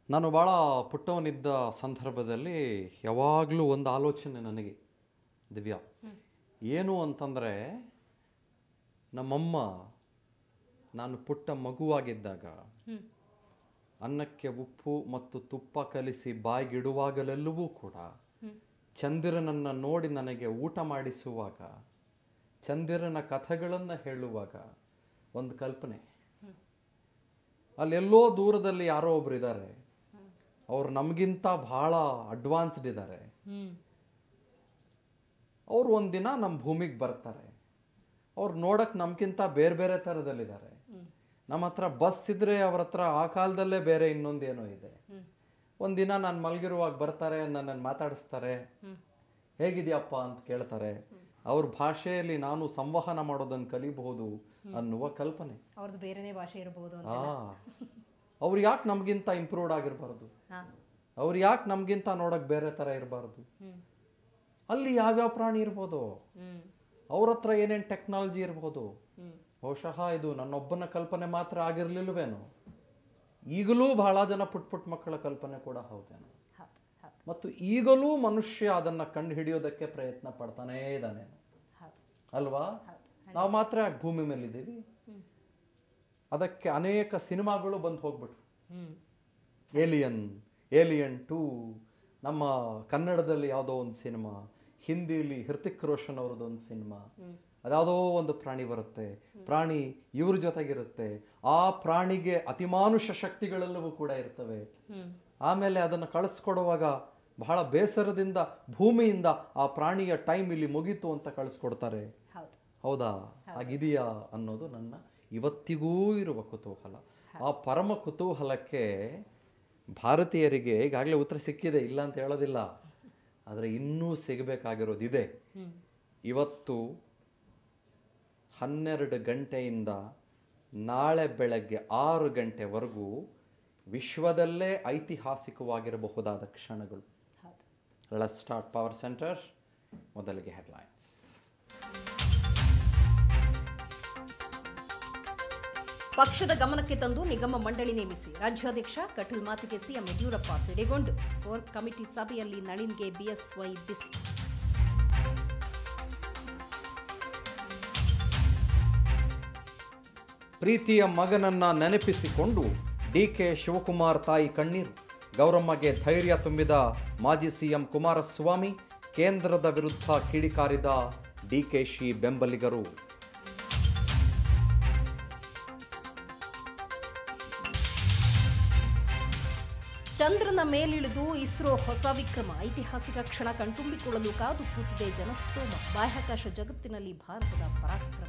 ನಾನು ಭಾಳ ಪುಟ್ಟವನಿದ್ದ ಸಂದರ್ಭದಲ್ಲಿ ಯಾವಾಗಲೂ ಒಂದು ಆಲೋಚನೆ ನನಗೆ ದಿವ್ಯಾ ಏನು ಅಂತಂದರೆ ನಮ್ಮಮ್ಮ ನಾನು ಪುಟ್ಟ ಮಗುವಾಗಿದ್ದಾಗ ಅನ್ನಕ್ಕೆ ಉಪ್ಪು ಮತ್ತು ತುಪ್ಪ ಕಲಿಸಿ ಬಾಯಿಗಿಡುವಾಗಲೆಲ್ಲವೂ ಕೂಡ ಚಂದಿರನನ್ನು ನೋಡಿ ನನಗೆ ಊಟ ಮಾಡಿಸುವಾಗ ಚಂದಿರನ ಕಥೆಗಳನ್ನು ಹೇಳುವಾಗ ಒಂದು ಕಲ್ಪನೆ ಅಲ್ಲೆಲ್ಲೋ ದೂರದಲ್ಲಿ ಯಾರೋ ಒಬ್ರು ಇದ್ದಾರೆ ಅವ್ರು ನಮಗಿಂತ ಬಹಳ ಅಡ್ವಾನ್ಸ್ಡ್ ಇದ್ದಾರೆ ಅವ್ರು ಒಂದಿನ ನಮ್ಮ ಭೂಮಿಗೆ ಬರ್ತಾರೆ ಅವ್ರು ನೋಡಕ್ ನಮ್ಗಿಂತ ಬೇರೆ ಬೇರೆ ಥರದಲ್ಲಿದ್ದಾರೆ ನಮ್ಮ ಹತ್ರ ಬಸ್ ಇದ್ರೆ ಅವ್ರ ಹತ್ರ ಆ ಕಾಲದಲ್ಲೇ ಬೇರೆ ಇನ್ನೊಂದೇನೋ ಇದೆ ಒಂದಿನ ನಾನು ಮಲಗಿರುವಾಗ ಬರ್ತಾರೆ ನನ್ನನ್ನು ಮಾತಾಡಿಸ್ತಾರೆ ಹೇಗಿದೆಯಪ್ಪ ಅಂತ ಕೇಳ್ತಾರೆ ಅವ್ರ ಭಾಷೆಯಲ್ಲಿ ನಾನು ಸಂವಹನ ಮಾಡೋದನ್ನು ಕಲಿಬಹುದು ಅನ್ನುವ ಕಲ್ಪನೆ ಅವ್ರದ್ದು ಬೇರೆನೇ ಭಾಷೆ ಇರಬಹುದು ಅಂತ ಆ ಅವ್ರು ಯಾಕೆ ನಮಗಿಂತ ಇಂಪ್ರೂವ್ಡ್ ಆಗಿರಬಾರ್ದು ಹಾ ಅವ್ರು ಯಾಕೆ ನಮಗಿಂತ ನೋಡಕ್ ಬೇರೆ ಥರ ಇರಬಾರ್ದು ಹ್ಮ್ ಅಲ್ಲಿ ಯಾವ್ಯಾವ ಪ್ರಾಣಿ ಇರ್ಬೋದು ಹ್ಮ್ ಅವ್ರ ಹತ್ರ ಏನೇನು ಟೆಕ್ನಾಲಜಿ ಇರ್ಬೋದು ಹ್ಮ್ ಬಹುಶಃ ಇದು ನನ್ನೊಬ್ಬನ ಕಲ್ಪನೆ ಮಾತ್ರ ಆಗಿರ್ಲಿಲ್ವೇನೋ ಈಗಲೂ ಬಹಳ ಜನ ಪುಟ್ ಪುಟ್ ಮಕ್ಕಳ ಕಲ್ಪನೆ ಕೂಡ ಹೌದೇನೋ ಹೌದು ಹೌದು ಮತ್ತು ಈಗಲೂ ಮನುಷ್ಯ ಅದನ್ನ ಕಂಡು ಹಿಡಿಯೋದಕ್ಕೆ ಪ್ರಯತ್ನ ಪಡ್ತಾನೇ ಇದ್ದಾನೆ ಹೌದು ಅಲ್ವಾ ಹೌದು ನಾವು ಮಾತ್ರ ಯಾಕೆ ಭೂಮಿ ಮೇಲಿದ್ದೀವಿ ಅದಕ್ಕೆ ಅನೇಕ ಸಿನಿಮಾಗಳು ಬಂದು ಹೋಗ್ಬಿಟ್ರು ಹ್ಮ್ ಏಲಿಯನ್ ಏಲಿಯನ್ ಟೂ ನಮ್ಮ ಕನ್ನಡದಲ್ಲಿ ಯಾವುದೋ ಒಂದು ಸಿನಿಮಾ ಹಿಂದಿಲಿ ಹೃತಿಕ್ ರೋಷನ್ ಅವ್ರದ್ದು ಒಂದು ಸಿನಿಮಾ ಅದ್ಯಾವುದೋ ಒಂದು ಪ್ರಾಣಿ ಬರುತ್ತೆ ಪ್ರಾಣಿ ಇವ್ರ ಜೊತೆಗಿರುತ್ತೆ ಆ ಪ್ರಾಣಿಗೆ ಅತಿಮಾನುಷ ಶಕ್ತಿಗಳೆಲ್ಲವೂ ಕೂಡ ಇರ್ತವೆ ಹ್ಮ್ ಆಮೇಲೆ ಅದನ್ನು ಕಳಿಸ್ಕೊಡುವಾಗ ಬಹಳ ಬೇಸರದಿಂದ ಭೂಮಿಯಿಂದ ಆ ಪ್ರಾಣಿಯ ಟೈಮ್ ಇಲ್ಲಿ ಮುಗೀತು ಅಂತ ಕಳಿಸ್ಕೊಡ್ತಾರೆ ಹೌದು ಹೌದಾ ಆಗಿದೆಯಾ ಅನ್ನೋದು ನನ್ನ ಇವತ್ತಿಗೂ ಇರುವ ಕುತೂಹಲ ಆ ಪರಮ ಕುತೂಹಲಕ್ಕೆ ಭಾರತೀಯರಿಗೆ ಈಗಾಗಲೇ ಉತ್ತರ ಸಿಕ್ಕಿದೆ ಇಲ್ಲ ಅಂತ ಹೇಳೋದಿಲ್ಲ ಆದರೆ ಇನ್ನೂ ಸಿಗಬೇಕಾಗಿರೋದಿದೆ ಇವತ್ತು ಹನ್ನೆರಡು ಗಂಟೆಯಿಂದ ನಾಳೆ ಬೆಳಗ್ಗೆ ಆರು ಗಂಟೆವರೆಗೂ ವಿಶ್ವದಲ್ಲೇ ಐತಿಹಾಸಿಕವಾಗಿರಬಹುದಾದ ಕ್ಷಣಗಳು ಹೌದು ಲೆಟ್ ಸ್ಟಾರ್ಟ್ ಪವರ್ ಸೆಂಟರ್ ಮೊದಲಿಗೆ ಹೆಡ್ಲೈನ್ಸ್ ಪಕ್ಷದ ಗಮನಕ್ಕೆ ತಂದು ನಿಗಮ ಮಂಡಳಿ ನೇಮಿಸಿ ರಾಜ್ಯಾಧ್ಯಕ್ಷ ಕಟೀಲ್ ಮಾತಿಗೆ ಸಿಎಂ ಯಡಿಯೂರಪ್ಪ ಸಿಡಿಗೊಂಡು ಕೋರ್ ಕಮಿಟಿ ಸಭೆಯಲ್ಲಿ ನಳಿನ್ಗೆ ಬಿಎಸ್ವೈ ಬಿಸಿ ಪ್ರೀತಿಯ ಮಗನನ್ನ ನೆನಪಿಸಿಕೊಂಡು ಡಿ ಕೆ ಶಿವಕುಮಾರ್ ತಾಯಿ ಕಣ್ಣೀರು ಗೌರಮ್ಮಗೆ ಧೈರ್ಯ ತುಂಬಿದ ಮಾಜಿ ಸಿಎಂ ಕುಮಾರಸ್ವಾಮಿ ಕೇಂದ್ರದ ವಿರುದ್ಧ ಕಿಡಿಕಾರಿದ ಡಿಕೆಶಿ ಬೆಂಬಲಿಗರು ಚಂದ್ರನ ಮೇಲಿಳಿದು ಇಸ್ರೋ ಹೊಸ ವಿಕ್ರಮ ಐತಿಹಾಸಿಕ ಕ್ಷಣ ಕಣ್ತುಂಬಿಕೊಳ್ಳಲು ಕಾದು ಕೂತಿದೆ ಜನಸ್ತೋಮ ಬಾಹ್ಯಾಕಾಶ ಜಗತ್ತಿನಲ್ಲಿ ಭಾರತದ ಪರಾಕ್ರಮ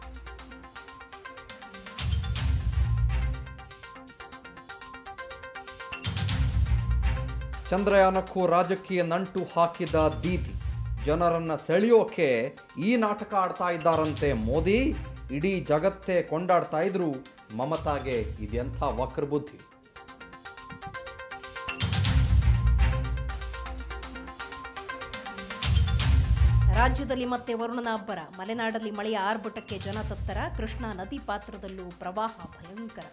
ಚಂದ್ರಯಾನಕ್ಕೂ ರಾಜಕೀಯ ನಂಟು ಹಾಕಿದ ದೀದಿ ಜನರನ್ನ ಸೆಳೆಯೋಕೆ ಈ ನಾಟಕ ಆಡ್ತಾ ಇದ್ದಾರಂತೆ ಮೋದಿ ಇಡೀ ಜಗತ್ತೇ ಕೊಂಡಾಡ್ತಾ ಇದ್ರು ಮಮತಾಗೆ ಇದೆಂಥ ವಕ್ರಬುದ್ಧಿ ರಾಜ್ಯದಲ್ಲಿ ಮತ್ತೆ ವರುಣನ ಅಬ್ಬರ ಮಲೆನಾಡಲ್ಲಿ ಮಳೆಯ ಆರ್ಭಟಕ್ಕೆ ಜನ ತತ್ತರ ಕೃಷ್ಣಾ ನದಿ ಪಾತ್ರದಲ್ಲೂ ಪ್ರವಾಹ ಭಯಂಕರ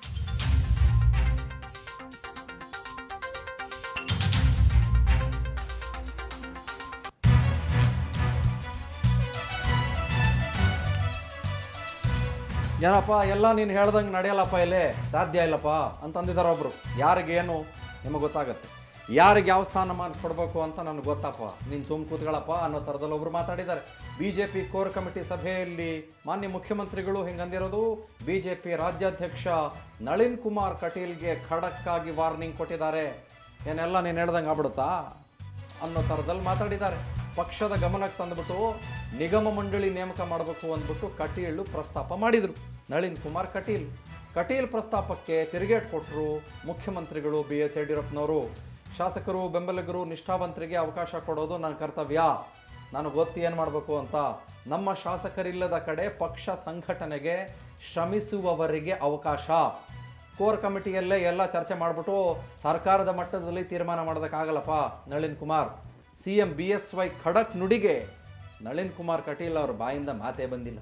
ಏನಪ್ಪ ಎಲ್ಲ ನೀನು ಹೇಳ್ದಂಗೆ ನಡೆಯಲ್ಲಪ್ಪ ಇಲ್ಲೇ ಸಾಧ್ಯ ಇಲ್ಲಪ್ಪ ಅಂತಂದಿದ್ದಾರೆ ಒಬ್ರು ಯಾರಿಗೇನು ನಿಮಗೆ ಗೊತ್ತಾಗತ್ತೆ ಯಾರಿಗೆ ಯಾವ ಸ್ಥಾನಮಾನ ಕೊಡಬೇಕು ಅಂತ ನನಗೆ ಗೊತ್ತಪ್ಪ ನೀನು ಸುಮ್ ಕೂತ್ಗಳಪ್ಪ ಅನ್ನೋ ಥರದಲ್ಲಿ ಒಬ್ರು ಮಾತಾಡಿದ್ದಾರೆ B J P core committee ಸಭೆಯಲ್ಲಿ ಮಾನ್ಯ ಮುಖ್ಯಮಂತ್ರಿಗಳು ಹಿಂಗಂದಿರೋದು ಬಿ ಜೆ ಪಿ ರಾಜ್ಯಾಧ್ಯಕ್ಷ ನಳಿನ್ ಕುಮಾರ್ ಕಟೀಲ್ಗೆ ಖಡಕ್ಕಾಗಿ ವಾರ್ನಿಂಗ್ ಕೊಟ್ಟಿದ್ದಾರೆ ಏನೆಲ್ಲ ನೀನು ಹೇಳ್ದಂಗೆ ಆಗ್ಬಿಡುತ್ತಾ ಅನ್ನೋ ಥರದಲ್ಲಿ ಮಾತಾಡಿದ್ದಾರೆ ಪಕ್ಷದ ಗಮನಕ್ಕೆ ತಂದುಬಿಟ್ಟು ನಿಗಮ ಮಂಡಳಿ ನೇಮಕ ಮಾಡಬೇಕು ಅಂದ್ಬಿಟ್ಟು ಕಟೀಲು ಪ್ರಸ್ತಾಪ ಮಾಡಿದರು ನಳಿನ್ ಕುಮಾರ್ ಕಟೀಲ್ ಕಟೀಲ್ ಪ್ರಸ್ತಾಪಕ್ಕೆ ತಿರುಗೇಟ್ ಕೊಟ್ಟರು ಮುಖ್ಯಮಂತ್ರಿಗಳು ಬಿ ಎಸ್ ಯಡಿಯೂರಪ್ಪನವರು ಶಾಸಕರು ಬೆಂಬಲಿಗರು ನಿಷ್ಠಾವಂತರಿಗೆ ಅವಕಾಶ ಕೊಡೋದು ನನ್ನ ಕರ್ತವ್ಯ ನನಗೆ ಗೊತ್ತು ಏನು ಮಾಡಬೇಕು ಅಂತ ನಮ್ಮ ಶಾಸಕರಿಲ್ಲದ ಕಡೆ ಪಕ್ಷ ಸಂಘಟನೆಗೆ ಶ್ರಮಿಸುವವರಿಗೆ ಅವಕಾಶ ಕೋರ್ ಕಮಿಟಿಯಲ್ಲೇ ಎಲ್ಲ ಚರ್ಚೆ ಮಾಡಿಬಿಟ್ಟು ಸರ್ಕಾರದ ಮಟ್ಟದಲ್ಲಿ ತೀರ್ಮಾನ ಮಾಡೋದಕ್ಕಾಗಲ್ಲಪ್ಪ Nalin Kumar C M B S Y ಖಡಕ್ ನುಡಿಗೆ ನಳಿನ್ ಕುಮಾರ್ ಕಟೀಲ್ ಅವ್ರ ಬಾಯಿಂದ ಮಾತೇ ಬಂದಿಲ್ಲ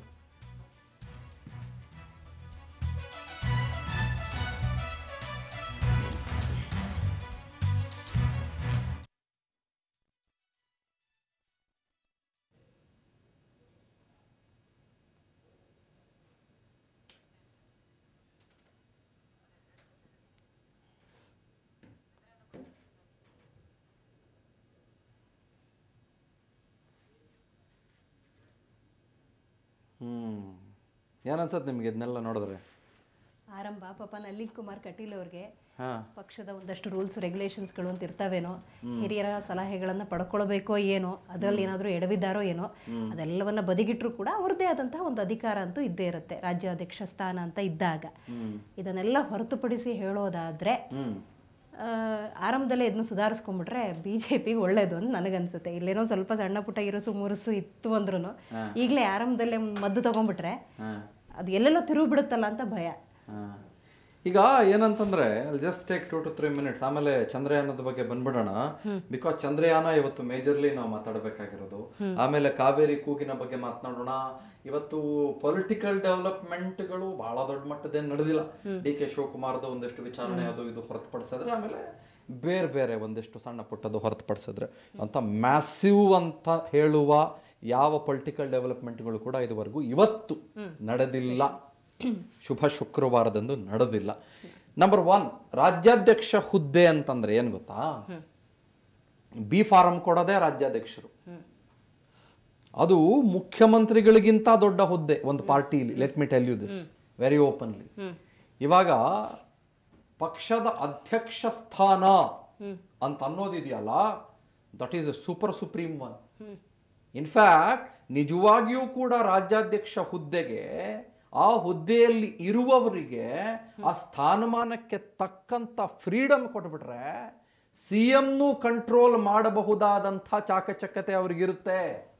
ಹ್ಮ್ ಏನನ್ಸತ್ತೆ ನಿಮ್ಗೆ ಇದನ್ನೆಲ್ಲ ನೋಡಿದ್ರೆ ಆರಂಭ ಪಾಪ ನಳಿನ್ ಕುಮಾರ್ ಕಟೀಲ್ ಅವ್ರಿಗೆ ಹಾ ಪಕ್ಷದ ಒಂದಷ್ಟು ರೂಲ್ಸ್ ರೆಗ್ಯುಲೇಷನ್ಸ್ಗಳು ಅಂತ ಇರ್ತಾವೇನೋ ಹಿರಿಯರ ಸಲಹೆಗಳನ್ನು ಪಡ್ಕೊಳ್ಬೇಕೋ ಏನೋ ಅದರಲ್ಲಿ ಏನಾದರೂ ಎಡವಿದ್ದಾರೋ ಏನೋ ಅದೆಲ್ಲವನ್ನ ಬದಿಗಿಟ್ರು ಕೂಡ ಅವ್ರದ್ದೇ ಆದಂತಹ ಒಂದು ಅಧಿಕಾರ ಅಂತೂ ಇದ್ದೇ ಇರುತ್ತೆ ರಾಜ್ಯಾಧ್ಯಕ್ಷ ಸ್ಥಾನ ಅಂತ ಇದ್ದಾಗ ಇದನ್ನೆಲ್ಲ ಹೊರತುಪಡಿಸಿ ಹೇಳೋದಾದ್ರೆ ಹ್ಮ್ ಆ, ಆರಂಭದಲ್ಲೇ ಇದನ್ನ ಸುಧಾರಿಸ್ಕೊಂಡ್ಬಿಟ್ರೆ ಬಿ ಜೆ ಪಿಗೆ ಒಳ್ಳೇದು ಅಂತ ನನಗನ್ಸುತ್ತೆ ಇಲ್ಲೇನೋ ಸ್ವಲ್ಪ ಸಣ್ಣ ಪುಟ್ಟ ಇರುಸು ಮುರುಸು ಇತ್ತು ಅಂದ್ರೂ ಈಗಲೇ ಆರಂಭದಲ್ಲೇ ಮದ್ದು ತಗೊಂಡ್ಬಿಟ್ರೆ ಹಾ ಅದು ಎಲ್ಲೆಲ್ಲೋ ತಿರುಗಿ ಬಿಡುತ್ತಲ್ಲ ಅಂತ ಭಯ ಹಾ. ಈಗ ಏನಂತಂದ್ರೆ just take two to three minutes ಆಮೇಲೆ ಚಂದ್ರಯಾನದ ಬಗ್ಗೆ ಬಂದ್ಬಿಡೋಣ ಬಿಕಾಸ್ ಚಂದ್ರಯಾನ ಇವತ್ತು ಮೇಜರ್ಲಿ ನಾವು ಮಾತಾಡಬೇಕಾಗಿರೋದು ಆಮೇಲೆ ಕಾವೇರಿ ಕೂಗಿನ ಬಗ್ಗೆ ಮಾತನಾಡೋಣ ಇವತ್ತು ಪೊಲಿಟಿಕಲ್ ಡೆವಲಪ್ಮೆಂಟ್ಗಳು ಬಹಳ ದೊಡ್ಡ ಮಟ್ಟದೇನು ನಡೆದಿಲ್ಲ ಡಿ ಕೆ ಶಿವಕುಮಾರ್ದು ಒಂದಿಷ್ಟು ವಿಚಾರಣೆ ಅದು ಇದು ಹೊರತುಪಡಿಸಿದ್ರೆ ಆಮೇಲೆ ಬೇರೆ ಬೇರೆ ಒಂದಿಷ್ಟು ಸಣ್ಣ ಪುಟ್ಟದು ಹೊರತುಪಡಿಸಿದ್ರೆ ಅಂತ ಮ್ಯಾಸಿವ್ ಅಂತ ಹೇಳುವ ಯಾವ ಪೊಲಿಟಿಕಲ್ ಡೆವಲಪ್ಮೆಂಟ್ಗಳು ಕೂಡ ಇದುವರೆಗೂ ಇವತ್ತು ನಡೆದಿಲ್ಲ ಶುಭ ಶುಕ್ರವಾರದಂದು ನಡೆದಿಲ್ಲ ನಂಬರ್ ಒನ್ ರಾಜ್ಯಾಧ್ಯಕ್ಷ ಹುದ್ದೆ ಅಂತಂದ್ರೆ ಏನ್ ಗೊತ್ತಾ ಬಿ ಫಾರಂ ಕೊಡೋದೇ ರಾಜ್ಯಾಧ್ಯಕ್ಷರು ಅದು ಮುಖ್ಯಮಂತ್ರಿಗಳಿಗಿಂತ ದೊಡ್ಡ ಹುದ್ದೆ ಒಂದು ಪಾರ್ಟಿಲಿ let me tell you this very openly ಇವಾಗ ಪಕ್ಷದ ಅಧ್ಯಕ್ಷ ಸ್ಥಾನ ಅಂತ ಅನ್ನೋದಿದೆಯಲ್ಲ that is a super supreme one in fact ನಿಜವಾಗಿಯೂ ಕೂಡ ರಾಜ್ಯಾಧ್ಯಕ್ಷ ಹುದ್ದೆಗೆ ಆ ಹುದ್ದೆಯಲ್ಲಿ ಇರುವವರಿಗೆ ಆ ಸ್ಥಾನಮಾನಕ್ಕೆ ತಕ್ಕಂತ ಫ್ರೀಡಮ್ ಕೊಟ್ಬಿಟ್ರೆ ಸಿ ಎಮ್ನು ಕಂಟ್ರೋಲ್ ಮಾಡಬಹುದಾದಂಥ ಚಾಕಚಕ್ಯತೆ ಅವ್ರಿಗಿರುತ್ತೆ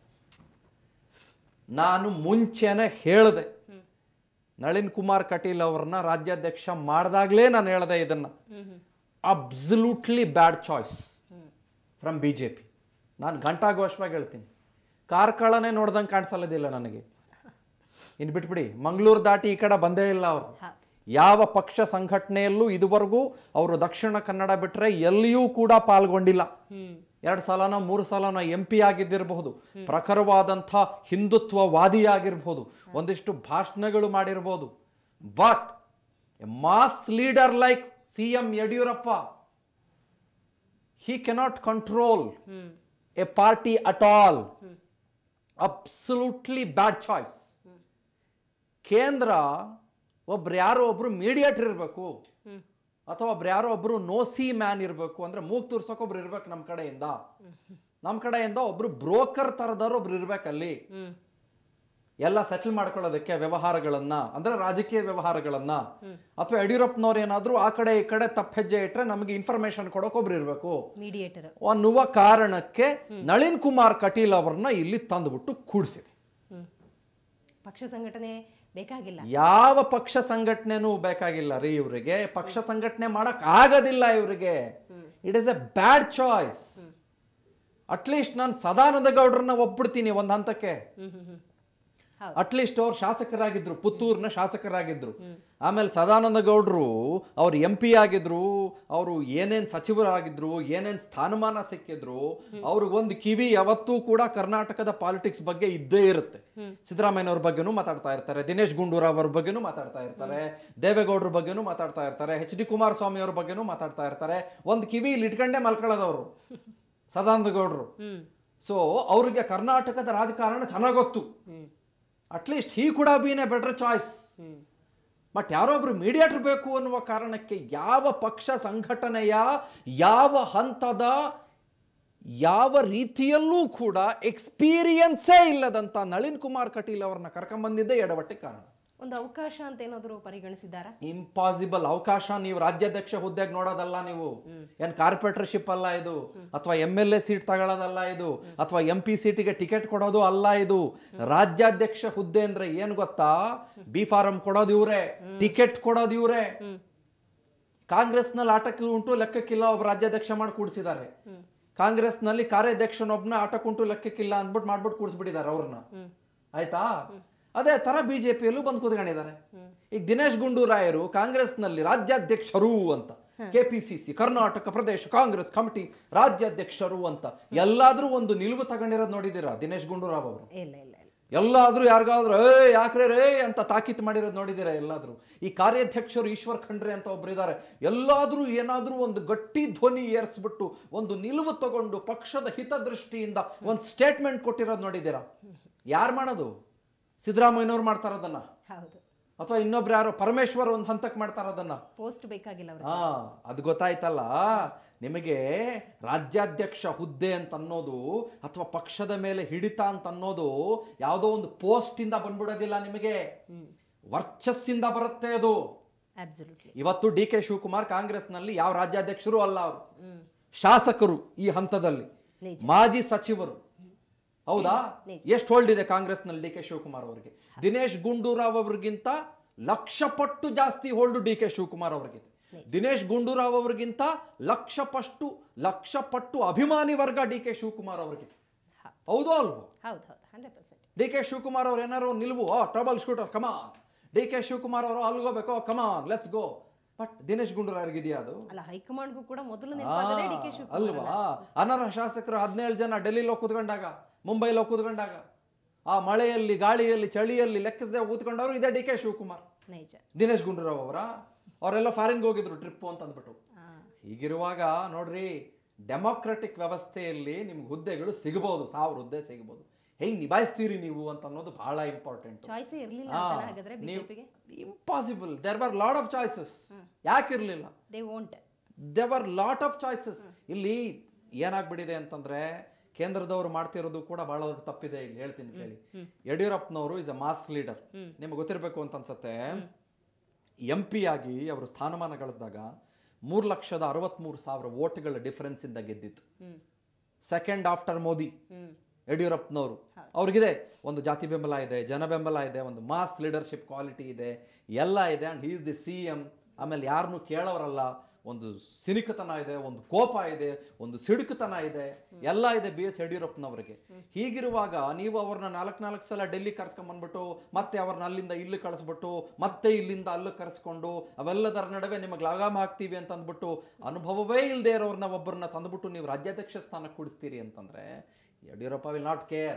ನಾನು ಮುಂಚೆನೆ ಹೇಳಿದೆ ನಳಿನ್ ಕುಮಾರ್ ಕಟೀಲ್ ಅವ್ರನ್ನ ರಾಜ್ಯಾಧ್ಯಕ್ಷ ಮಾಡಿದಾಗಲೇ ನಾನು ಹೇಳ್ದೆ ಇದನ್ನ absolutely bad choice from B J P ನಾನು ಘಂಟಾಘೋಷವಾಗಿ ಹೇಳ್ತೀನಿ ಕಾರ್ಕಳನೇ ನೋಡ್ದಂಗೆ ಕಾಣಿಸಲ್ಲದಿಲ್ಲ ನನಗೆ ಇನ್ನು ಬಿಟ್ಬಿಡಿ ಮಂಗಳೂರು ದಾಟಿ ಈ ಕಡೆ ಬಂದೇ ಇಲ್ಲ ಅವರು ಯಾವ ಪಕ್ಷ ಸಂಘಟನೆಯಲ್ಲೂ ಇದುವರೆಗೂ ಅವರು ದಕ್ಷಿಣ ಕನ್ನಡ ಬಿಟ್ರೆ ಎಲ್ಲಿಯೂ ಕೂಡ ಪಾಲ್ಗೊಂಡಿಲ್ಲ ಎರಡು ಸಲನೋ ಮೂರು ಸಲನೋ ಎಂ ಪಿ ಆಗಿದ್ದಿರಬಹುದು ಪ್ರಖರವಾದಂಥ ಹಿಂದುತ್ವವಾದಿಯಾಗಿರ್ಬೋದು ಒಂದಿಷ್ಟು ಭಾಷಣಗಳು ಮಾಡಿರ್ಬೋದು but mass leader like C M Yediyurappa he cannot control a party at all absolutely bad choice ಕೇಂದ್ರ ಒಬ್ರು ಯಾರೋ ಒಬ್ರು ಮೀಡಿಯೇಟರ್ ಇರಬೇಕು ಅಥವಾ ಒಬ್ರು ಯಾರೋ ಒಬ್ರು ನೋಸಿ ಮ್ಯಾನ್ ಇರಬೇಕು ಅಂದ್ರೆ ಮೂಗ್ ತೂರ್ಸೋಕೆ ಒಬ್ರು ಇರ್ಬೇಕು ನಮ್ಮ ಕಡೆಯಿಂದ ನಮ್ಮ ಕಡೆಯಿಂದ ಒಬ್ರು ಬ್ರೋಕರ್ ತರದವ್ರು ಒಬ್ರು ಇರ್ಬೇಕಲ್ಲಿ ಎಲ್ಲ ಸೆಟಲ್ ಮಾಡ್ಕೊಳ್ಳೋದಕ್ಕೆ ವ್ಯವಹಾರಗಳನ್ನ ಅಂದ್ರೆ ರಾಜಕೀಯ ವ್ಯವಹಾರಗಳನ್ನ ಅಥವಾ ಯಡಿಯೂರಪ್ಪನವ್ರು ಏನಾದ್ರೂ ಆ ಕಡೆ ಈ ಕಡೆ ತಪ್ಪ ಹೆಜ್ಜೆ ಇಟ್ರೆ ನಮಗೆ ಇನ್ಫಾರ್ಮೇಶನ್ ಕೊಡೋಕೆ ಒಬ್ರು ಇರಬೇಕು ಮೀಡಿಯೇಟರ್ ಅನ್ನುವ ಕಾರಣಕ್ಕೆ ನಳಿನ್ ಕುಮಾರ್ ಕಟೀಲ್ ಅವರನ್ನ ಇಲ್ಲಿ ತಂದುಬಿಟ್ಟು ಕೂಡಿಸಿದೆ ಪಕ್ಷ ಸಂಘಟನೆ ಬೇಕಾಗಿಲ್ಲ ಯಾವ ಪಕ್ಷ ಸಂಘಟನೆನೂ ಬೇಕಾಗಿಲ್ಲ ರೀ ಇವರಿಗೆ ಪಕ್ಷ ಸಂಘಟನೆ ಮಾಡಕ್ ಆಗೋದಿಲ್ಲ ಇವರಿಗೆ it is a bad choice at least ನಾನು ಸದಾನಂದ ಗೌಡ್ರನ್ನ ಒಪ್ಬಿಡ್ತೀನಿ ಒಂದ್ ಹಂತಕ್ಕೆ ಹ್ಮ್ ಹ್ಮ್ ಹ್ಮ್ ಹೌದು. ಅಟ್ಲೀಸ್ಟ್ ಅವ್ರು ಶಾಸಕರಾಗಿದ್ರು ಪುತ್ತೂರಿನ ಶಾಸಕರಾಗಿದ್ರು ಆಮೇಲೆ ಸದಾನಂದ ಗೌಡ್ರು ಅವ್ರು ಎಂ ಪಿ ಆಗಿದ್ರು ಅವರು ಏನೇನ್ ಸಚಿವರಾಗಿದ್ರು ಏನೇನ್ ಸ್ಥಾನಮಾನ ಸಿಕ್ಕಿದ್ರು ಅವ್ರಿಗೊಂದು ಕಿವಿ ಯಾವತ್ತೂ ಕೂಡ ಕರ್ನಾಟಕದ ಪಾಲಿಟಿಕ್ಸ್ ಬಗ್ಗೆ ಇದ್ದೇ ಇರುತ್ತೆ ಸಿದ್ದರಾಮಯ್ಯನವ್ರ ಬಗ್ಗೆನೂ ಮಾತಾಡ್ತಾ ಇರ್ತಾರೆ ದಿನೇಶ್ ಗುಂಡೂರಾವ್ ಅವ್ರ ಬಗ್ಗೆನೂ ಮಾತಾಡ್ತಾ ಇರ್ತಾರೆ ದೇವೇಗೌಡರ ಬಗ್ಗೆನೂ ಮಾತಾಡ್ತಾ ಇರ್ತಾರೆ ಎಚ್ ಡಿ ಕುಮಾರಸ್ವಾಮಿ ಅವ್ರ ಬಗ್ಗೆನೂ ಮಾತಾಡ್ತಾ ಇರ್ತಾರೆ ಒಂದು ಕಿವಿ ಇಲ್ಲಿ ಇಟ್ಕೊಂಡೇ ಮಲ್ಕೊಳ್ಳೋದವ್ರು ಸದಾನಂದ ಗೌಡ್ರು ಹ್ಮ್ ಸೊ ಅವ್ರಿಗೆ ಕರ್ನಾಟಕದ ರಾಜಕಾರಣ ಚೆನ್ನಾಗ್ ಗೊತ್ತು ಹ್ಮ್ ಅಟ್ಲೀಸ್ಟ್ ಹೀ ಕೂಡ been a better choice hmm but ಯಾರೊಬ್ರು ಮೀಡಿಯೇಟರ್ ಬೇಕು ಅನ್ನುವ ಕಾರಣಕ್ಕೆ ಯಾವ ಪಕ್ಷ ಸಂಘಟನೆಯ ಯಾವ ಹಂತದ ಯಾವ ರೀತಿಯಲ್ಲೂ ಕೂಡ ಎಕ್ಸ್ಪೀರಿಯನ್ಸೇ ಇಲ್ಲದಂತ ನಳಿನ್ ಕುಮಾರ್ ಕಟೀಲ್ ಅವ್ರನ್ನ ಕರ್ಕೊಂಬಂದಿದ್ದೇ ಎಡವಟ್ಟೆ ಕಾರಣ ಒಂದು ಅವಕಾಶ ಅಂತ ಏನಾದರೂ ಪರಿಗಣಿಸಿದ್ದಾರಾ ಇಂಪಾಸಿಬಲ್ ಅವಕಾಶ ನೀವು ರಾಜ್ಯಾಧ್ಯಕ್ಷ ಹುದ್ದೆಗೆ ನೋಡೋದಲ್ಲ ನೀವು ಏನ್ ಕಾರ್ಪೊರೇಟರ್ಶಿಪ್ ಅಲ್ಲ ಇದು ಅಥವಾ ಎಂ ಎಲ್ ಎ ಸೀಟ್ ತಗೊಳ್ಳೋದಲ್ಲ ಇದು ಅಥವಾ ಎಂ ಪಿ ಸೀಟಿಗೆ ಟಿಕೆಟ್ ಕೊಡೋದು ಅಲ್ಲ ಇದು ರಾಜ್ಯಾಧ್ಯಕ್ಷ ಹುದ್ದೆ ಅಂದ್ರೆ ಏನ್ ಗೊತ್ತಾ ಬಿ ಫಾರಂ ಕೊಡೋದು ಇವ್ರೆ ಟಿಕೆಟ್ ಕೊಡೋದು ಇವ್ರೆ ಕಾಂಗ್ರೆಸ್ನಲ್ಲಿ ಆಟಕ್ಕೆ ಉಂಟು ಲೆಕ್ಕಕ್ಕಿಲ್ಲ ಒಬ್ಬ ರಾಜ್ಯಾಧ್ಯಕ್ಷ ಮಾಡಿ ಕೂಡಿಸಿದ್ದಾರೆ ಕಾಂಗ್ರೆಸ್ನಲ್ಲಿ ಕಾರ್ಯಾಧ್ಯಕ್ಷನೊಬ್ನ ಆಟಕ್ಕುಂಟು ಲೆಕ್ಕಕ್ಕಿಲ್ಲ ಅಂದ್ಬಿಟ್ಟು ಮಾಡ್ಬಿಟ್ಟು ಕೂಡಿಸ್ಬಿಟ್ಟಿದ್ದಾರೆ ಅವ್ರನ್ನ ಆಯ್ತಾ ಅದೇ ತರ ಬಿಜೆಪಿಯಲ್ಲೂ ಬಂದು ಕೂತ್ಕೊಂಡಿದ್ದಾರೆ ಈಗ ದಿನೇಶ್ ಗುಂಡೂರಾಯರು ಕಾಂಗ್ರೆಸ್ನಲ್ಲಿ ರಾಜ್ಯಾಧ್ಯಕ್ಷರು ಅಂತ ಕೆಪಿಸಿಸಿ ಕರ್ನಾಟಕ ಪ್ರದೇಶ ಕಾಂಗ್ರೆಸ್ ಕಮಿಟಿ ರಾಜ್ಯಾಧ್ಯಕ್ಷರು ಅಂತ ಎಲ್ಲಾದ್ರೂ ಒಂದು ನಿಲುವು ತಗೊಂಡಿರೋದು ನೋಡಿದ್ದೀರಾ ದಿನೇಶ್ ಗುಂಡೂರಾವ್ ಅವರು ಇಲ್ಲ ಇಲ್ಲ ಇಲ್ಲ ಎಲ್ಲಾದ್ರೂ ಯಾರಿಗಾದ್ರೂ ಏ ಯಾಕ್ರೆ ರೇ ಅಂತ ತಾಕೀತು ಮಾಡಿರೋದು ನೋಡಿದ್ದೀರಾ ಎಲ್ಲಾದ್ರೂ ಈ ಕಾರ್ಯಾಧ್ಯಕ್ಷರು ಈಶ್ವರ್ ಖಂಡ್ರೆ ಅಂತ ಒಬ್ರು ಇದ್ದಾರೆ ಎಲ್ಲಾದ್ರೂ ಏನಾದ್ರೂ ಒಂದು ಗಟ್ಟಿ ಧ್ವನಿ ಏರಿಸ್ಬಿಟ್ಟು ಒಂದು ನಿಲುವು ತಗೊಂಡು ಪಕ್ಷದ ಹಿತದೃಷ್ಟಿಯಿಂದ ಒಂದು ಸ್ಟೇಟ್ಮೆಂಟ್ ಕೊಟ್ಟಿರೋದು ನೋಡಿದ್ದೀರಾ ಯಾರು ಮಾಡೋದು ಸಿದ್ದರಾಮಯ್ಯನವ್ರು ಮಾಡ್ತಾರ ಅದನ್ನ ಹೌದು ಅಥವಾ ಇನ್ನೊಬ್ರು ಯಾರೋ ಪರಮೇಶ್ವರ್ ಒಂದು ಹಂತಕ್ಕೆ ಮಾಡ್ತಾರ ಅದನ್ನ ಪೋಸ್ಟ್ ಬೇಕಾಗಿಲ್ಲ ಅವ್ರಿಗೆ ಹಾ ಅದು ಗೊತ್ತಾಯ್ತಲ್ಲ ನಿಮಗೆ ರಾಜ್ಯಾಧ್ಯಕ್ಷ ಹುದ್ದೆ ಅಂತ ಅನ್ನೋದು ಅಥವಾ ಪಕ್ಷದ ಮೇಲೆ ಹಿಡಿತ ಅಂತ ಅನ್ನೋದು ಯಾವುದೋ ಒಂದು ಪೋಸ್ಟ್ ಇಂದ ಬಂದ್ಬಿಡೋದಿಲ್ಲ ನಿಮಗೆ ವರ್ಚಸ್ಸಿಂದ ಬರುತ್ತೆ ಅದು ಅಬ್ಸಲ್ಯೂಟ್ಲಿ ಇವತ್ತು ಡಿ ಕೆ ಶಿವಕುಮಾರ್ ಕಾಂಗ್ರೆಸ್ನಲ್ಲಿ ಯಾವ ರಾಜ್ಯಾಧ್ಯಕ್ಷರು ಅಲ್ಲ ಅವರು ಶಾಸಕರು ಈ ಹಂತದಲ್ಲಿ ನಿಜ. ಮಾಜಿ ಸಚಿವರು ಹೌದಾ ನಿಜ. ಎಷ್ಟು ಹೋಲ್ಡ್ ಇದೆ ಕಾಂಗ್ರೆಸ್ನಲ್ಲಿ ಡಿ ಕೆ ಶಿವಕುಮಾರ್ ಅವರಿಗೆ ದಿನೇಶ್ ಗುಂಡೂರಾವ್ ಅವ್ರಿಗಿಂತ ಲಕ್ಷ ಪಟ್ಟು ಜಾಸ್ತಿ ಹೋಲ್ಡ್ ಡಿ ಕೆ ಶಿವಕುಮಾರ್ ಅವರಿಗೆ ದಿನೇಶ್ ಗುಂಡೂರಾವ್ ಅವರಿಗಿಂತ ಲಕ್ಷ ಪಟ್ಟು ಲಕ್ಷ ಪಟ್ಟು ಅಭಿಮಾನಿ ವರ್ಗ ಡಿ ಕೆ ಶಿವಕುಮಾರ್ ಅವರಿಗೆ ಹೌದೋ ಅಲ್ವೋ ಹೌದು ಹೌದು hundred percent D K Shivakumar ಅವ್ರು ಏನಾರು ನಿಲ್ವು ಆ trouble shooter come on D K Shivakumar ಅವರು ಅಲ್ಗೋಬೇಕು come on let's go but Dinesh Gundu Rao ಇದೆಯಾ ಅದು ಅಲ್ಲ ಹೈಕಮಾಂಡ್ಗೂ ಕೂಡ ಮೊದಲು ನೆನಪಾಗದೆ ಡಿ ಕೆ ಆ, ಶಿವಕುಮಾರ್ ಅಲ್ವಾ ಅನರ್ಹ ಶಾಸಕರು ಹದಿನೇಳು ಜನ ಡೆಲ್ಲಿಲೋ ಕೂತ್ಕೊಂಡಾಗ ಮುಂಬೈಲೋ ಕೂತ್ಕೊಂಡಾಗ ಆ ಮಳೆಯಲ್ಲಿ ಗಾಳಿಯಲ್ಲಿ ಚಳಿಯಲ್ಲಿ ಲೆಕ್ಕಿಸದೆ ಕೂತ್ಕೊಂಡವರು ಇದೇ ಡಿ ಕೆ ಶಿವಕುಮಾರ್ ನೈಜ ದಿನೇಶ್ ಗುಂಡೂರಾವ್ ಅವರ ಅವರೆಲ್ಲ ಫಾರಿನ್ಗೆ ಹೋಗಿದ್ರು ಟ್ರಿಪ್ಪು ಅಂತ ಅಂದ್ಬಿಟ್ಟು ಆ, ಹೀಗಿರುವಾಗ ನೋಡ್ರಿ ಡೆಮೋಕ್ರೆಟಿಕ್ ವ್ಯವಸ್ಥೆಯಲ್ಲಿ ನಿಮ್ಗೆ ಹುದ್ದೆಗಳು ಸಿಗಬಹುದು ಸಾವಿರ ಹುದ್ದೆ ಸಿಗಬಹುದು ಹೆಂಗ್ ನಿಭಾಯಿಸ್ತೀರಿ ನೀವು ಅಂತ ಅನ್ನೋದು ಬಹಳ ಇಂಪಾರ್ಟೆಂಟ್ ಚಾಯ್ಸೇ ಇರಲಿಲ್ಲ ಅಂತಾನೆ ಹಾಗಾದ್ರೆ ಬಿಜೆಪಿಗೆ impossible there were lot of choices ಯಾಕಿರ್ಲಿಲ್ಲ they won't there were lot of choices ಇಲ್ಲಿ ಏನಾಗ್ಬಿಟ್ಟಿದೆ ಅಂತಂದ್ರೆ ಕೇಂದ್ರದವರು ಮಾಡ್ತಿರೋದು ಕೂಡ ಬಹಳ ದೊಡ್ಡ ತಪ್ಪಿದೆ ಇಲ್ಲಿ ಹೇಳ್ತೀನಿ ಕೇಳಿ ಯಡಿಯೂರಪ್ಪನವರು ಇಸ್ ಅ ಮಾಸ್ ಲೀಡರ್ ನಿಮ್ಗೆ ಗೊತ್ತಿರಬೇಕು ಅಂತ ಅನ್ಸುತ್ತೆ ಎಂ ಪಿ ಆಗಿ ಅವರು ಸ್ಥಾನಮಾನ ಗಳಿಸಿದಾಗ ಮೂರು ಲಕ್ಷದ ಅರವತ್ಮೂರು ಸಾವಿರ ವೋಟ್ಗಳ ಡಿಫರೆನ್ಸ್ ಇಂದ ಗೆದ್ದಿತ್ತು ಸೆಕೆಂಡ್ ಆಫ್ಟರ್ ಮೋದಿ ಯಡಿಯೂರಪ್ಪನವರು ಅವ್ರಿಗಿದೆ ಒಂದು ಜಾತಿ ಬೆಂಬಲ ಇದೆ ಜನ ಬೆಂಬಲ ಇದೆ ಒಂದು ಮಾಸ್ ಲೀಡರ್ಶಿಪ್ ಕ್ವಾಲಿಟಿ ಇದೆ ಎಲ್ಲ ಇದೆ and is the C M ಆಮೇಲೆ ಯಾರನ್ನೂ ಕೇಳೋರಲ್ಲ ಒಂದು ಸಿನಿಕತನ ಇದೆ ಒಂದು ಕೋಪ ಇದೆ ಒಂದು ಸಿಡುಕತನ ಇದೆ ಎಲ್ಲ ಇದೆ ಬಿ ಎಸ್ ಯಡಿಯೂರಪ್ಪನವರಿಗೆ ಹೀಗಿರುವಾಗ ನೀವು ಅವ್ರನ್ನ ನಾಲ್ಕು ನಾಲ್ಕು ಸಲ ಡೆಲ್ಲಿ ಕರ್ಸ್ಕೊಂಬಂದ್ಬಿಟ್ಟು ಮತ್ತೆ ಅವ್ರನ್ನ ಅಲ್ಲಿಂದ ಇಲ್ಲಿ ಕಳಿಸ್ಬಿಟ್ಟು ಮತ್ತೆ ಇಲ್ಲಿಂದ ಅಲ್ಲಿ ಕರೆಸ್ಕೊಂಡು ಅವೆಲ್ಲದರ ನಡುವೆ ನಿಮಗೆ ಲಗಾಮ ಹಾಕ್ತೀವಿ ಅಂತ ಅಂದ್ಬಿಟ್ಟು ಅನುಭವವೇ ಇಲ್ಲದೆ ಇರೋರ್ನ ಒಬ್ಬರನ್ನ ತಂದ್ಬಿಟ್ಟು ನೀವು ರಾಜ್ಯಾಧ್ಯಕ್ಷ ಸ್ಥಾನಕ್ಕೆ ಕೂಡಿಸ್ತೀರಿ ಅಂತಂದ್ರೆ Yediyurappa will not care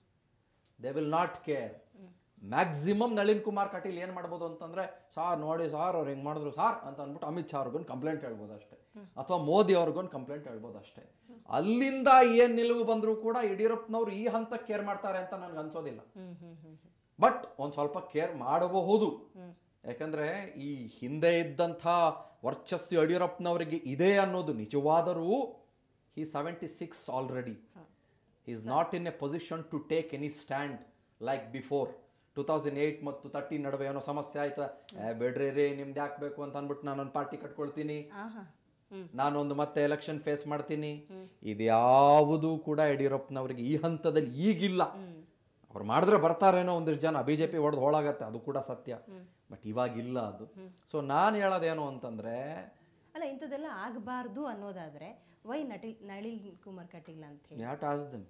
they will not care maximum Nalin Kumar Kateel ಏನು ಮಾಡ್ಬೋದು ಅಂತಂದ್ರೆ ಸಾರ್ ನೋಡಿ ಸಾರ್ ಅವ್ರು ಹಿಂಗೆ ಮಾಡಿದ್ರು ಸಾರ್ ಅಂತ ಅಂದ್ಬಿಟ್ಟು ಅಮಿತ್ ಶಾ ಅವ್ರಿಗೊಂದು ಕಂಪ್ಲೇಂಟ್ ಹೇಳ್ಬೋದು ಅಷ್ಟೇ ಅಥವಾ ಮೋದಿ ಅವ್ರಿಗೊಂದು ಕಂಪ್ಲೇಂಟ್ ಹೇಳ್ಬೋದು ಅಷ್ಟೇ ಅಲ್ಲಿಂದ ಏನು ನಿಲುವು ಬಂದರೂ ಕೂಡ ಯಡಿಯೂರಪ್ಪನವ್ರು ಈ ಹಂತಕ್ಕೆ ಕೇರ್ ಮಾಡ್ತಾರೆ ಅಂತ ನನಗೆ ಅನ್ಸೋದಿಲ್ಲ ಹ್ಮ್ ಹ್ಮ್ ಹ್ಮ್ ಬಟ್ ಒಂದು ಸ್ವಲ್ಪ ಕೇರ್ ಮಾಡಬಹುದು ಯಾಕಂದ್ರೆ ಈ ಹಿಂದೆ ಇದ್ದಂಥ ವರ್ಚಸ್ಸು ಯಡಿಯೂರಪ್ಪನವರಿಗೆ ಇದೆ ಅನ್ನೋದು ನಿಜವಾದರೂ he seventy six already is not in a position to take any stand like before two thousand eight ಮತ್ತು ತರ್ಟಿ ನಡುವೆ ಏನೋ ಸಮಸ್ಯೆ ಆಯ್ತಾ ಏ ಬೇಡ್ರಿ ರೀ ನಿಮ್ದು ಯಾಕೆ ಬೇಕು ಅಂತ ಅಂದ್ಬಿಟ್ಟು ನಾನೊಂದು ಪಾರ್ಟಿ ಕಟ್ಕೊಳ್ತೀನಿ ಆಹಾ ಹ್ಮ್ ನಾನೊಂದು ಮತ್ತೆ ಎಲೆಕ್ಷನ್ ಫೇಸ್ ಮಾಡ್ತೀನಿ ಇದ್ಯಾವುದೂ ಕೂಡ ಯಡಿಯೂರಪ್ಪನವರಿಗೆ ಈ ಹಂತದಲ್ಲಿ ಈಗಿಲ್ಲ ಅವ್ರು ಮಾಡಿದ್ರೆ ಬರ್ತಾರೇನೋ ಒಂದಿಷ್ಟು ಜನ ಬಿ ಜೆ ಪಿ ಹೊಡೆದು ಹೋಳಾಗತ್ತೆ ಅದು ಕೂಡ ಸತ್ಯ ಬಟ್ ಇವಾಗಿಲ್ಲ ಅದು ಸೊ ನಾನು ಹೇಳೋದೇನು ಅಂತಂದ್ರೆ ಅಲ್ಲ ಇಂಥದ್ದೆಲ್ಲ ಆಗಬಾರ್ದು ಅನ್ನೋದಾದ್ರೆ ವೈ ನಟಿ ನಳಿನ್ ಕುಮಾರ್ ಕಟೀಲ್ ಅಂತ ಹೇಳಿ ಯಾಟ್ ಆಸ್ ದಮ್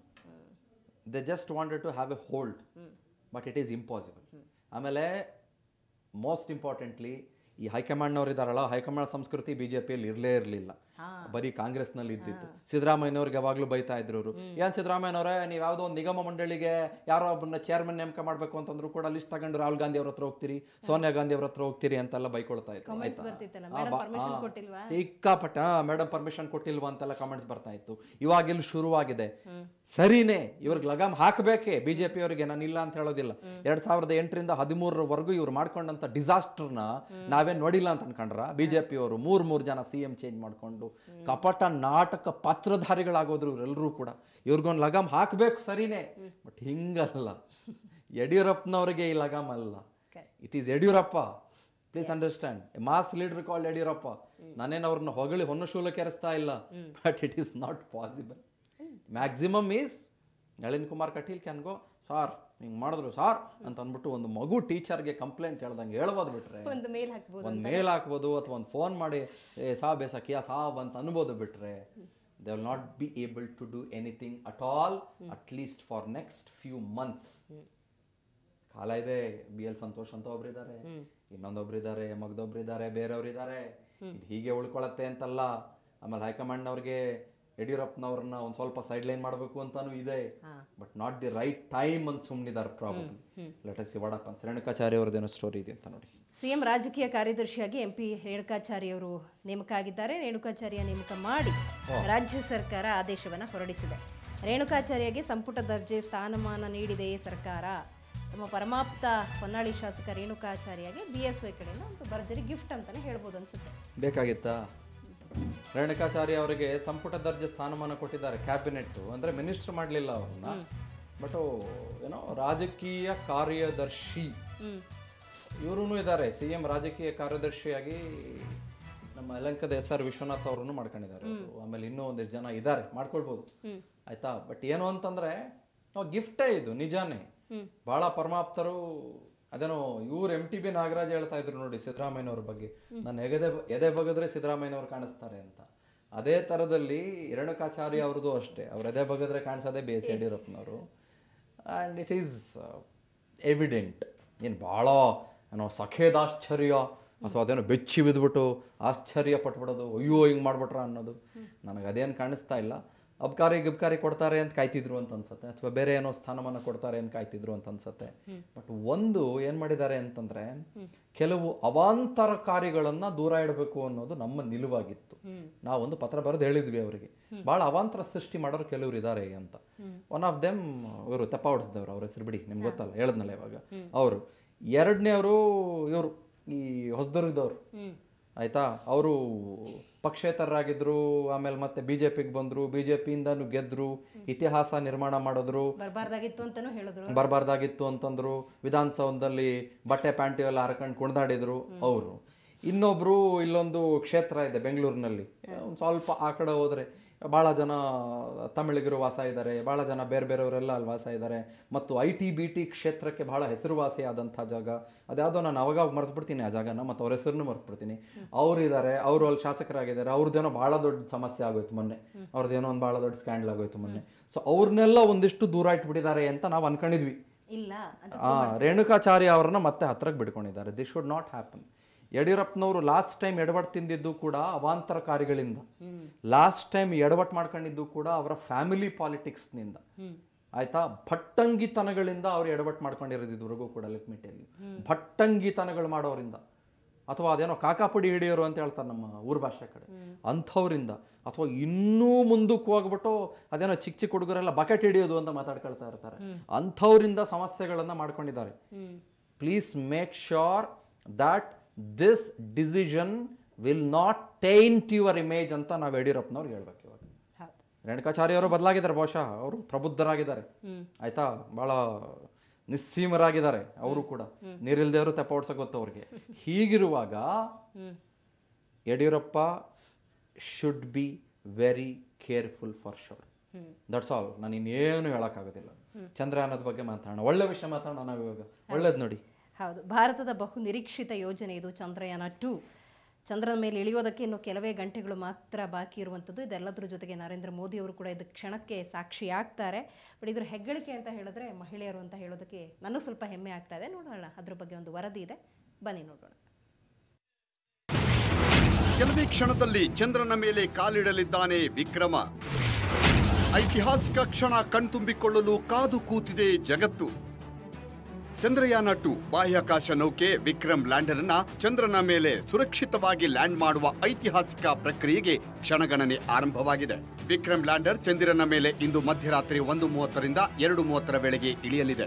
they just wanted to have a hold but it is impossible ಆಮೇಲೆ ಮೋಸ್ಟ್ ಇಂಪಾರ್ಟೆಂಟ್ಲಿ ಈ ಹೈಕಮಾಂಡ್ನವ್ರು ಇದಾರಲ್ಲ ಹೈಕಮಾಂಡ್ ಸಂಸ್ಕೃತಿ ಬಿ ಜೆ ಪಿಯಲ್ಲಿ ಇರಲೇ ಇರಲಿಲ್ಲ ಬರೀ ಕಾಂಗ್ರೆಸ್ನಲ್ಲಿ ಇದ್ದಿತ್ತು ಸಿದ್ದರಾಮಯ್ಯನವ್ರಿಗೆ ಯಾವಾಗಲೂ ಬೈತಾ ಇದ್ರು ಅವರು ಏನ್ ಸಿದ್ದರಾಮಯ್ಯನವರೇ ನೀವು ಯಾವುದೋ ಒಂದು ನಿಗಮ ಮಂಡಳಿಗೆ ಯಾರೋ ಒಬ್ಬರನ್ನ ಚೇರ್ಮನ್ ನೇಮಕ ಮಾಡಬೇಕು ಅಂತಂದ್ರು ಕೂಡ ಲಿಸ್ಟ್ ತಗೊಂಡು ರಾಹುಲ್ ಗಾಂಧಿ ಅವ್ರ ಹತ್ರ ಹೋಗ್ತೀರಿ ಸೋನಿಯಾ ಗಾಂಧಿ ಅವ್ರ ಹತ್ರ ಹೋಗ್ತೀರಿ ಅಂತೆಲ್ಲ ಬೈಕೊಳ್ತಾ ಇತ್ತು ಆಯ್ತಾ ಬರ್ತಿತ್ತಲ್ಲ ಆ, ಮೇಡಮ್ ಬಾ- ಪರ್ಮಿಷನ್ ಆ, ಕೊಟ್ಟಿಲ್ವಾ ಸಿಕ್ಕಾಪಟ್ಟ ಮೇಡಮ್ ಪರ್ಮಿಷನ್ ಕೊಟ್ಟಿಲ್ವಾ ಅಂತೆಲ್ಲ ಕಾಮೆಂಟ್ಸ್ ಬರ್ತಾ ಇತ್ತು ಇವಾಗ ಇಲ್ಲಿ ಶುರುವಾಗಿದೆ ಸರಿನೇ ಇವ್ರಿಗೆ ಲಗಾಮ್ ಹಾಕಬೇಕೆ ಬಿಜೆಪಿ ಅವರಿಗೆ ನಾನು ಇಲ್ಲ ಅಂತ ಹೇಳೋದಿಲ್ಲ ಎರಡ್ ಸಾವಿರದ ಎಂಟರಿಂದ ಹದಿಮೂರರವರೆಗೂ ಇವ್ರು ಮಾಡ್ಕೊಂಡಂತ ಡಿಸಾಸ್ಟರ್ನ ನಾವೇನ್ ನೋಡಿಲ್ಲ ಅಂತ ಅನ್ಕೊಂಡ್ರ ಬಿಜೆಪಿ ಅವರು ಮೂರ್ ಮೂರ್ ಜನ ಸಿ ಎಂ ಚೇಂಜ್ ಮಾಡ್ಕೊಂಡು ಕಪಟ ನಾಟಕ ಪಾತ್ರಧಾರಿಗಳಾಗೋದ್ರು ಇವರೆಲ್ಲರೂ ಕೂಡ ಇವ್ರಿಗೊಂದು ಲಗಾಮ್ ಹಾಕಬೇಕು ಸರಿನೇ ಬಟ್ ಹಿಂಗಲ್ಲ ಯಡಿಯೂರಪ್ಪನವರಿಗೆ ಈ ಲಗಾಮ್ ಅಲ್ಲ Correct. It is Yediyurappa please understand mass leader called Yediyurappa ನಾನೇನು ಅವ್ರನ್ನ ಹೊಗಳಿ ಹೊನ್ನು ಶೂಲ ಕೆರೆಸ್ತಾ ಇಲ್ಲ but it is not possible maximum is Nalin Kumar Kateel can go sir ಹಿಂಗೆ ಮಾಡಿದ್ರು ಸಾರ್ ಅಂತ ಅಂದ್ಬಿಟ್ಟು ಒಂದು ಮಗು ಟೀಚರ್ಗೆ ಕಂಪ್ಲೇಂಟ್ ಹೇಳ್ದಂಗೆ ಹೇಳ್ಬೋದು ಬಿಟ್ರೆ ಒಂದು ಮೇಲ್ ಹಾಕ್ಬೋದು ಒಂದು ಮೇಲ್ ಹಾಕ್ಬೋದು ಅಥವಾ ಒಂದು ಫೋನ್ ಮಾಡಿ ಏ ಸಾ ಬೇಸ ಕಿಯಾ ಸಾಬ್ ಅಂತ ಅನ್ಬೋದು ಬಿಟ್ರೆ they will not be able to do anything at all at least for next few months ಕಾಲ ಇದೆ ಬಿ ಎಲ್ ಸಂತೋಷ್ ಅಂತ ಒಬ್ರಿದ್ದಾರೆ ಇನ್ನೊಂದೊಬ್ರಿದ್ದಾರೆ ಮಗದೊಬ್ರಿದ್ದಾರೆ ಬೇರೆಯವ್ರಿದ್ದಾರೆ ಇದು ಹೀಗೆ ಉಳ್ಕೊಳತ್ತೆ ಅಂತಲ್ಲ ಆಮೇಲೆ ಹೈಕಮಾಂಡ್ನವ್ರಿಗೆ ಯಡಿಯೂರಪ್ಪನವ್ರನ್ನ ಒಂದು ಸ್ವಲ್ಪ ಸೈಡ್ ಲೈನ್ ಮಾಡಬೇಕು ಅಂತಾನೂ ಇದೆ but not the right time ಅಂತ ಸುಮ್ಮನಿದ್ದಾರೆ ಪ್ರಾಬ್ಲಮ್ ಲೆಟಸ್ ವಡಪ್ಪ ರೇಣುಕಾಚಾರ್ಯ ಅವ್ರದ್ದೇನೋ ಸ್ಟೋರಿ ಇದೆ ಅಂತ ನೋಡಿ ಸಿಎಂ ರಾಜಕೀಯ ಕಾರ್ಯದರ್ಶಿಯಾಗಿ ಎಂಪಿ ರೇಣುಕಾಚಾರಿ ಅವರು ನೇಮಕ ಆಗಿದ್ದಾರೆ ರೇಣುಕಾಚಾರ್ಯ ನೇಮಕ ಮಾಡಿ ರಾಜ್ಯ ಸರ್ಕಾರ ಆದೇಶವನ್ನು ಹೊರಡಿಸಿದೆ ರೇಣುಕಾಚಾರ್ಯಗೆ ಸಂಪುಟ ದರ್ಜೆ ಸ್ಥಾನಮಾನ ನೀಡಿದೆ ಸರ್ಕಾರ ತಮ್ಮ ಪರಮಾಪ್ತ ಹೊನ್ನಾಳಿ ಶಾಸಕ ರೇಣುಕಾಚಾರ್ಯಗೆ ಬಿ ಎಸ್ ವೈ ಕಡೆಯಿಂದ ಒಂದು ಭರ್ಜರಿ ಗಿಫ್ಟ್ ಅಂತಲೇ ಹೇಳ್ಬೋದು ಅನ್ಸುತ್ತೆ ಬೇಕಾಗಿತ್ತಾ ರೇಣುಕಾಚಾರ್ಯ ಅವರಿಗೆ ಸಂಪುಟ ದರ್ಜೆ ಸ್ಥಾನಮಾನ ಕೊಟ್ಟಿದ್ದಾರೆ ಕ್ಯಾಬಿನೆಟ್ ಅಂದ್ರೆ ಮಿನಿಸ್ಟರ್ ಮಾಡಲಿಲ್ಲ ಅವ್ರನ್ನ ಬಟ್ ಏನೋ ರಾಜಕೀಯ ಕಾರ್ಯದರ್ಶಿ ಇವರು ಇದ್ದಾರೆ ಸಿ ಎಂ ರಾಜಕೀಯ ಕಾರ್ಯದರ್ಶಿಯಾಗಿ ನಮ್ಮ ಯಲಂಕದ ಎಸ್ ಆರ್ ವಿಶ್ವನಾಥ್ ಅವರನ್ನು ಮಾಡ್ಕೊಂಡಿದ್ದಾರೆ ಅವ್ರು. ಆಮೇಲೆ ಇನ್ನೂ ಒಂದಿಷ್ಟು ಜನ ಇದ್ದಾರೆ ಮಾಡ್ಕೊಳ್ಬೋದು ಆಯ್ತಾ ಬಟ್ ಏನು ಅಂತಂದ್ರೆ ನಾವು ಗಿಫ್ಟೇ ಇದು ನಿಜಾನೇ ಬಹಳ ಪರಮಾಪ್ತರು ಅದೇನೋ ಇವ್ರು ಎಂ ಟಿ ಬಿ ನಾಗರಾಜ್ ಹೇಳ್ತಾ ಇದ್ರು ನೋಡಿ ಸಿದ್ದರಾಮಯ್ಯನವ್ರ ಬಗ್ಗೆ ನಾನು ಎಗದೆ ಎದೆ ಬಗದ್ರೆ ಸಿದ್ದರಾಮಯ್ಯನವ್ರು ಕಾಣಿಸ್ತಾರೆ ಅಂತ ಅದೇ ಥರದಲ್ಲಿ ರೇಣುಕಾಚಾರ್ಯ ಅವ್ರದ್ದು ಅಷ್ಟೇ ಅವ್ರ ಎದೆ ಬಗದ್ರೆ ಕಾಣಿಸೋದೇ ಬಿ ಎಸ್ ಯಡಿಯೂರಪ್ಪನವರು ಆ್ಯಂಡ್ ಇಟ್ ಈಸ್ ಎವಿಡೆಂಟ್ ಏನು ಭಾಳ ಏನೋ ಸಖೇದಾಶ್ಚರ್ಯ ಅಥವಾ ಅದೇನೋ ಬೆಚ್ಚಿ ಬಿದ್ದುಬಿಟ್ಟು ಆಶ್ಚರ್ಯ ಪಟ್ಬಿಡೋದು ಅಯ್ಯೋ ಹಿಂಗೆ ಮಾಡ್ಬಿಟ್ರ ಅನ್ನೋದು ನನಗೆ ಅದೇನು ಕಾಣಿಸ್ತಾ ಇಲ್ಲ ಅಬ್ಕಾರಿ ಗಿಬ್ಕಾರಿ ಕೊಡ್ತಾರೆ ಅಂತ ಕಾಯ್ತಿದ್ರು ಅಂತ ಅನ್ಸುತ್ತೆ ಅಥವಾ ಬೇರೆ ಏನೋ ಸ್ಥಾನಮಾನ ಕೊಡ್ತಾರೆ ಅಂತ ಕಾಯ್ತಿದ್ರು ಅಂತ ಅನ್ಸುತ್ತೆ ಬಟ್ ಒಂದು ಏನು ಮಾಡಿದ್ದಾರೆ ಅಂತಂದ್ರೆ ಕೆಲವು ಅವಾಂತರಕಾರಿಗಳನ್ನ ದೂರ ಇಡಬೇಕು ಅನ್ನೋದು ನಮ್ಮ ನಿಲುವಾಗಿತ್ತು ನಾವೊಂದು ಪತ್ರ ಬರೆದು ಹೇಳಿದ್ವಿ ಅವರಿಗೆ ಭಾಳ ಅವಾಂತರ ಸೃಷ್ಟಿ ಮಾಡೋರು ಕೆಲವರು ಇದ್ದಾರೆ ಅಂತ ಒನ್ ಆಫ್ ದೆಮ್ ಇವರು ತೆಪ್ಪ ಹೊಡಿಸಿದವ್ರು ಅವ್ರ ಹೆಸರು ಬಿಡಿ ನಿಮ್ಗೆ ಗೊತ್ತಲ್ಲ ಹೇಳಿದ್ನಲ್ಲ ಇವಾಗ ಅವರು ಎರಡನೇವರು ಇವರು ಈ ಹೊಸದವ್ರಿದ್ದವ್ರು ಆಯ್ತಾ ಅವರು ಪಕ್ಷೇತರರಾಗಿದ್ರು ಆಮೇಲೆ ಮತ್ತೆ ಬಿಜೆಪಿಗೆ ಬಂದ್ರು ಬಿಜೆಪಿಯಿಂದನೂ ಗೆದ್ರು ಇತಿಹಾಸ ನಿರ್ಮಾಣ ಮಾಡಿದ್ರು ಬರಬಾರ್ದಾಗಿತ್ತು ಅಂತಲೂ ಹೇಳಿದ್ರು ಬರಬಾರ್ದಾಗಿತ್ತು ಅಂತಂದ್ರು ವಿಧಾನಸೌಧದಲ್ಲಿ ಬಟ್ಟೆ ಪ್ಯಾಂಟು ಎಲ್ಲ ಹರ್ಕೊಂಡು ಕುಣಿದಾಡಿದ್ರು ಅವರು ಇನ್ನೊಬ್ರು ಇಲ್ಲೊಂದು ಕ್ಷೇತ್ರ ಇದೆ ಬೆಂಗಳೂರಿನಲ್ಲಿ ಒಂದು ಸ್ವಲ್ಪ ಆ ಕಡೆ ಹೋದ್ರೆ ಭಾಳ ಜನ ತಮಿಳಿಗರು ವಾಸ ಇದ್ದಾರೆ ಭಾಳ ಜನ ಬೇರೆ ಬೇರೆಯವರೆಲ್ಲ ಅಲ್ಲಿ ವಾಸ ಇದ್ದಾರೆ ಮತ್ತು ಐ ಟಿ ಬಿ ಟಿ ಕ್ಷೇತ್ರಕ್ಕೆ ಬಹಳ ಹೆಸರುವಾಸಿಯಾದಂಥ ಜಾಗ ಅದ್ಯಾವುದೋ ನಾನು ಅವಾಗ ಮರೆತುಬಿಡ್ತೀನಿ ಆ ಜಾಗನ ಮತ್ತು ಅವ್ರ ಹೆಸರನ್ನು ಮರೆತುಬಿಡ್ತೀನಿ ಅವ್ರು ಇದ್ದಾರೆ ಅವರು ಅಲ್ಲಿ ಶಾಸಕರಾಗಿದ್ದಾರೆ ಅವ್ರದ್ದೇನೋ ಭಾಳ ದೊಡ್ಡ ಸಮಸ್ಯೆ ಆಗೋಯ್ತು ಮೊನ್ನೆ ಅವ್ರದ್ದೇನೋ ಒಂದು ಭಾಳ ದೊಡ್ಡ ಸ್ಕ್ಯಾಂಡಲ್ ಆಗೋಯ್ತು ಮೊನ್ನೆ ಸೊ ಅವ್ರನ್ನೆಲ್ಲ ಒಂದಿಷ್ಟು ದೂರ ಇಟ್ಬಿಟ್ಟಿದ್ದಾರೆ ಅಂತ ನಾವು ಅನ್ಕೊಂಡಿದ್ವಿ ಇಲ್ಲ ಅದು ಆ ರೇಣುಕಾಚಾರ್ಯ ಅವರನ್ನ ಮತ್ತೆ ಹತ್ರಕ್ಕೆ ಬಿಡ್ಕೊಂಡಿದ್ದಾರೆ ದಿಸ್ ಶುಡ್ ನಾಟ್ ಹ್ಯಾಪನ್ ಯಡಿಯೂರಪ್ಪನವರು ಲಾಸ್ಟ್ ಟೈಮ್ ಎಡವಟ್ ತಿಂದಿದ್ದು ಕೂಡ ಅವಾಂತರಕಾರಿಗಳಿಂದ ಲಾಸ್ಟ್ ಟೈಮ್ ಎಡವಟ್ ಮಾಡ್ಕೊಂಡಿದ್ದು ಕೂಡ ಅವರ ಫ್ಯಾಮಿಲಿ ಪಾಲಿಟಿಕ್ಸ್ನಿಂದ ಆಯ್ತಾ ಭಟ್ಟಂಗಿತನಗಳಿಂದ ಅವ್ರು ಎಡವಟ್ ಮಾಡ್ಕೊಂಡಿರೋದು ಇದುವರೆಗೂ ಕೂಡ ಲೆಕ್ಮಿಟಿಯಲ್ಲಿ ಭಟ್ಟಂಗಿತನಗಳು ಮಾಡೋರಿಂದ ಅಥವಾ ಅದೇನೋ ಕಾಕಾಪುಡಿ ಹಿಡಿಯೋರು ಅಂತ ಹೇಳ್ತಾರೆ ನಮ್ಮ ಊರ್ ಭಾಷೆ ಕಡೆ ಅಂಥವ್ರಿಂದ ಅಥವಾ ಇನ್ನೂ ಮುಂದಕ್ಕೆ ಹೋಗ್ಬಿಟ್ಟು ಅದೇನೋ ಚಿಕ್ಕ ಚಿಕ್ಕ ಹುಡುಗರೆಲ್ಲ ಬಕೆಟ್ ಹಿಡಿಯೋದು ಅಂತ ಮಾತಾಡ್ಕೊಳ್ತಾ ಇರ್ತಾರೆ ಅಂಥವ್ರಿಂದ ಸಮಸ್ಯೆಗಳನ್ನ ಮಾಡ್ಕೊಂಡಿದ್ದಾರೆ please make sure that this decision will not taint your image ಅಂತ ನಾವು ಯಡಿಯೂರಪ್ಪನವ್ರಿಗೆ ಹೇಳ್ಬೇಕು ಇವಾಗ ಹೌದು ರೇಣುಕಾಚಾರ್ಯ ಅವರು ಬದಲಾಗಿದ್ದಾರೆ ಬಹುಶಃ ಅವರು ಪ್ರಬುದ್ಧರಾಗಿದ್ದಾರೆ ಆಯ್ತಾ ಬಹಳ ನಿಸ್ಸೀಮರಾಗಿದ್ದಾರೆ ಅವರು ಕೂಡ ನೀರಿಲ್ದೇವರು ತೆಪ್ಪ ಓಡ್ಸಕ್ ಗೊತ್ತು ಅವ್ರಿಗೆ ಹೀಗಿರುವಾಗ Yediyurappa should be very careful for sure that's all ನಾನು ಇನ್ನೇನು ಹೇಳೋಕ್ಕಾಗೋದಿಲ್ಲ ಚಂದ್ರಯಾನದ ಬಗ್ಗೆ ಮಾತಾಡೋಣ ಒಳ್ಳೆ ವಿಷಯ ಮಾತಾಡೋಣ ನಾವು ಇವಾಗ ಒಳ್ಳೇದು ನೋಡಿ ಹೌದು ಭಾರತದ ಬಹು ನಿರೀಕ್ಷಿತ ಯೋಜನೆ ಇದು ಚಂದ್ರಯಾನ ಟು ಚಂದ್ರನ ಮೇಲೆ ಇಳಿಯೋದಕ್ಕೆ ಇನ್ನು ಕೆಲವೇ ಗಂಟೆಗಳು ಮಾತ್ರ ಬಾಕಿ ಇರುವಂಥದ್ದು ಇದೆಲ್ಲದರ ಜೊತೆಗೆ ನರೇಂದ್ರ ಮೋದಿ ಅವರು ಕೂಡ ಇದು ಕ್ಷಣಕ್ಕೆ ಸಾಕ್ಷಿಯಾಗ್ತಾರೆ ಬಟ್ ಇದ್ರ ಹೆಗ್ಗಳಿಕೆ ಅಂತ ಹೇಳಿದ್ರೆ ಮಹಿಳೆಯರು ಅಂತ ಹೇಳೋದಕ್ಕೆ ನನಗೂ ಸ್ವಲ್ಪ ಹೆಮ್ಮೆ ಆಗ್ತಾ ಇದೆ ನೋಡೋಣ ಅದ್ರ ಬಗ್ಗೆ ಒಂದು ವರದಿ ಇದೆ ಬನ್ನಿ ನೋಡೋಣ ಕೆಲವೇ ಕ್ಷಣದಲ್ಲಿ ಚಂದ್ರನ ಮೇಲೆ ಕಾಲಿಡಲಿದ್ದಾನೆ ವಿಕ್ರಮ ಐತಿಹಾಸಿಕ ಕ್ಷಣ ಕಣ್ತುಂಬಿಕೊಳ್ಳಲು ಕಾದು ಕೂತಿದೆ ಜಗತ್ತು ಚಂದ್ರಯಾನ ಟು ಬಾಹ್ಯಾಕಾಶ ನೌಕೆ ವಿಕ್ರಮ್ ಲ್ಯಾಂಡರ್ ಅನ್ನ ಚಂದ್ರನ ಮೇಲೆ ಸುರಕ್ಷಿತವಾಗಿ ಲ್ಯಾಂಡ್ ಮಾಡುವ ಐತಿಹಾಸಿಕ ಪ್ರಕ್ರಿಯೆಗೆ ಕ್ಷಣಗಣನೆ ಆರಂಭವಾಗಿದೆ ವಿಕ್ರಮ್ ಲ್ಯಾಂಡರ್ ಚಂದಿರನ ಮೇಲೆ ಇಂದು ಮಧ್ಯರಾತ್ರಿ ಒಂದು ಮೂವತ್ತರಿಂದ ಎರಡು ಮೂವತ್ತರ ವೇಳೆಗೆ ಇಳಿಯಲಿದೆ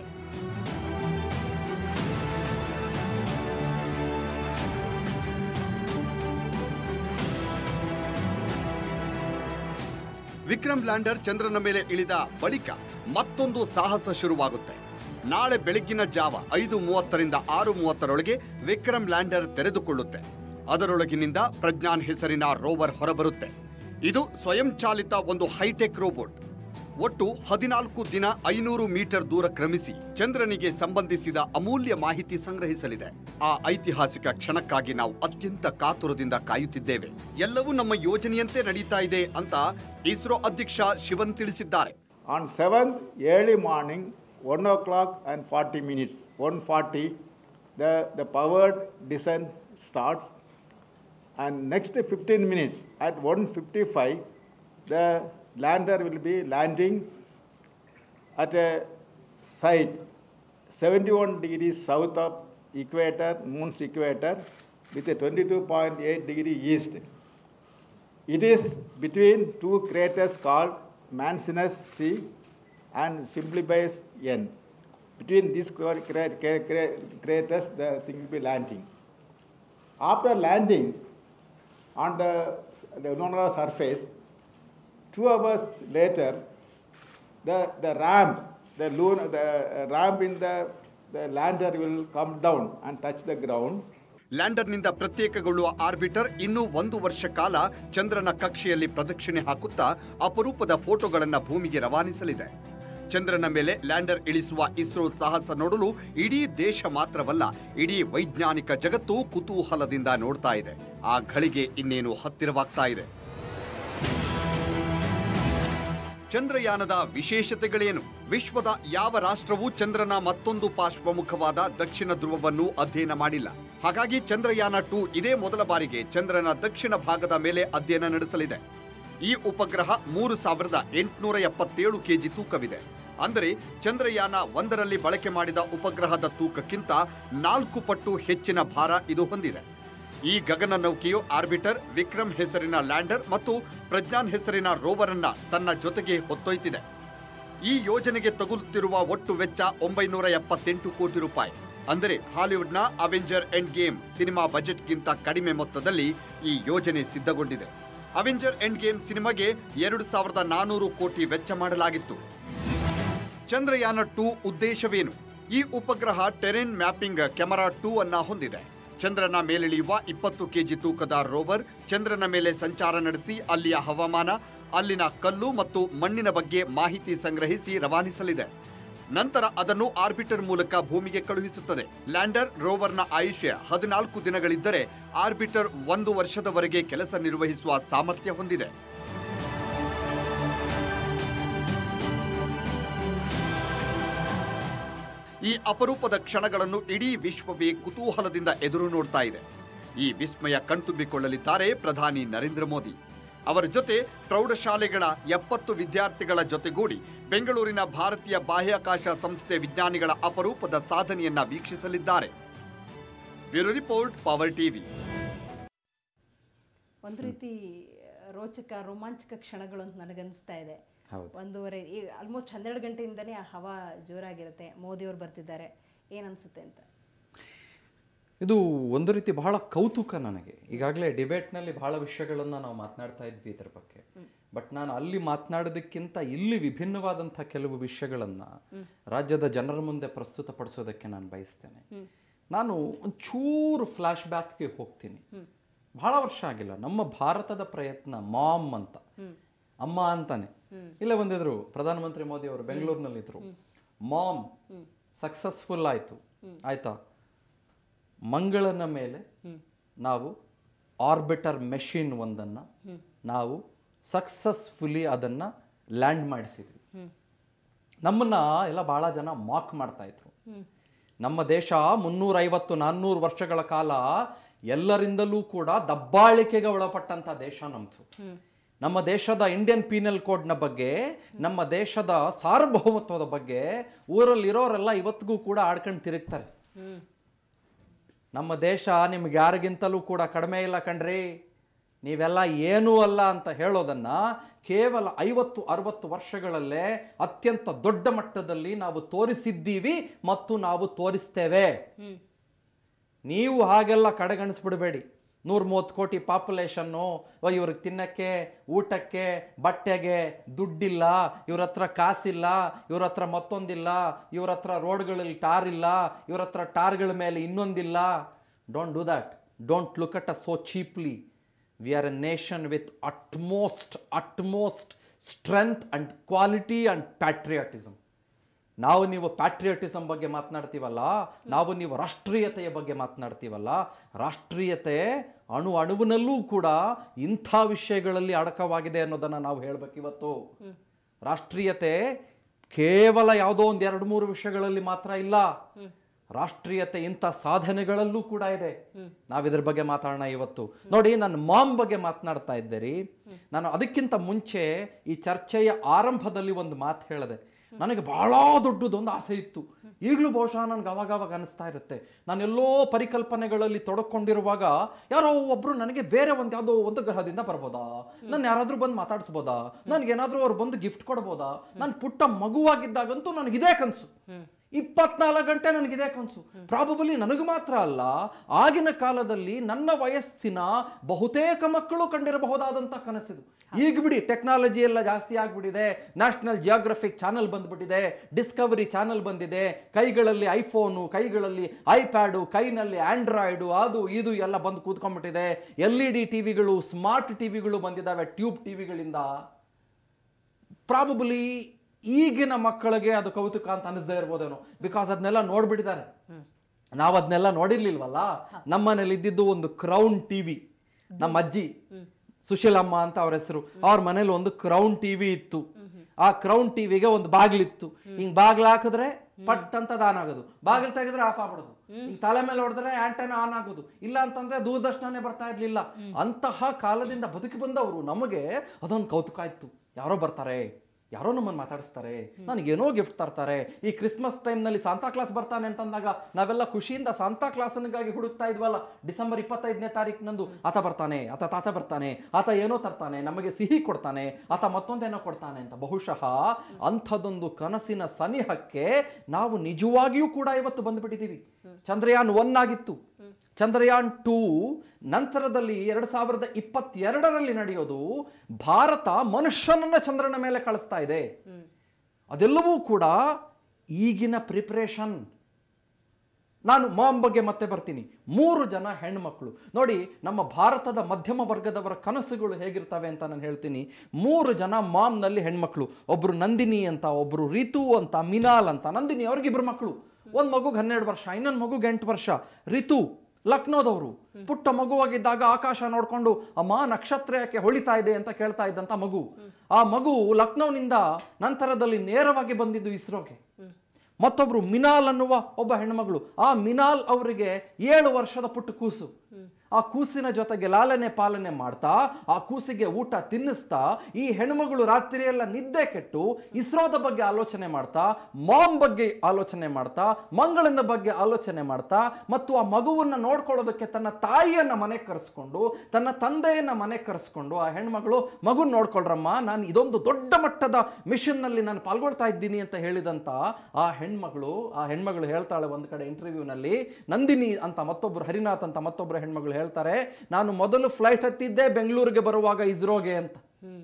ವಿಕ್ರಮ್ ಲ್ಯಾಂಡರ್ ಚಂದ್ರನ ಮೇಲೆ ಇಳಿದ ಬಳಿಕ ಮತ್ತೊಂದು ಸಾಹಸ ಶುರುವಾಗುತ್ತೆ ನಾಳೆ ಬೆಳಗ್ಗಿನ ಜಾವ ಐದು ಮೂವತ್ತರಿಂದ ಆರು ಮೂವತ್ತರೊಳಗೆ ವಿಕ್ರಮ್ ಲ್ಯಾಂಡರ್ ತೆರೆದುಕೊಳ್ಳುತ್ತೆ ಅದರೊಳಗಿನಿಂದ ಪ್ರಜ್ಞಾನ್ ಹೆಸರಿನ ರೋವರ್ ಹೊರಬರುತ್ತೆ ಇದು ಸ್ವಯಂಚಾಲಿತ ಒಂದು ಹೈಟೆಕ್ ರೋಬೋಟ್ ಒಟ್ಟು ಹದಿನಾಲ್ಕು ದಿನ ಐನೂರು ಮೀಟರ್ ದೂರ ಕ್ರಮಿಸಿ ಚಂದ್ರನಿಗೆ ಸಂಬಂಧಿಸಿದ ಅಮೂಲ್ಯ ಮಾಹಿತಿ ಸಂಗ್ರಹಿಸಲಿದೆ ಆ ಐತಿಹಾಸಿಕ ಕ್ಷಣಕ್ಕಾಗಿ ನಾವು ಅತ್ಯಂತ ಕಾತುರದಿಂದ ಕಾಯುತ್ತಿದ್ದೇವೆ ಎಲ್ಲವೂ ನಮ್ಮ ಯೋಜನೆಯಂತೆ ನಡೀತಾ ಇದೆ ಅಂತ ಇಸ್ರೋ ಅಧ್ಯಕ್ಷ ಶಿವನ್ ತಿಳಿಸಿದ್ದಾರೆ On 7th, early morning, 1 o'clock and 40 minutes, 140, the, the powered descent starts. And next 15 minutes, at 155, the lander will be landing at a site 71 degrees south of equator, moon's equator, with a 22.8 degree east. It is between two craters called Mancinus C and Simplicius N. between these cra- cra- cra- cra- craters, the thing will be landing. After landing on the, the lunar surface, two hours later, the, the ramp, the, lunar, the uh, ramp in the, the lander will come down and touch the ground. ಲ್ಯಾಂಡರ್ನಿಂದ ಪ್ರತ್ಯೇಕಗೊಳ್ಳುವ orbiter ಇನ್ನೂ ಒಂದು ವರ್ಷ ಕಾಲ ಚಂದ್ರನ ಕಕ್ಷೆಯಲ್ಲಿ ಪ್ರದಕ್ಷಿಣೆ ಹಾಕುತ್ತಾ ಅಪರೂಪದ ಫೋಟೋಗಳನ್ನು ಭೂಮಿಗೆ ರವಾನಿಸಲಿದೆ ಚಂದ್ರನ ಮೇಲೆ ಲ್ಯಾಂಡರ್ ಇಳಿಸುವ ಇಸ್ರೋ ಸಾಹಸ ನೋಡಲು ಇಡೀ ದೇಶ ಮಾತ್ರವಲ್ಲ ಇಡೀ ವೈಜ್ಞಾನಿಕ ಜಗತ್ತು ಕುತೂಹಲದಿಂದ ನೋಡ್ತಾ ಇದೆ ಆ ಘಳಿಗೆ ಇನ್ನೇನು ಹತ್ತಿರವಾಗ್ತಾ ಇದೆ ಚಂದ್ರಯಾನದ ವಿಶೇಷತೆಗಳೇನು ವಿಶ್ವದ ಯಾವ ರಾಷ್ಟ್ರವೂ ಚಂದ್ರನ ಮತ್ತೊಂದು ಪಾರ್ಶ್ವಮುಖವಾದ ದಕ್ಷಿಣ ಧ್ರುವವನ್ನು ಅಧ್ಯಯನ ಮಾಡಿಲ್ಲ ಹಾಗಾಗಿ ಚಂದ್ರಯಾನ ಟೂ ಇದೇ ಮೊದಲ ಬಾರಿಗೆ ಚಂದ್ರನ ದಕ್ಷಿಣ ಭಾಗದ ಮೇಲೆ ಅಧ್ಯಯನ ನಡೆಸಲಿದೆ ಈ ಉಪಗ್ರಹ ಮೂರು ಸಾವಿರದ ಎಂಟುನೂರ ಎಪ್ಪತ್ತೇಳು ಕೆಜಿ ತೂಕವಿದೆ ಅಂದರೆ ಚಂದ್ರಯಾನ ಒಂದರಲ್ಲಿ ಬಳಕೆ ಮಾಡಿದ ಉಪಗ್ರಹದ ತೂಕಕ್ಕಿಂತ ನಾಲ್ಕು ಪಟ್ಟು ಹೆಚ್ಚಿನ ಭಾರ ಇದು ಹೊಂದಿದೆ ಈ ಗಗನ ನೌಕೆಯು ಆರ್ಬಿಟರ್ ವಿಕ್ರಮ್ ಹೆಸರಿನ ಲ್ಯಾಂಡರ್ ಮತ್ತು ಪ್ರಜ್ಞಾನ್ ಹೆಸರಿನ ರೋವರ್ ಅನ್ನ ತನ್ನ ಜೊತೆಗೆ ಹೊತ್ತೊಯ್ತಿದೆ ಈ ಯೋಜನೆಗೆ ತಗುಲುತ್ತಿರುವ ಒಟ್ಟು ವೆಚ್ಚ ಒಂಬೈನೂರ ಎಪ್ಪತ್ತೆಂಟು ಕೋಟಿ ರೂಪಾಯಿ ಅಂದರೆ ಹಾಲಿವುಡ್ನ ಅವೆಂಜರ್ ಎಂಡ್ ಗೇಮ್ ಸಿನಿಮಾ ಬಜೆಟ್ಗಿಂತ ಕಡಿಮೆ ಮೊತ್ತದಲ್ಲಿ ಈ ಯೋಜನೆ ಸಿದ್ಧಗೊಂಡಿದೆ ಅವೆಂಜರ್ ಎಂಡ್ ಗೇಮ್ ಸಿನಿಮಾಗೆ ಎರಡು ಸಾವಿರದ ನಾನೂರು ಕೋಟಿ ವೆಚ್ಚ ಮಾಡಲಾಗಿತ್ತು ಚಂದ್ರಯಾನ ಟೂ ಉದ್ದೇಶವೇನು ಈ ಉಪಗ್ರಹ ಟೆರೆನ್ ಮ್ಯಾಪಿಂಗ್ ಕೆಮರಾ ಟೂ ಅನ್ನ ಹೊಂದಿದೆ ಚಂದ್ರನ ಮೇಲಿಳಿಯುವ ಇಪ್ಪತ್ತು ಕೆಜಿ ತೂಕದ ರೋವರ್ ಚಂದ್ರನ ಮೇಲೆ ಸಂಚಾರ ನಡೆಸಿ ಅಲ್ಲಿಯ ಹವಾಮಾನ ಅಲ್ಲಿನ ಕಲ್ಲು ಮತ್ತು ಮಣ್ಣಿನ ಬಗ್ಗೆ ಮಾಹಿತಿ ಸಂಗ್ರಹಿಸಿ ರವಾನಿಸಲಿದೆ ನಂತರ ಅದನ್ನು ಆರ್ಬಿಟರ್ ಮೂಲಕ ಭೂಮಿಗೆ ಕಳುಹಿಸುತ್ತದೆ ಲ್ಯಾಂಡರ್ ರೋವರ್ನ ಆಯುಷ್ಯ ಹದಿನಾಲ್ಕು ದಿನಗಳಿದ್ದರೆ ಆರ್ಬಿಟರ್ ಒಂದು ವರ್ಷದವರೆಗೆ ಕೆಲಸ ನಿರ್ವಹಿಸುವ ಸಾಮರ್ಥ್ಯ ಹೊಂದಿದೆ ಈ ಅಪರೂಪದ ಕ್ಷಣಗಳನ್ನು ಇಡೀ ವಿಶ್ವವೇ ಕುತೂಹಲದಿಂದ ಎದುರು ನೋಡ್ತಾ ಇದೆ ಈ ವಿಸ್ಮಯ ಕಣ್ತುಂಬಿಕೊಳ್ಳಲಿದ್ದಾರೆ ಪ್ರಧಾನಿ ನರೇಂದ್ರ ಮೋದಿ ಅವರ ಜೊತೆ ಪ್ರೌಢಶಾಲೆಗಳ ಎಪ್ಪತ್ತು ವಿದ್ಯಾರ್ಥಿಗಳ ಜೊತೆಗೂಡಿ ಬೆಂಗಳೂರಿನ ಭಾರತೀಯ ಬಾಹ್ಯಾಕಾಶ ಸಂಸ್ಥೆ ವಿಜ್ಞಾನಿಗಳ ಅಪರೂಪದ ಸಾಧನೆಯನ್ನ ವೀಕ್ಷಿಸಲಿದ್ದಾರೆ ಬ್ಯೂರೋ ರಿಪೋರ್ಟ್ ಪವರ್ ಟಿವಿ ಒಂದು ರೀತಿ ರೋಚಕ ರೋಮಾಂಚಕ ಕ್ಷಣಗಳು ಅಂತ ನನಗನ್ನಿಸ್ತಾ ಇದೆ ಹೌದು. ಒಂದೂವರೆ ಈ ಆಲ್ಮೋಸ್ಟ್ ಹನ್ನೆರಡು ಗಂಟೆಯಿಂದನೇ ಆ ಹವಾ ಜೋರಾಗಿರುತ್ತೆ ಮೋದಿಯವರು ಬರ್ತಿದ್ದಾರೆ ಏನು ಅನ್ಸುತ್ತೆ ಅಂತ ಇದು ಒಂದು ರೀತಿ ಬಹಳ ಕೌತುಕ ನನಗೆ ಈಗಾಗಲೇ ಡಿಬೇಟ್ನಲ್ಲಿ ಬಹಳ ವಿಷಯಗಳನ್ನು ನಾವು ಮಾತನಾಡ್ತಾ ಇದ್ವಿ ಇದರ ಬಗ್ಗೆ ಬಟ್ ನಾನು ಅಲ್ಲಿ ಮಾತನಾಡೋದಕ್ಕಿಂತ ಇಲ್ಲಿ ವಿಭಿನ್ನವಾದಂಥ ಕೆಲವು ವಿಷಯಗಳನ್ನು ರಾಜ್ಯದ ಜನರ ಮುಂದೆ ಪ್ರಸ್ತುತಪಡಿಸೋದಕ್ಕೆ ನಾನು ಬಯಸ್ತೇನೆ ನಾನು ಒಂಚೂರು ಫ್ಲ್ಯಾಶ್ ಬ್ಯಾಕ್ಗೆ ಹೋಗ್ತೀನಿ ಬಹಳ ವರ್ಷ ಆಗಿಲ್ಲ ನಮ್ಮ ಭಾರತದ ಪ್ರಯತ್ನ ಮಾಮ್ ಅಂತ ಅಮ್ಮ ಅಂತಾನೆ ಇಲ್ಲೇ ಬಂದಿದ್ರು ಪ್ರಧಾನಮಂತ್ರಿ ಮೋದಿ ಅವರು ಬೆಂಗಳೂರಿನಲ್ಲಿದ್ರು ಮಾಮ್ ಸಕ್ಸಸ್ಫುಲ್ ಆಯ್ತು ಆಯ್ತಾ ಮಂಗಳನ ಮೇಲೆ ನಾವು ಆರ್ಬಿಟರ್ ಮೆಷಿನ್ ಒಂದನ್ನು ನಾವು ಸಕ್ಸಸ್ಫುಲಿ ಅದನ್ನು ಲ್ಯಾಂಡ್ ಮಾಡಿಸಿದ್ವಿ ನಮ್ಮನ್ನ ಎಲ್ಲ ಬಹಳ ಜನ ಮಾಕ್ ಮಾಡ್ತಾ ಇದ್ರು ನಮ್ಮ ದೇಶ ಮುನ್ನೂರೈವತ್ತು ನಾನ್ನೂರು ವರ್ಷಗಳ ಕಾಲ ಎಲ್ಲರಿಂದಲೂ ಕೂಡ ದಬ್ಬಾಳಿಕೆಗೆ ಒಳಪಟ್ಟಂತ ದೇಶ ನಮ್ದು ನಮ್ಮ ದೇಶದ ಇಂಡಿಯನ್ ಪೀನಲ್ ಕೋಡ್ನ ಬಗ್ಗೆ ನಮ್ಮ ದೇಶದ ಸಾರ್ವಭೌಮತ್ವದ ಬಗ್ಗೆ ಊರಲ್ಲಿರೋರೆಲ್ಲ ಇವತ್ತಿಗೂ ಕೂಡ ಆಡ್ಕೊಂಡು ತಿರುಗ್ತಾರೆ ನಮ್ಮ ದೇಶ ನಿಮ್ಗೆ ಯಾರಿಗಿಂತಲೂ ಕೂಡ ಕಡಿಮೆ ಇಲ್ಲ ಕಣ್ರಿ ನೀವೆಲ್ಲ ಏನೂ ಅಲ್ಲ ಅಂತ ಹೇಳೋದನ್ನ ಕೇವಲ ಐವತ್ತು ಅರವತ್ತು ವರ್ಷಗಳಲ್ಲೇ ಅತ್ಯಂತ ದೊಡ್ಡ ಮಟ್ಟದಲ್ಲಿ ನಾವು ತೋರಿಸಿದ್ದೀವಿ ಮತ್ತು ನಾವು ತೋರಿಸ್ತೇವೆ ನೀವು ಹಾಗೆಲ್ಲ ಕಡೆಗಣಿಸ್ಬಿಡಬೇಡಿ ನೂರ ಮೂವತ್ತು ಕೋಟಿ ಪಾಪ್ಯುಲೇಷನ್ನು ಇವ್ರಿಗೆ ತಿನ್ನಕ್ಕೆ ಊಟಕ್ಕೆ ಬಟ್ಟೆಗೆ ದುಡ್ಡಿಲ್ಲ ಇವ್ರ ಹತ್ರ ಕಾಸಿಲ್ಲ ಇವ್ರ ಹತ್ರ ಮತ್ತೊಂದಿಲ್ಲ ಇವ್ರ ಹತ್ರ ರೋಡ್ಗಳಲ್ಲಿ ಟಾರ್ ಇಲ್ಲ ಇವ್ರ ಹತ್ರ ಟಾರ್ಗಳ ಮೇಲೆ ಇನ್ನೊಂದಿಲ್ಲ don't do that don't look at a so cheaply we are a nation with utmost utmost strength and quality and patriotism ನಾವು ನೀವು ಪ್ಯಾಟ್ರಿಯಟಿಸಮ್ ಬಗ್ಗೆ ಮಾತನಾಡ್ತೀವಲ್ಲ ನಾವು ನೀವು ರಾಷ್ಟ್ರೀಯತೆಯ ಬಗ್ಗೆ ಮಾತನಾಡ್ತೀವಲ್ಲ ರಾಷ್ಟ್ರೀಯತೆ ಅಣು ಅಣುವಿನಲ್ಲೂ ಕೂಡ ಇಂಥ ವಿಷಯಗಳಲ್ಲಿ ಅಡಕವಾಗಿದೆ ಅನ್ನೋದನ್ನು ನಾವು ಹೇಳ್ಬೇಕು ಇವತ್ತು ರಾಷ್ಟ್ರೀಯತೆ ಕೇವಲ ಯಾವುದೋ ಒಂದು ಎರಡು ಮೂರು ವಿಷಯಗಳಲ್ಲಿ ಮಾತ್ರ ಇಲ್ಲ ರಾಷ್ಟ್ರೀಯತೆ ಇಂಥ ಸಾಧನೆಗಳಲ್ಲೂ ಕೂಡ ಇದೆ ನಾವು ಇದ್ರ ಬಗ್ಗೆ ಮಾತಾಡೋಣ ಇವತ್ತು ನೋಡಿ ನಾನು ಮಾಮ್ ಬಗ್ಗೆ ಮಾತನಾಡ್ತಾ ಇದ್ದೆ ರೀ ನಾನು ಅದಕ್ಕಿಂತ ಮುಂಚೆ ಈ ಚರ್ಚೆಯ ಆರಂಭದಲ್ಲಿ ಒಂದು ಮಾತು ಹೇಳಿದೆ ನನಗೆ ಬಹಳ ದೊಡ್ಡದೊಂದು ಆಸೆ ಇತ್ತು ಈಗಲೂ ಬಹುಶಃ ನನಗೆ ಅವಾಗ ಅವಾಗ ಅನಿಸ್ತಾ ಇರುತ್ತೆ ನಾನೆಲ್ಲೋ ಪರಿಕಲ್ಪನೆಗಳಲ್ಲಿ ತೊಡಕೊಂಡಿರುವಾಗ ಯಾರೋ ಒಬ್ರು ನನಗೆ ಬೇರೆ ಒಂದು ಯಾವುದೋ ಒಂದು ಗ್ರಹದಿಂದ ಬರ್ಬೋದಾ ನಾನು ಯಾರಾದ್ರೂ ಬಂದು ಮಾತಾಡಿಸ್ಬೋದಾ ನನಗೇನಾದ್ರೂ ಅವ್ರು ಬಂದು ಗಿಫ್ಟ್ ಕೊಡ್ಬೋದಾ ನಾನು ಪುಟ್ಟ ಮಗುವಾಗಿದ್ದಾಗಂತೂ ನನಗೆ ಇದೇ ಕನಸು ಇಪ್ಪತ್ನಾಲ್ಕು ಗಂಟೆ ನನಗಿದೆ ಕನಸು ಪ್ರಾಬಬಲಿ ನನಗೆ ಮಾತ್ರ ಅಲ್ಲ ಆಗಿನ ಕಾಲದಲ್ಲಿ ನನ್ನ ವಯಸ್ಸಿನ ಬಹುತೇಕ ಮಕ್ಕಳು ಕಂಡಿರಬಹುದಾದಂಥ ಕನಸಿದು ಈಗ ಬಿಡಿ ಟೆಕ್ನಾಲಜಿ ಎಲ್ಲ ಜಾಸ್ತಿ ಆಗ್ಬಿಟ್ಟಿದೆ ನ್ಯಾಷನಲ್ ಜಿಯೋಗ್ರಫಿಕ್ ಚಾನಲ್ ಬಂದ್ಬಿಟ್ಟಿದೆ ಡಿಸ್ಕವರಿ ಚಾನಲ್ ಬಂದಿದೆ ಕೈಗಳಲ್ಲಿ ಐಫೋನು ಕೈಗಳಲ್ಲಿ ಐಪ್ಯಾಡು ಕೈನಲ್ಲಿ ಆಂಡ್ರಾಯ್ಡು ಅದು ಇದು ಎಲ್ಲ ಬಂದು ಕೂತ್ಕೊಂಡ್ಬಿಟ್ಟಿದೆ ಎಲ್ ಇ ಡಿ ಟಿವಿಗಳು ಸ್ಮಾರ್ಟ್ ಟಿವಿಗಳು ಬಂದಿದ್ದಾವೆ ಟ್ಯೂಬ್ ಟಿವಿಗಳಿಂದ ಪ್ರಾಬಬಲಿ ಈಗಿನ ಮಕ್ಕಳಿಗೆ ಅದು ಕೌತುಕ ಅಂತ ಅನಿಸ್ದೇ ಇರ್ಬೋದೇನೋ ಬಿಕಾಸ್ ಅದನ್ನೆಲ್ಲ ನೋಡ್ಬಿಟ್ಟಿದ್ದಾರೆ ನಾವು ಅದನ್ನೆಲ್ಲ ನೋಡಿರ್ಲಿಲ್ವಲ್ಲ ನಮ್ಮನೇಲಿ ಇದ್ದಿದ್ದು ಒಂದು ಕ್ರೌನ್ ಟಿವಿ ನಮ್ಮ ಅಜ್ಜಿ ಸುಶೀಲಮ್ಮ ಅಂತ ಅವ್ರ ಹೆಸರು ಅವ್ರ ಮನೇಲಿ ಒಂದು ಕ್ರೌನ್ ಟಿವಿ ಇತ್ತು ಆ ಕ್ರೌನ್ ಟಿವಿಗೆ ಒಂದು ಬಾಗಿಲಿತ್ತು ಹಿಂಗ್ ಬಾಗ್ಲ ಹಾಕಿದ್ರೆ ಪಟ್ ಅಂತ ಆನ್ ಆಗೋದು ಬಾಗಿಲು ತೆಗೆದ್ರೆ ಆಫ್ ಆಗ್ಬಿಡೋದು ಹಿಂಗ್ ತಲೆ ಮೇಲೆ ಹೊಡೆದ್ರೆ ಆಂಟೆನ ಆನ್ ಆಗೋದು ಇಲ್ಲ ಅಂತಂದ್ರೆ ದೂರದರ್ಶನನೇ ಬರ್ತಾ ಇರ್ಲಿಲ್ಲ ಅಂತಹ ಕಾಲದಿಂದ ಬದುಕಿ ಬಂದವರು ನಮಗೆ ಅದೊಂದು ಕೌತುಕ ಇತ್ತು ಯಾರೋ ಬರ್ತಾರೆ ಯಾರೋ ನಮ್ಮನ್ನು ಮಾತಾಡಿಸ್ತಾರೆ ನನಗೇನೋ ಗಿಫ್ಟ್ ತರ್ತಾರೆ ಈ ಕ್ರಿಸ್ಮಸ್ ಟೈಮ್ನಲ್ಲಿ ಸಾಂತಾ ಕ್ಲಾಸ್ ಬರ್ತಾನೆ ಅಂತಂದಾಗ ನಾವೆಲ್ಲ ಖುಷಿಯಿಂದ ಸಾಂತಾ ಕ್ಲಾಸನಿಗಾಗಿ ಹುಡುಕ್ತಾ ಇದ್ವಲ್ಲ ಡಿಸೆಂಬರ್ ಇಪ್ಪತ್ತೈದನೇ ತಾರೀಕಿನಂದು ಆತ ಬರ್ತಾನೆ ಆತ ತಾತ ಬರ್ತಾನೆ ಆತ ಏನೋ ತರ್ತಾನೆ ನಮಗೆ ಸಿಹಿ ಕೊಡ್ತಾನೆ ಆತ ಮತ್ತೊಂದೇನೋ ಕೊಡ್ತಾನೆ ಅಂತ ಬಹುಶಃ ಅಂಥದ್ದೊಂದು ಕನಸಿನ ಸನಿಹಕ್ಕೆ ನಾವು ನಿಜವಾಗಿಯೂ ಕೂಡ ಇವತ್ತು ಬಂದುಬಿಟ್ಟಿದ್ದೀವಿ ಚಂದ್ರಯಾನ್ ಒನ್ ಆಗಿತ್ತು ಚಂದ್ರಯಾನ್ ಟೂ ನಂತರದಲ್ಲಿ ಎರಡು ಸಾವಿರದ ಇಪ್ಪತ್ತೆರಡರಲ್ಲಿ ನಡೆಯೋದು ಭಾರತ ಮನುಷ್ಯನನ್ನ ಚಂದ್ರನ ಮೇಲೆ ಕಳಿಸ್ತಾ ಇದೆ ಅದೆಲ್ಲವೂ ಕೂಡ ಈಗಿನ ಪ್ರಿಪ್ರೇಷನ್ ನಾನು ಮಾಮ್ ಬಗ್ಗೆ ಮತ್ತೆ ಬರ್ತೀನಿ ಮೂರು ಜನ ಹೆಣ್ಮಕ್ಳು ನೋಡಿ ನಮ್ಮ ಭಾರತದ ಮಧ್ಯಮ ವರ್ಗದವರ ಕನಸುಗಳು ಹೇಗಿರ್ತವೆ ಅಂತ ನಾನು ಹೇಳ್ತೀನಿ ಮೂರು ಜನ ಮಾಮ್ನಲ್ಲಿ ಹೆಣ್ಮಕ್ಳು ಒಬ್ರು ನಂದಿನಿ ಅಂತ ಒಬ್ರು ರಿತು ಅಂತ ಮಿನಾಲ್ ಅಂತ ನಂದಿನಿ ಅವ್ರಿಗಿಬ್ರು ಮಕ್ಕಳು ಒಂದು ಮಗುಗೆ ಹನ್ನೆರಡು ವರ್ಷ ಇನ್ನೊಂದು ಮಗುಗೆ ಎಂಟು ವರ್ಷ ರಿತು ಲಕ್ನೋದವರು ಪುಟ್ಟ ಮಗುವಾಗಿದ್ದಾಗ ಆಕಾಶ ನೋಡ್ಕೊಂಡು ಅಮ್ಮ ನಕ್ಷತ್ರ ಯಾಕೆ ಹೊಳಿತಾ ಇದೆ ಅಂತ ಕೇಳ್ತಾ ಇದ್ದಂತ ಮಗು ಆ ಮಗು ಲಕ್ನೋನಿಂದ ನಂತರದಲ್ಲಿ ನೇರವಾಗಿ ಬಂದಿದ್ದು ಇಸ್ರೋಗೆ ಮತ್ತೊಬ್ರು ಮಿನಾಲ್ ಅನ್ನುವ ಒಬ್ಬ ಹೆಣ್ಮಗಳು ಆ ಮಿನಾಲ್ ಅವರಿಗೆ ಏಳು ವರ್ಷದ ಪುಟ್ಟ ಕೂಸು ಆ ಕೂಸಿನ ಜೊತೆಗೆ ಲಾಲನೆ ಪಾಲನೆ ಮಾಡ್ತಾ ಆ ಕೂಸಿಗೆ ಊಟ ತಿನ್ನಿಸ್ತಾ ಈ ಹೆಣ್ಮಗಳು ರಾತ್ರಿಯೆಲ್ಲ ನಿದ್ದೆ ಕೆಟ್ಟು ಇಸ್ರೋದ ಬಗ್ಗೆ ಆಲೋಚನೆ ಮಾಡ್ತಾ ಮಾಮ್ ಬಗ್ಗೆ ಆಲೋಚನೆ ಮಾಡ್ತಾ ಮಂಗಳನ ಬಗ್ಗೆ ಆಲೋಚನೆ ಮಾಡ್ತಾ ಮತ್ತು ಆ ಮಗುವನ್ನ ನೋಡ್ಕೊಳ್ಳೋದಕ್ಕೆ ತನ್ನ ತಾಯಿಯನ್ನ ಮನೆ ಕರೆಸ್ಕೊಂಡು ತನ್ನ ತಂದೆಯನ್ನ ಮನೆ ಕರೆಸ್ಕೊಂಡು ಆ ಹೆಣ್ಮಗಳು ಮಗುನ್ ನೋಡ್ಕೊಳ್ರಮ್ಮ ನಾನು ಇದೊಂದು ದೊಡ್ಡ ಮಟ್ಟದ ಮಿಷನ್ ನಲ್ಲಿ ನಾನು ಪಾಲ್ಗೊಳ್ತಾ ಇದ್ದೀನಿ ಅಂತ ಹೇಳಿದಂತ ಆ ಹೆಣ್ಮಗಳು ಆ ಹೆಣ್ಮಗಳು ಹೇಳ್ತಾಳೆ ಒಂದು ಕಡೆ ಇಂಟರ್ವ್ಯೂನಲ್ಲಿ ನಂದಿನಿ ಅಂತ ಮತ್ತೊಬ್ರು ಹರಿನಾಥ್ ಅಂತ ಮತ್ತೊಬ್ರು ಹೆಣ್ಮಗಳು ಹೇಳ್ತಾರೆ ನಾನು ಮೊದಲು ಫ್ಲೈಟ್ ಹತ್ತಿದ್ದೆ ಬೆಂಗಳೂರಿಗೆ ಬರುವಾಗ ಇಸ್ರೋಗೆ ಅಂತ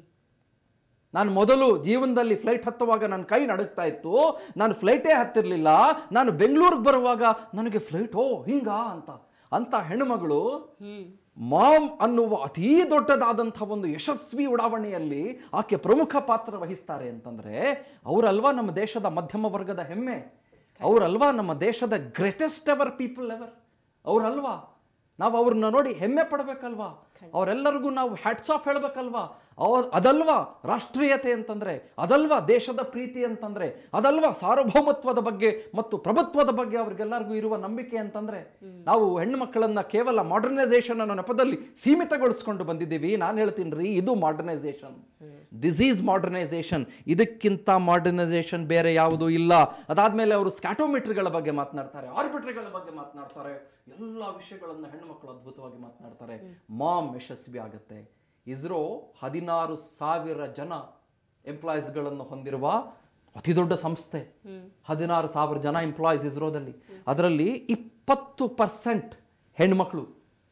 ನಾನು ಮೊದಲು ಜೀವನದಲ್ಲಿ ಫ್ಲೈಟ್ ಹತ್ತುವಾಗ ನನ್ನ ಕೈ ನಡುಗ್ತಾ ಇತ್ತು ನಾನು ಫ್ಲೈಟೇ ಹತ್ತಿರಲಿಲ್ಲ ನಾನು ಬೆಂಗಳೂರಿಗೆ ಬರುವಾಗ ನನಗೆ ಫ್ಲೈಟ್ ಓ ಹಿಂಗ ಅಂತ ಅಂತ ಹೆಣ್ಣುಮಗಳು ಮಾಮ್ ಅನ್ನುವ ಅತೀ ದೊಡ್ಡದಾದಂಥ ಒಂದು ಯಶಸ್ವಿ ಉಡಾವಣೆಯಲ್ಲಿ ಆಕೆ ಪ್ರಮುಖ ಪಾತ್ರ ವಹಿಸ್ತಾರೆ ಅಂತಂದ್ರೆ ಅವರಲ್ವಾ ನಮ್ಮ ದೇಶದ ಮಧ್ಯಮ ವರ್ಗದ ಹೆಮ್ಮೆ ಅವರಲ್ವಾ ನಮ್ಮ ದೇಶದ ಗ್ರೇಟೆಸ್ಟ್ ಎವರ್ ಪೀಪಲ್ ಎವರ್ ಅವರಲ್ವಾ ನಾವು ಅವ್ರನ್ನ ನೋಡಿ ಹೆಮ್ಮೆ ಪಡಬೇಕಲ್ವಾ ಅವರೆಲ್ಲರಿಗೂ ನಾವು ಹ್ಯಾಟ್ಸ್ ಆಫ್ ಹೇಳ್ಬೇಕಲ್ವಾ ಅವ್ರ ಅದಲ್ವಾ ರಾಷ್ಟ್ರೀಯತೆ ಅಂತಂದ್ರೆ ಅದಲ್ವಾ ದೇಶದ ಪ್ರೀತಿ ಅಂತಂದ್ರೆ ಅದಲ್ವಾ ಸಾರ್ವಭೌಮತ್ವದ ಬಗ್ಗೆ ಮತ್ತು ಪ್ರಭುತ್ವದ ಬಗ್ಗೆ ಅವ್ರಿಗೆಲ್ಲರಿಗೂ ಇರುವ ನಂಬಿಕೆ ಅಂತಂದ್ರೆ ನಾವು ಹೆಣ್ಣು ಮಕ್ಕಳನ್ನ ಕೇವಲ ಮಾಡರ್ನೈಸೇಷನ್ ಅನ್ನೋ ನೆಪದಲ್ಲಿ ಸೀಮಿತಗೊಳಿಸ್ಕೊಂಡು ಬಂದಿದ್ದೀವಿ ನಾನು ಹೇಳ್ತೀನಿ ರೀ ಇದು ಮಾಡರ್ನೈಸೇಷನ್ ದಿಸ್ ಈಸ್ ಮಾಡರ್ನೈಸೇಷನ್ ಇದಕ್ಕಿಂತ ಮಾಡರ್ನೈಸೇಷನ್ ಬೇರೆ ಯಾವುದೂ ಇಲ್ಲ ಅದಾದ್ಮೇಲೆ ಅವರು ಸ್ಕ್ಯಾಟೋಮೀಟರ್ಗಳ ಬಗ್ಗೆ ಮಾತನಾಡ್ತಾರೆ ಆರ್ಬಿಟ್ರಿಗಳ ಬಗ್ಗೆ ಮಾತನಾಡ್ತಾರೆ ಎಲ್ಲ ವಿಷಯಗಳನ್ನ ಹೆಣ್ಣುಮಕ್ಕಳು ಅದ್ಭುತವಾಗಿ ಮಾತನಾಡ್ತಾರೆ ಮಾಮ್ ಯಶಸ್ವಿ ಆಗುತ್ತೆ ಇಸ್ರೋ ಹದಿನಾರು ಸಾವಿರ ಜನ ಎಂಪ್ಲಾಯೀಸ್ಗಳನ್ನು ಹೊಂದಿರುವ ಅತಿ ದೊಡ್ಡ ಸಂಸ್ಥೆ ಹದಿನಾರು ಸಾವಿರ ಜನ ಎಂಪ್ಲಾಯೀಸ್ ಇಸ್ರೋದಲ್ಲಿ ಅದರಲ್ಲಿ ಇಪ್ಪತ್ತು ಪರ್ಸೆಂಟ್ ಹೆಣ್ಮಕ್ಳು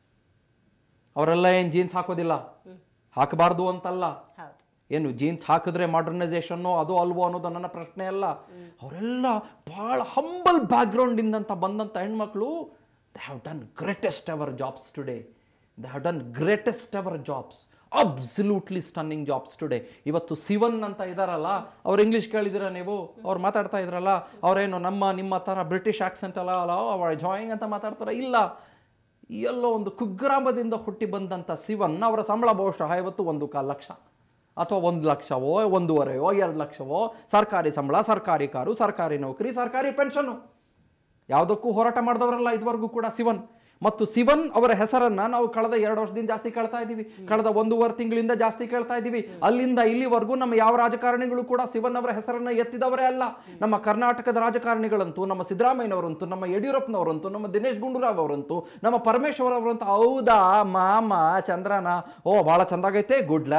ಅವರೆಲ್ಲ ಏನು ಜೀನ್ಸ್ ಹಾಕೋದಿಲ್ಲ ಹಾಕಬಾರ್ದು ಅಂತಲ್ಲ ಹೌದು ಏನು ಜೀನ್ಸ್ ಹಾಕಿದ್ರೆ ಮಾಡರ್ನೈಸೇಷನ್ನು ಅದು ಅಲ್ವೋ ಅನ್ನೋದು ನನ್ನ ಪ್ರಶ್ನೆ ಅಲ್ಲ ಅವರೆಲ್ಲ ಬಹಳ ಹಂಬಲ್ ಬ್ಯಾಕ್ಗ್ರೌಂಡಿಂದಂತ ಬಂದಂಥ ಹೆಣ್ಮಕ್ಳು they have done greatest ever jobs today they have done greatest ever jobs absolutely stunning jobs today ಇವತ್ತು ಸಿವನ್ ಅಂತ ಇದಾರಲ್ಲ ಅವ್ರು ಇಂಗ್ಲೀಷ್ ಕೇಳಿದಿರ ನೀವು ಅವ್ರು ಮಾತಾಡ್ತಾ ಇದ್ರಲ್ಲ ಅವರೇನು ನಮ್ಮ ನಿಮ್ಮ ಥರ ಬ್ರಿಟಿಷ್ ಆಕ್ಸೆಂಟ್ ಅಲ್ಲ ಅಲ್ಲ ಅವರ ಜಾಯಿಂಗ್ ಅಂತ ಮಾತಾಡ್ತಾರ ಇಲ್ಲ ಎಲ್ಲೋ ಒಂದು ಕುಗ್ರಾಮದಿಂದ ಹುಟ್ಟಿ ಬಂದಂಥ ಸಿವನ್ ಅವರ ಸಂಬಳ ಬಹುಶಃ ಇವತ್ತು ಒಂದು ಕಾಲು ಲಕ್ಷ ಅಥವಾ ಒಂದು ಲಕ್ಷವೋ ಒಂದೂವರೆಯೋ ಎರಡು ಲಕ್ಷವೋ ಸರ್ಕಾರಿ ಸಂಬಳ ಸರ್ಕಾರಿ ಕಾರು ಸರ್ಕಾರಿ ನೌಕರಿ ಸರ್ಕಾರಿ ಪೆನ್ಷನ್ನು ಯಾವುದಕ್ಕೂ ಹೋರಾಟ ಮಾಡಿದವರಲ್ಲ ಇದುವರೆಗೂ ಕೂಡ ಸಿವನ್ ಮತ್ತು ಸಿವನ್ ಅವರ ಹೆಸರನ್ನ ನಾವು ಕಳೆದ ಎರಡು ವರ್ಷದಿಂದ ಜಾಸ್ತಿ ಕೇಳ್ತಾ ಇದ್ದೀವಿ ಕಳೆದ ಒಂದೂವರೆ ತಿಂಗಳಿಂದ ಜಾಸ್ತಿ ಕೇಳ್ತಾ ಇದ್ದೀವಿ ಅಲ್ಲಿಂದ ಇಲ್ಲಿವರೆಗೂ ನಮ್ಮ ಯಾವ ರಾಜಕಾರಣಿಗಳು ಕೂಡ ಸಿವನ್ ಅವರ ಹೆಸರನ್ನ ಎತ್ತಿದವರೇ ಅಲ್ಲ ನಮ್ಮ ಕರ್ನಾಟಕದ ರಾಜಕಾರಣಿಗಳಂತೂ ನಮ್ಮ ಸಿದ್ದರಾಮಯ್ಯನವರಂತೂ ನಮ್ಮ ಯಡಿಯೂರಪ್ಪನವರಂತೂ ನಮ್ಮ ದಿನೇಶ್ ಗುಂಡೂರಾವ್ ಅವರಂತೂ ನಮ್ಮ ಪರಮೇಶ್ವರ್ ಅವರಂತೂ ಹೌದಾ ಮಾಮ ಚಂದ್ರನ ಓ ಭಾಳ ಚಂದಾಗೈತೆ ಗುಡ್ ಲ್ಯಾಕ್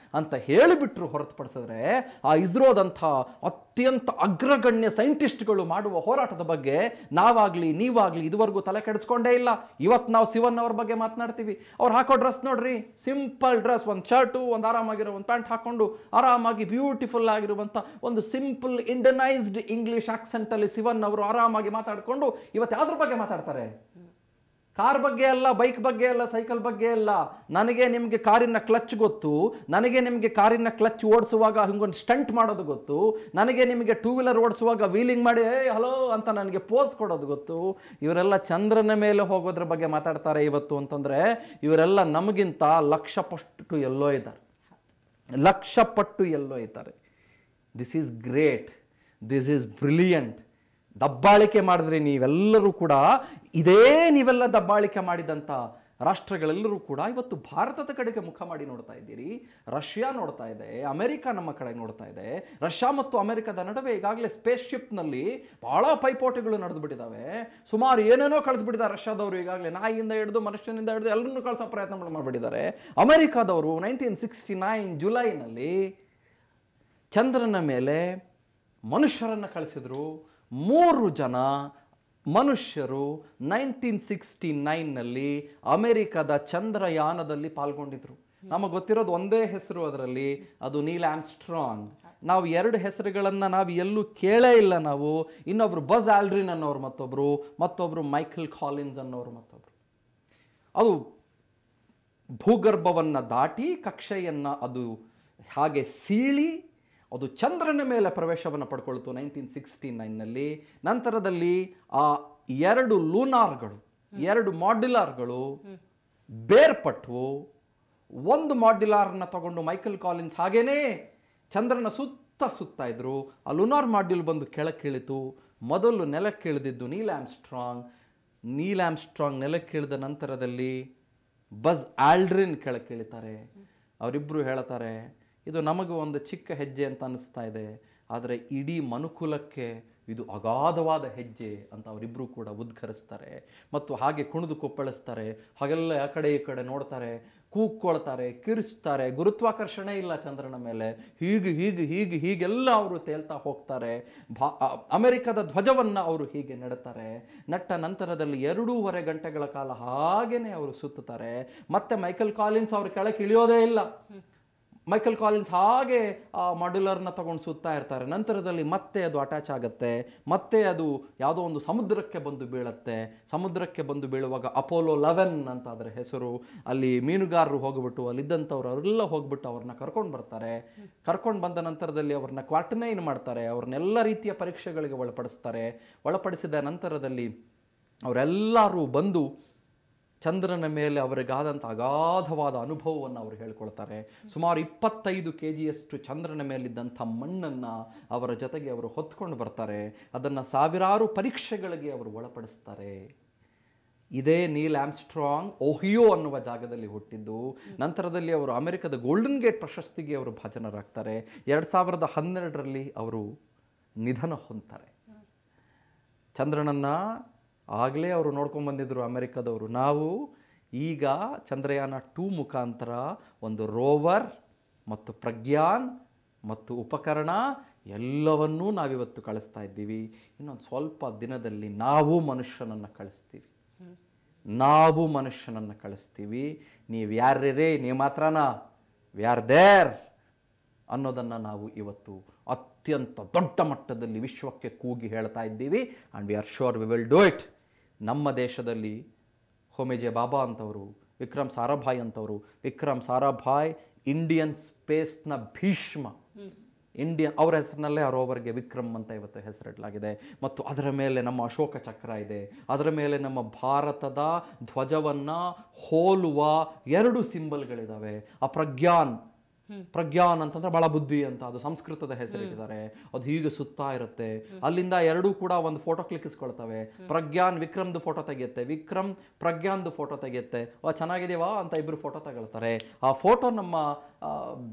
ಅಂತ ಹೇಳಿಬಿಟ್ರು ಹೊರತುಪಡಿಸಿದ್ರೆ ಆ ಇಸ್ರೋದಂಥ ಅತ್ಯಂತ ಅಗ್ರಗಣ್ಯ ಸೈಂಟಿಸ್ಟ್ಗಳು ಮಾಡುವ ಹೋರಾಟದ ಬಗ್ಗೆ ನಾವಾಗ್ಲಿ ನೀವಾಗ್ಲಿ ಇದುವರೆಗೂ ತಲೆ ಕೆಡಿಸ್ಕೊಂಡೇ ಇಲ್ಲ ಇವತ್ತು ನಾವು ಶಿವನ್ ಅವ್ರ ಬಗ್ಗೆ ಮಾತನಾಡ್ತೀವಿ ಅವ್ರು ಹಾಕೋ ಡ್ರೆಸ್ ನೋಡ್ರಿ ಸಿಂಪಲ್ ಡ್ರೆಸ್ ಒಂದು ಶರ್ಟು ಒಂದು ಆರಾಮಾಗಿರೋ ಒಂದು ಪ್ಯಾಂಟ್ ಹಾಕೊಂಡು ಆರಾಮಾಗಿ ಬ್ಯೂಟಿಫುಲ್ ಆಗಿರುವಂಥ ಒಂದು ಸಿಂಪಲ್ ಇಂಡನೈಸ್ಡ್ ಇಂಗ್ಲಿಷ್ ಆಕ್ಸೆಂಟಲ್ಲಿ ಶಿವನ್ ಅವರು ಆರಾಮಾಗಿ ಮಾತಾಡಿಕೊಂಡು ಇವತ್ತು ಯಾವ್ದ್ರ ಬಗ್ಗೆ ಮಾತಾಡ್ತಾರೆ ಕಾರ್ ಬಗ್ಗೆ ಅಲ್ಲ ಬೈಕ್ ಬಗ್ಗೆ ಅಲ್ಲ ಸೈಕಲ್ ಬಗ್ಗೆ ಅಲ್ಲ ನನಗೆ ನಿಮಗೆ ಕಾರಿನ ಕ್ಲಚ್ ಗೊತ್ತು ನನಗೆ ನಿಮಗೆ ಕಾರಿನ ಕ್ಲಚ್ ಓಡಿಸುವಾಗ ಹಿಂಗೊಂದು ಸ್ಟಂಟ್ ಮಾಡೋದು ಗೊತ್ತು ನನಗೆ ನಿಮಗೆ ಟೂ ವೀಲರ್ ಓಡಿಸುವಾಗ ವೀಲಿಂಗ್ ಮಾಡಿ ಏ ಹಲೋ ಅಂತ ನನಗೆ ಪೋಸ್ ಕೊಡೋದು ಗೊತ್ತು ಇವರೆಲ್ಲ ಚಂದ್ರನ ಮೇಲೆ ಹೋಗೋದ್ರ ಬಗ್ಗೆ ಮಾತಾಡ್ತಾರೆ ಇವತ್ತು ಅಂತಂದ್ರೆ ಇವರೆಲ್ಲ ನಮಗಿಂತ ಲಕ್ಷ ಪಟ್ಟು ಎಲ್ಲೋ ಇದ್ದಾರೆ ಲಕ್ಷ ಪಟ್ಟು ಎಲ್ಲೋ ಇದ್ದಾರೆ this is great this is brilliant ದಬ್ಬಾಳಿಕೆ ಮಾಡಿದ್ರೆ ನೀವೆಲ್ಲರೂ ಕೂಡ ಇದೇ ನೀವೆಲ್ಲ ದಬ್ಬಾಳಿಕೆ ಮಾಡಿದಂಥ ರಾಷ್ಟ್ರಗಳೆಲ್ಲರೂ ಕೂಡ ಇವತ್ತು ಭಾರತದ ಕಡೆಗೆ ಮುಖ ಮಾಡಿ ನೋಡ್ತಾ ಇದ್ದೀರಿ ರಷ್ಯಾ ನೋಡ್ತಾ ಇದೆ ಅಮೆರಿಕ ನಮ್ಮ ಕಡೆ ನೋಡ್ತಾ ಇದೆ ರಷ್ಯಾ ಮತ್ತು ಅಮೆರಿಕದ ನಡುವೆ ಈಗಾಗಲೇ ಸ್ಪೇಸ್ ಶಿಪ್ನಲ್ಲಿ ಬಹಳ ಪೈಪೋಟಿಗಳು ನಡೆದು ಬಿಟ್ಟಿದ್ದಾವೆ ಸುಮಾರು ಏನೇನೋ ಕಳಿಸ್ಬಿಟ್ಟಿದ್ದಾರೆ ರಷ್ಯಾದವರು ಈಗಾಗಲೇ ನಾಯಿಯಿಂದ ಹಿಡಿದು ಮನುಷ್ಯನಿಂದ ಹಿಡಿದು ಎಲ್ಲರನ್ನೂ ಕಳಿಸೋ ಪ್ರಯತ್ನಗಳು ಮಾಡಿಬಿಟ್ಟಿದ್ದಾರೆ ಅಮೆರಿಕಾದವರು ನೈನ್ಟೀನ್ ಸಿಕ್ಸ್ಟಿ ನೈನ್ ಜುಲೈನಲ್ಲಿ ಚಂದ್ರನ ಮೇಲೆ ಮನುಷ್ಯರನ್ನು ಕಳಿಸಿದ್ರು ಮೂರು ಜನ ಮನುಷ್ಯರು ನೈನ್ಟೀನ್ ಸಿಕ್ಸ್ಟಿ ನೈನ್ನಲ್ಲಿ ಅಮೆರಿಕದ ಚಂದ್ರಯಾನದಲ್ಲಿ ಪಾಲ್ಗೊಂಡಿದ್ರು ನಮಗೆ ಗೊತ್ತಿರೋದು ಒಂದೇ ಹೆಸರು ಅದರಲ್ಲಿ ಅದು ನೀಲ್ ಆಮ್ಸ್ಟ್ರಾಂಗ್ ನಾವು ಎರಡು ಹೆಸರುಗಳನ್ನು ನಾವು ಎಲ್ಲೂ ಕೇಳೇ ಇಲ್ಲ ನಾವು ಇನ್ನೊಬ್ರು ಬಸ್ ಆಲ್ಡ್ರಿನ್ ಅನ್ನೋರು ಮತ್ತೊಬ್ರು ಮತ್ತೊಬ್ರು ಮೈಕಲ್ ಕಾಲಿನ್ಸ್ ಅನ್ನೋರು ಮತ್ತೊಬ್ರು ಅದು ಭೂಗರ್ಭವನ್ನು ದಾಟಿ ಕಕ್ಷೆಯನ್ನು ಅದು ಹಾಗೆ ಸೀಳಿ ಅದು ಚಂದ್ರನ ಮೇಲೆ ಪ್ರವೇಶವನ್ನು ಪಡ್ಕೊಳ್ತು ನೈನ್ಟೀನ್ ಸಿಕ್ಸ್ಟಿ ನೈನ್ನಲ್ಲಿ ನಂತರದಲ್ಲಿ ಆ ಎರಡು ಲೂನಾರ್ಗಳು ಎರಡು ಮಾಡ್ಯುಲಾರ್ಗಳು ಬೇರ್ಪಟ್ವು ಒಂದು ಮಾಡ್ಯುಲಾರ್ನ ತಗೊಂಡು ಮೈಕಲ್ ಕಾಲಿನ್ಸ್ ಹಾಗೇನೇ ಚಂದ್ರನ ಸುತ್ತ ಸುತ್ತಾ ಇದ್ರು ಆ ಲುನಾರ್ ಮಾಡ್ಯೂಲ್ ಬಂದು ಕೆಳಕ್ಕಿಳಿತು ಮೊದಲು ನೆಲಕ್ಕೆ ಇಳಿದಿದ್ದು ನೀಲ್ ಆಮ್ಸ್ಟ್ರಾಂಗ್ ನೀಲ್ ಆಮ್ಸ್ಟ್ರಾಂಗ್ ನೆಲಕ್ಕೆ ಇಳಿದ ನಂತರದಲ್ಲಿ ಬಸ್ ಆಲ್ಡ್ರಿನ್ ಕೆಳಕ್ಕೆ ಇಳಿತಾರೆ ಅವರಿಬ್ಬರು ಹೇಳ್ತಾರೆ ಇದು ನಮಗೆ ಒಂದು ಚಿಕ್ಕ ಹೆಜ್ಜೆ ಅಂತ ಅನ್ನಿಸ್ತಾ ಇದೆ ಆದರೆ ಇಡೀ ಮನುಕುಲಕ್ಕೆ ಇದು ಅಗಾಧವಾದ ಹೆಜ್ಜೆ ಅಂತ ಅವರಿಬ್ಬರು ಕೂಡ ಉದ್ಘರಿಸ್ತಾರೆ ಮತ್ತು ಹಾಗೆ ಕುಣಿದು ಕುಪ್ಪಳಿಸ್ತಾರೆ ಹಾಗೆಲ್ಲ ಆ ಕಡೆ ಈ ಕಡೆ ನೋಡ್ತಾರೆ ಕೂಗ್ಕೊಳ್ತಾರೆ ಕಿರಿಚ್ತಾರೆ ಗುರುತ್ವಾಕರ್ಷಣೆ ಇಲ್ಲ ಚಂದ್ರನ ಮೇಲೆ ಹೀಗೆ ಹೀಗೆ ಹೀಗೆ ಹೀಗೆಲ್ಲ ಅವರು ತೇಲ್ತಾ ಹೋಗ್ತಾರೆ ಭಾ ಅ- ಅಮೆರಿಕದ ಧ್ವಜವನ್ನು ಅವರು ಹೀಗೆ ನೆಡ್ತಾರೆ ನಟ್ಟ ನಂತರದಲ್ಲಿ ಎರಡೂವರೆ ಗಂಟೆಗಳ ಕಾಲ ಹಾಗೇನೆ ಅವರು ಸುತ್ತುತ್ತಾರೆ ಮತ್ತೆ ಮೈಕಲ್ ಕಾಲಿನ್ಸ್ ಅವ್ರ ಕೆಳಕ್ಕೆ ಇಳಿಯೋದೇ ಇಲ್ಲ ಮೈಕಲ್ ಕಾಲಿನ್ಸ್ ಹಾಗೆ ಆ ಮಾಡ್ಯುಲರ್ನ ತಗೊಂಡು ಸುತ್ತಾ ಇರ್ತಾರೆ ನಂತರದಲ್ಲಿ ಮತ್ತೆ ಅದು ಅಟ್ಯಾಚ್ ಆಗುತ್ತೆ ಮತ್ತೆ ಅದು ಯಾವುದೋ ಒಂದು ಸಮುದ್ರಕ್ಕೆ ಬಂದು ಬೀಳುತ್ತೆ ಸಮುದ್ರಕ್ಕೆ ಬಂದು ಬೀಳುವಾಗ ಅಪೋಲೋ ಲೆವೆನ್ ಅಂತ ಅದರ ಹೆಸರು ಅಲ್ಲಿ ಮೀನುಗಾರರು ಹೋಗ್ಬಿಟ್ಟು ಅಲ್ಲಿದ್ದಂಥವ್ರು ಅವರೆಲ್ಲ ಹೋಗ್ಬಿಟ್ಟು ಅವ್ರನ್ನ ಕರ್ಕೊಂಡು ಬರ್ತಾರೆ ಕರ್ಕೊಂಡು ಬಂದ ನಂತರದಲ್ಲಿ ಅವ್ರನ್ನ ಕ್ವಾರ್ಟನೈನ್ ಮಾಡ್ತಾರೆ ಅವ್ರನ್ನೆಲ್ಲ ರೀತಿಯ ಪರೀಕ್ಷೆಗಳಿಗೆ ಒಳಪಡಿಸ್ತಾರೆ ಒಳಪಡಿಸಿದ ನಂತರದಲ್ಲಿ ಅವರೆಲ್ಲರೂ ಬಂದು ಚಂದ್ರನ ಮೇಲೆ ಅವರಿಗಾದಂಥ ಅಗಾಧವಾದ ಅನುಭವವನ್ನು ಅವರು ಹೇಳ್ಕೊಳ್ತಾರೆ ಸುಮಾರು ಇಪ್ಪತ್ತೈದು ಕೆ ಜಿಯಷ್ಟು ಚಂದ್ರನ ಮೇಲಿದ್ದಂಥ ಮಣ್ಣನ್ನು ಅವರ ಜೊತೆಗೆ ಅವರು ಹೊತ್ಕೊಂಡು ಬರ್ತಾರೆ ಅದನ್ನು ಸಾವಿರಾರು ಪರೀಕ್ಷೆಗಳಿಗೆ ಅವರು ಒಳಪಡಿಸ್ತಾರೆ ಇದೇ ನೀಲ್ ಆಮ್ಸ್ಟ್ರಾಂಗ್ ಓಹಿಯೋ ಅನ್ನುವ ಜಾಗದಲ್ಲಿ ಹುಟ್ಟಿದ್ದು ನಂತರದಲ್ಲಿ ಅವರು ಅಮೆರಿಕದ ಗೋಲ್ಡನ್ ಗೇಟ್ ಪ್ರಶಸ್ತಿಗೆ ಅವರು ಭಾಜನರಾಗ್ತಾರೆ ಎರಡು ಸಾವಿರದ ಹನ್ನೆರಡರಲ್ಲಿ ಅವರು ನಿಧನ ಹೊಂದ್ತಾರೆ ಚಂದ್ರನನ್ನು ಆಗಲೇ ಅವರು ನೋಡ್ಕೊಂಡು ಬಂದಿದ್ದರು ಅಮೆರಿಕದವರು ನಾವು ಈಗ ಚಂದ್ರಯಾನ ಟೂ ಮುಖಾಂತರ ಒಂದು ರೋವರ್ ಮತ್ತು ಪ್ರಜ್ಞಾನ್ ಮತ್ತು ಉಪಕರಣ ಎಲ್ಲವನ್ನೂ ನಾವಿವತ್ತು ಕಳಿಸ್ತಾ ಇದ್ದೀವಿ ಇನ್ನೊಂದು ಸ್ವಲ್ಪ ದಿನದಲ್ಲಿ ನಾವು ಮನುಷ್ಯನನ್ನು ಕಳಿಸ್ತೀವಿ ನಾವು ಮನುಷ್ಯನನ್ನು ಕಳಿಸ್ತೀವಿ ನೀವು ಯಾರ್ರೇ ನೀವು ಮಾತ್ರನಾ ವಿ ಆರ್ ದೇರ್ ಅನ್ನೋದನ್ನು ನಾವು ಇವತ್ತು ಅತ್ಯಂತ ದೊಡ್ಡ ಮಟ್ಟದಲ್ಲಿ ವಿಶ್ವಕ್ಕೆ ಕೂಗಿ ಹೇಳ್ತಾ ಇದ್ದೀವಿ and we are sure we will do it ನಮ್ಮ ದೇಶದಲ್ಲಿ ಹೋಮೇಜೆ ಬಾಬಾ ಅಂತವರು ವಿಕ್ರಮ್ ಸಾರಾಭಾಯ್ ಅಂತವರು ವಿಕ್ರಮ್ ಸಾರಾಭಾಯ್ ಇಂಡಿಯನ್ ಸ್ಪೇಸ್ನ ಭೀಷ್ಮ ಇಂಡಿಯನ್ ಅವರ ಹೆಸರಿನಲ್ಲೇ ಆ ರೋವರ್ಗೆ ವಿಕ್ರಮ್ ಅಂತ ಇವತ್ತು ಹೆಸರಿಡಲಾಗಿದೆ ಮತ್ತು ಅದರ ಮೇಲೆ ನಮ್ಮ ಅಶೋಕ ಚಕ್ರ ಇದೆ ಅದರ ಮೇಲೆ ನಮ್ಮ ಭಾರತದ ಧ್ವಜವನ್ನು ಹೋಲುವ ಎರಡು ಸಿಂಬಲ್ಗಳಿದ್ದಾವೆ ಆ ಪ್ರಜ್ಞಾನ್ ಪ್ರಜ್ಞಾನ್ ಅಂತಂದ್ರೆ ಬಹಳ ಬುದ್ಧಿ ಅಂತ ಅದು ಸಂಸ್ಕೃತದ ಹೆಸರಿಟ್ಟಿದ್ದಾರೆ ಅದು ಹೀಗೆ ಸುತ್ತಾ ಇರುತ್ತೆ ಅಲ್ಲಿಂದ ಎರಡೂ ಕೂಡ ಒಂದು ಫೋಟೋ ಕ್ಲಿಕ್ಕಿಸ್ಕೊಳ್ತವೆ ಪ್ರಜ್ಞಾನ್ ವಿಕ್ರಮ್ದು ಫೋಟೋ ತೆಗೆಯುತ್ತೆ ವಿಕ್ರಮ್ ಪ್ರಜ್ಞಾನ್ದು ಫೋಟೋ ತೆಗೆಯುತ್ತೆ ವಾ ಚೆನ್ನಾಗಿದೆವಾ ಅಂತ ಇಬ್ರು ಫೋಟೋ ತಗೊಳ್ತಾರೆ ಆ ಫೋಟೋ ನಮ್ಮ ಆ,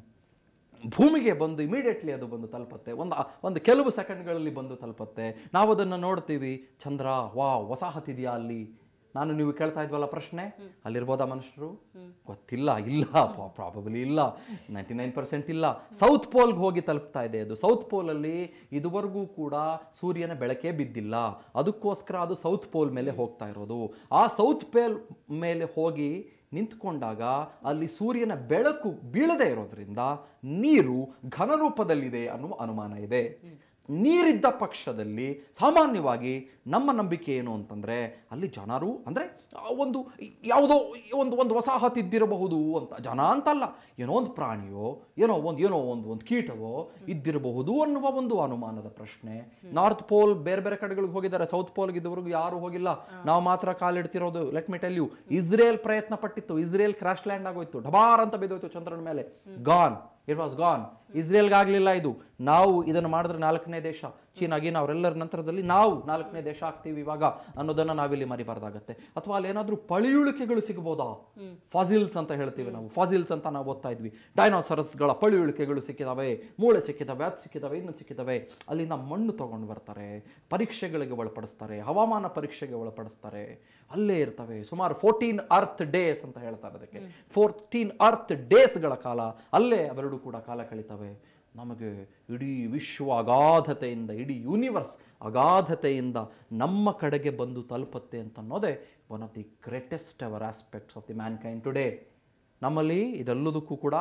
ಭೂಮಿಗೆ ಬಂದು ಇಮಿಡಿಯೇಟ್ಲಿ ಅದು ಬಂದು ತಲುಪತ್ತೆ ಒಂದು ಒಂದು ಕೆಲವು ಸೆಕೆಂಡ್ಗಳಲ್ಲಿ ಬಂದು ತಲುಪತ್ತೆ ನಾವು ಅದನ್ನು ನೋಡ್ತೀವಿ ಚಂದ್ರ ವಾ ವಸಾಹತಿದೆಯಾ ಅಲ್ಲಿ ನಾನು ನೀವು ಕೇಳ್ತಾ ಇದ್ವಲ್ಲ ಪ್ರಶ್ನೆ ಅಲ್ಲಿರ್ಬೋದಾ ಮನುಷ್ಯರು ಗೊತ್ತಿಲ್ಲ ಇಲ್ಲ ಪ್ರಾಬಬಲಿ ಇಲ್ಲ ನೈಂಟಿ ನೈನ್ ಪರ್ಸೆಂಟ್ ಇಲ್ಲ ಸೌತ್ ಪೋಲ್ಗೆ ಹೋಗಿ ತಲುಪ್ತಾ ಇದೆ ಅದು ಸೌತ್ ಪೋಲಲ್ಲಿ ಇದುವರೆಗೂ ಕೂಡ ಸೂರ್ಯನ ಬೆಳಕೇ ಬಿದ್ದಿಲ್ಲ ಅದಕ್ಕೋಸ್ಕರ ಅದು ಸೌತ್ ಪೋಲ್ ಮೇಲೆ ಹೋಗ್ತಾ ಇರೋದು ಆ ಸೌತ್ ಪೇಲ್ ಮೇಲೆ ಹೋಗಿ ನಿಂತ್ಕೊಂಡಾಗ ಅಲ್ಲಿ ಸೂರ್ಯನ ಬೆಳಕು ಬೀಳದೇ ಇರೋದ್ರಿಂದ ನೀರು ಘನರೂಪದಲ್ಲಿದೆ ಅನ್ನುವ ಅನುಮಾನ ಇದೆ ನೀರಿದ್ದ ಪಕ್ಷದಲ್ಲಿ ಸಾಮಾನ್ಯವಾಗಿ ನಮ್ಮ ನಂಬಿಕೆ ಏನು ಅಂತಂದರೆ ಅಲ್ಲಿ ಜನರು ಅಂದರೆ ಒಂದು ಯಾವುದೋ ಒಂದು ಒಂದು ವಸಾಹತು ಇದ್ದಿರಬಹುದು ಅಂತ ಜನ ಅಂತಲ್ಲ ಏನೋ ಒಂದು ಪ್ರಾಣಿಯೋ ಏನೋ ಒಂದು ಏನೋ ಒಂದು ಒಂದು ಕೀಟವೋ ಇದ್ದಿರಬಹುದು ಅನ್ನುವ ಒಂದು ಅನುಮಾನದ ಪ್ರಶ್ನೆ ನಾರ್ತ್ ಪೋಲ್ ಬೇರೆ ಬೇರೆ ಕಡೆಗಳಿಗೆ ಹೋಗಿದ್ದಾರೆ ಸೌತ್ ಪೋಲ್ಗೆ ಇದುವರೆಗೂ ಯಾರು ಹೋಗಿಲ್ಲ ನಾವು ಮಾತ್ರ ಕಾಲಿಡ್ತಿರೋದು let me tell you Israel ಪ್ರಯತ್ನ ಪಟ್ಟಿತ್ತು ಇಸ್ರೇಲ್ ಕ್ರಾಶ್ ಲ್ಯಾಂಡ್ ಆಗೋಯ್ತು ಢಬಾರ್ ಅಂತ ಬಿದ್ದೋಯ್ತು ಚಂದ್ರನ ಮೇಲೆ ಗಾನ್ ಇಟ್ ವಾಸ್ ಗಾನ್ ಇಸ್ರೇಲ್ಗಾಗಲಿಲ್ಲ ಇದು ನಾವು ಇದನ್ನು ಮಾಡಿದ್ರೆ ನಾಲ್ಕನೇ ದೇಶ ಚೀನಾ ಗೀನಾ ಅವರೆಲ್ಲರ ನಂತರದಲ್ಲಿ ನಾವು ನಾಲ್ಕನೇ ದೇಶ ಆಗ್ತೀವಿ ಇವಾಗ ಅನ್ನೋದನ್ನ ನಾವಿಲ್ಲಿ ಮರಿಬಾರ್ದಾಗತ್ತೆ ಅಥವಾ ಅಲ್ಲಿ ಏನಾದ್ರೂ ಪಳಿಯುಳಿಕೆಗಳು ಸಿಗ್ಬೋದಾ ಫಾಸಿಲ್ಸ್ ಅಂತ ಹೇಳ್ತೀವಿ ನಾವು ಫಾಸಿಲ್ಸ್ ಅಂತ ನಾವು ಓದ್ತಾ ಇದ್ವಿ ಡೈನೋಸರಸ್ಗಳ ಪಳಿಯುಳಿಕೆಗಳು ಸಿಕ್ಕಿದಾವೆ ಮೂಳೆ ಸಿಕ್ಕಿದಾವೆ ಅದು ಸಿಕ್ಕಿದಾವೆ ಇನ್ನು ಸಿಕ್ಕಿದಾವೆ ಅಲ್ಲಿಂದ ಮಣ್ಣು ತಗೊಂಡು ಬರ್ತಾರೆ ಪರೀಕ್ಷೆಗಳಿಗೆ ಒಳಪಡಿಸ್ತಾರೆ ಹವಾಮಾನ ಪರೀಕ್ಷೆಗೆ ಒಳಪಡಿಸ್ತಾರೆ ಅಲ್ಲೇ ಇರ್ತವೆ ಸುಮಾರು ಫೋರ್ಟೀನ್ ಅರ್ತ್ ಡೇಸ್ ಅಂತ ಹೇಳ್ತಾರೆ ಅದಕ್ಕೆ ಫೋರ್ಟೀನ್ ಅರ್ತ್ ಡೇಸ್ಗಳ ಕಾಲ ಅಲ್ಲೇ ಅವೆರಡು ಕೂಡ ಕಾಲ ಕಳೀತವೆ ನಮಗೆ ಇಡೀ ವಿಶ್ವ ಅಗಾಧತೆಯಿಂದ ಇಡೀ ಯೂನಿವರ್ಸ್ ಅಗಾಧತೆಯಿಂದ ನಮ್ಮ ಕಡೆಗೆ ಬಂದು ತಲುಪತ್ತೆ ಅಂತ ಅನ್ನೋದೇ one of the greatest our aspects of the mankind today ನಮ್ಮಲ್ಲಿ ಇದೆಲ್ಲದಕ್ಕೂ ಕೂಡ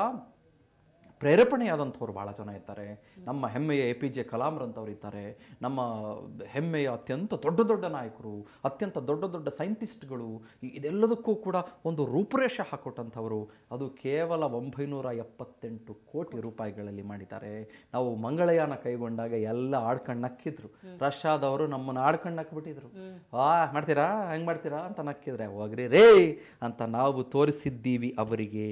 ಪ್ರೇರೇಪಣೆಯಾದಂಥವ್ರು ಭಾಳ ಜನ ಇರ್ತಾರೆ ನಮ್ಮ ಹೆಮ್ಮೆಯ ಎ ಪಿ ಜೆ ಕಲಾಂರಂಥವ್ರು ಇದ್ದಾರೆ ನಮ್ಮ ಹೆಮ್ಮೆಯ ಅತ್ಯಂತ ದೊಡ್ಡ ದೊಡ್ಡ ನಾಯಕರು ಅತ್ಯಂತ ದೊಡ್ಡ ದೊಡ್ಡ ಸೈಂಟಿಸ್ಟ್ಗಳು ಇ- ಇದೆಲ್ಲದಕ್ಕೂ ಕೂಡ ಒಂದು ರೂಪುರೇಷೆ ಹಾಕೊಟ್ಟಂಥವರು ಅದು ಕೇವಲ ಒಂಬೈನೂರ ಎಪ್ಪತ್ತೆಂಟು ಕೋಟಿ ರೂಪಾಯಿಗಳಲ್ಲಿ ಮಾಡಿದ್ದಾರೆ ನಾವು ಮಂಗಳಯಾನ ಕೈಗೊಂಡಾಗ ಎಲ್ಲ ಆಡ್ಕೊಂಡು ನಕ್ಕಿದ್ರು ರಷ್ಯಾದವರು ನಮ್ಮನ್ನು ಆಡ್ಕೊಂಡು ನಕ್ಬಿಟ್ಟಿದ್ರು ಆ ಮಾಡ್ತೀರಾ ಹೆಂಗೆ ಮಾಡ್ತೀರಾ ಅಂತ ನಕ್ಕಿದ್ರೆ ಹೋಗ್ರಿ ರೇ ಅಂತ ನಾವು ತೋರಿಸಿದ್ದೀವಿ ಅವರಿಗೆ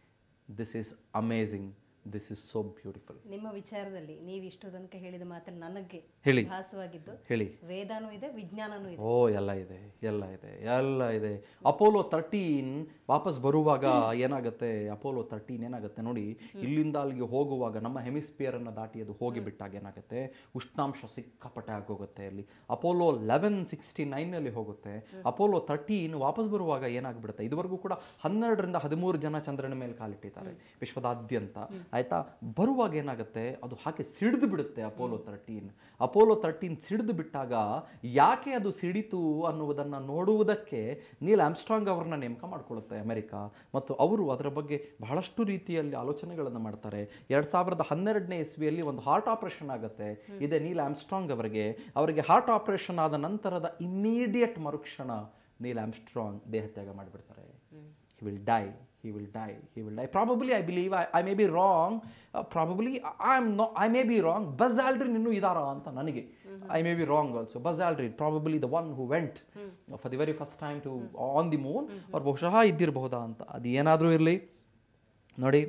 this is amazing this is so beautiful ನಿಮ್ಮ ವಿಚಾರದಲ್ಲಿ ನೀವು ಇಷ್ಟು ತನಕ ಹೇಳಿದ ಮಾತಲ್ಲಿ ನನಗೆ ಹೇಳಿ. ಭಾಸವಾಗಿದ್ದು ಹೇಳಿ ವೇದಾನೂ ಇದೆ ವಿಜ್ಞಾನನೂ ಇದೆ ಓ ಎಲ್ಲ ಇದೆ ಎಲ್ಲ ಇದೆ ಎಲ್ಲ ಇದೆ ಅಪೋಲೋ ತರ್ಟೀನ್ ವಾಪಸ್ ಬರುವಾಗ ಏನಾಗುತ್ತೆ ಅಪೋಲೋ ತರ್ಟೀನ್ ಏನಾಗುತ್ತೆ ನೋಡಿ ಇಲ್ಲಿಂದ ಅಲ್ಲಿಗೆ ಹೋಗುವಾಗ ನಮ್ಮ ಹೆಮಿಸ್ಪಿಯರ್ ಅನ್ನ ದಾಟಿ ಅದು ಹೋಗಿ ಬಿಟ್ಟಾಗ ಏನಾಗುತ್ತೆ ಉಷ್ಣಾಂಶ ಸಿಕ್ಕಾಪಟ್ಟೆ ಆಗೋಗುತ್ತೆ ಅಲ್ಲಿ ಅಪೋಲೋ ಲೆವೆನ್ ಸಿಕ್ಸ್ಟಿ ನೈನಲ್ಲಿ ಹೋಗುತ್ತೆ ಅಪೋಲೋ ತರ್ಟೀನ್ ವಾಪಸ್ ಬರುವಾಗ ಏನಾಗ್ಬಿಡುತ್ತೆ ಇದುವರೆಗೂ ಕೂಡ ಹನ್ನೆರಡರಿಂದ ಹದಿಮೂರು ಜನ ಚಂದ್ರನ ಮೇಲೆ ಕಾಲಿಟ್ಟಿದ್ದಾರೆ ವಿಶ್ವದಾದ್ಯಂತ ಆಯ್ತಾ ಬರುವಾಗ ಏನಾಗುತ್ತೆ ಅದು ಹಾಗೆ ಸಿಡಿದು ಬಿಡುತ್ತೆ ಅಪೋಲೋ ತರ್ಟೀನ್ ಅಪೋಲೋ ತರ್ಟೀನ್ ಸಿಡಿದು ಬಿಟ್ಟಾಗ ಯಾಕೆ ಅದು ಸಿಡಿತು ಅನ್ನುವುದನ್ನು ನೋಡುವುದಕ್ಕೆ ನೀಲ್ ಆಮ್ಸ್ಟ್ರಾಂಗ್ ಅವ್ರನ್ನ ನೇಮಕ ಮಾಡ್ಕೊಳ್ಳುತ್ತೆ ಅಮೆರಿಕ ಮತ್ತು ಅವರು ಅದರ ಬಗ್ಗೆ ಬಹಳಷ್ಟು ರೀತಿಯಲ್ಲಿ ಆಲೋಚನೆಗಳನ್ನು ಮಾಡ್ತಾರೆ ಎರಡು ಸಾವಿರದ ಹನ್ನೆರಡನೇ ಇಸ್ವಿಯಲ್ಲಿ ಒಂದು ಹಾರ್ಟ್ ಆಪರೇಷನ್ ಆಗುತ್ತೆ ಇದೆ ನೀಲ್ ಆಮ್ಸ್ಟ್ರಾಂಗ್ ಅವರಿಗೆ ಅವರಿಗೆ ಹಾರ್ಟ್ ಆಪರೇಷನ್ ಆದ ನಂತರದ ಇಮಿಡಿಯೇಟ್ ಮರುಕ್ಷಣ ನೀಲ್ ಆಮ್ಸ್ಟ್ರಾಂಗ್ ದೇಹತ್ಯಾಗ ಮಾಡಿಬಿಡ್ತಾರೆ he will die he will die he will die probably i believe i, I may be wrong uh, probably i am not i may be wrong buzz aldrin ಇನ್ನೂ ಇದಾರಾ ಅಂತ ನನಗೆ i may be wrong also buzz aldrin probably the one who went uh, for the very first time to on the moon ಅವ್ರು ಬಹುಶಃ ಇದ್ದಿರಬಹುದಾ ಅಂತ ಅದು ಏನಾದರೂ ಇರಲಿ ನೋಡಿ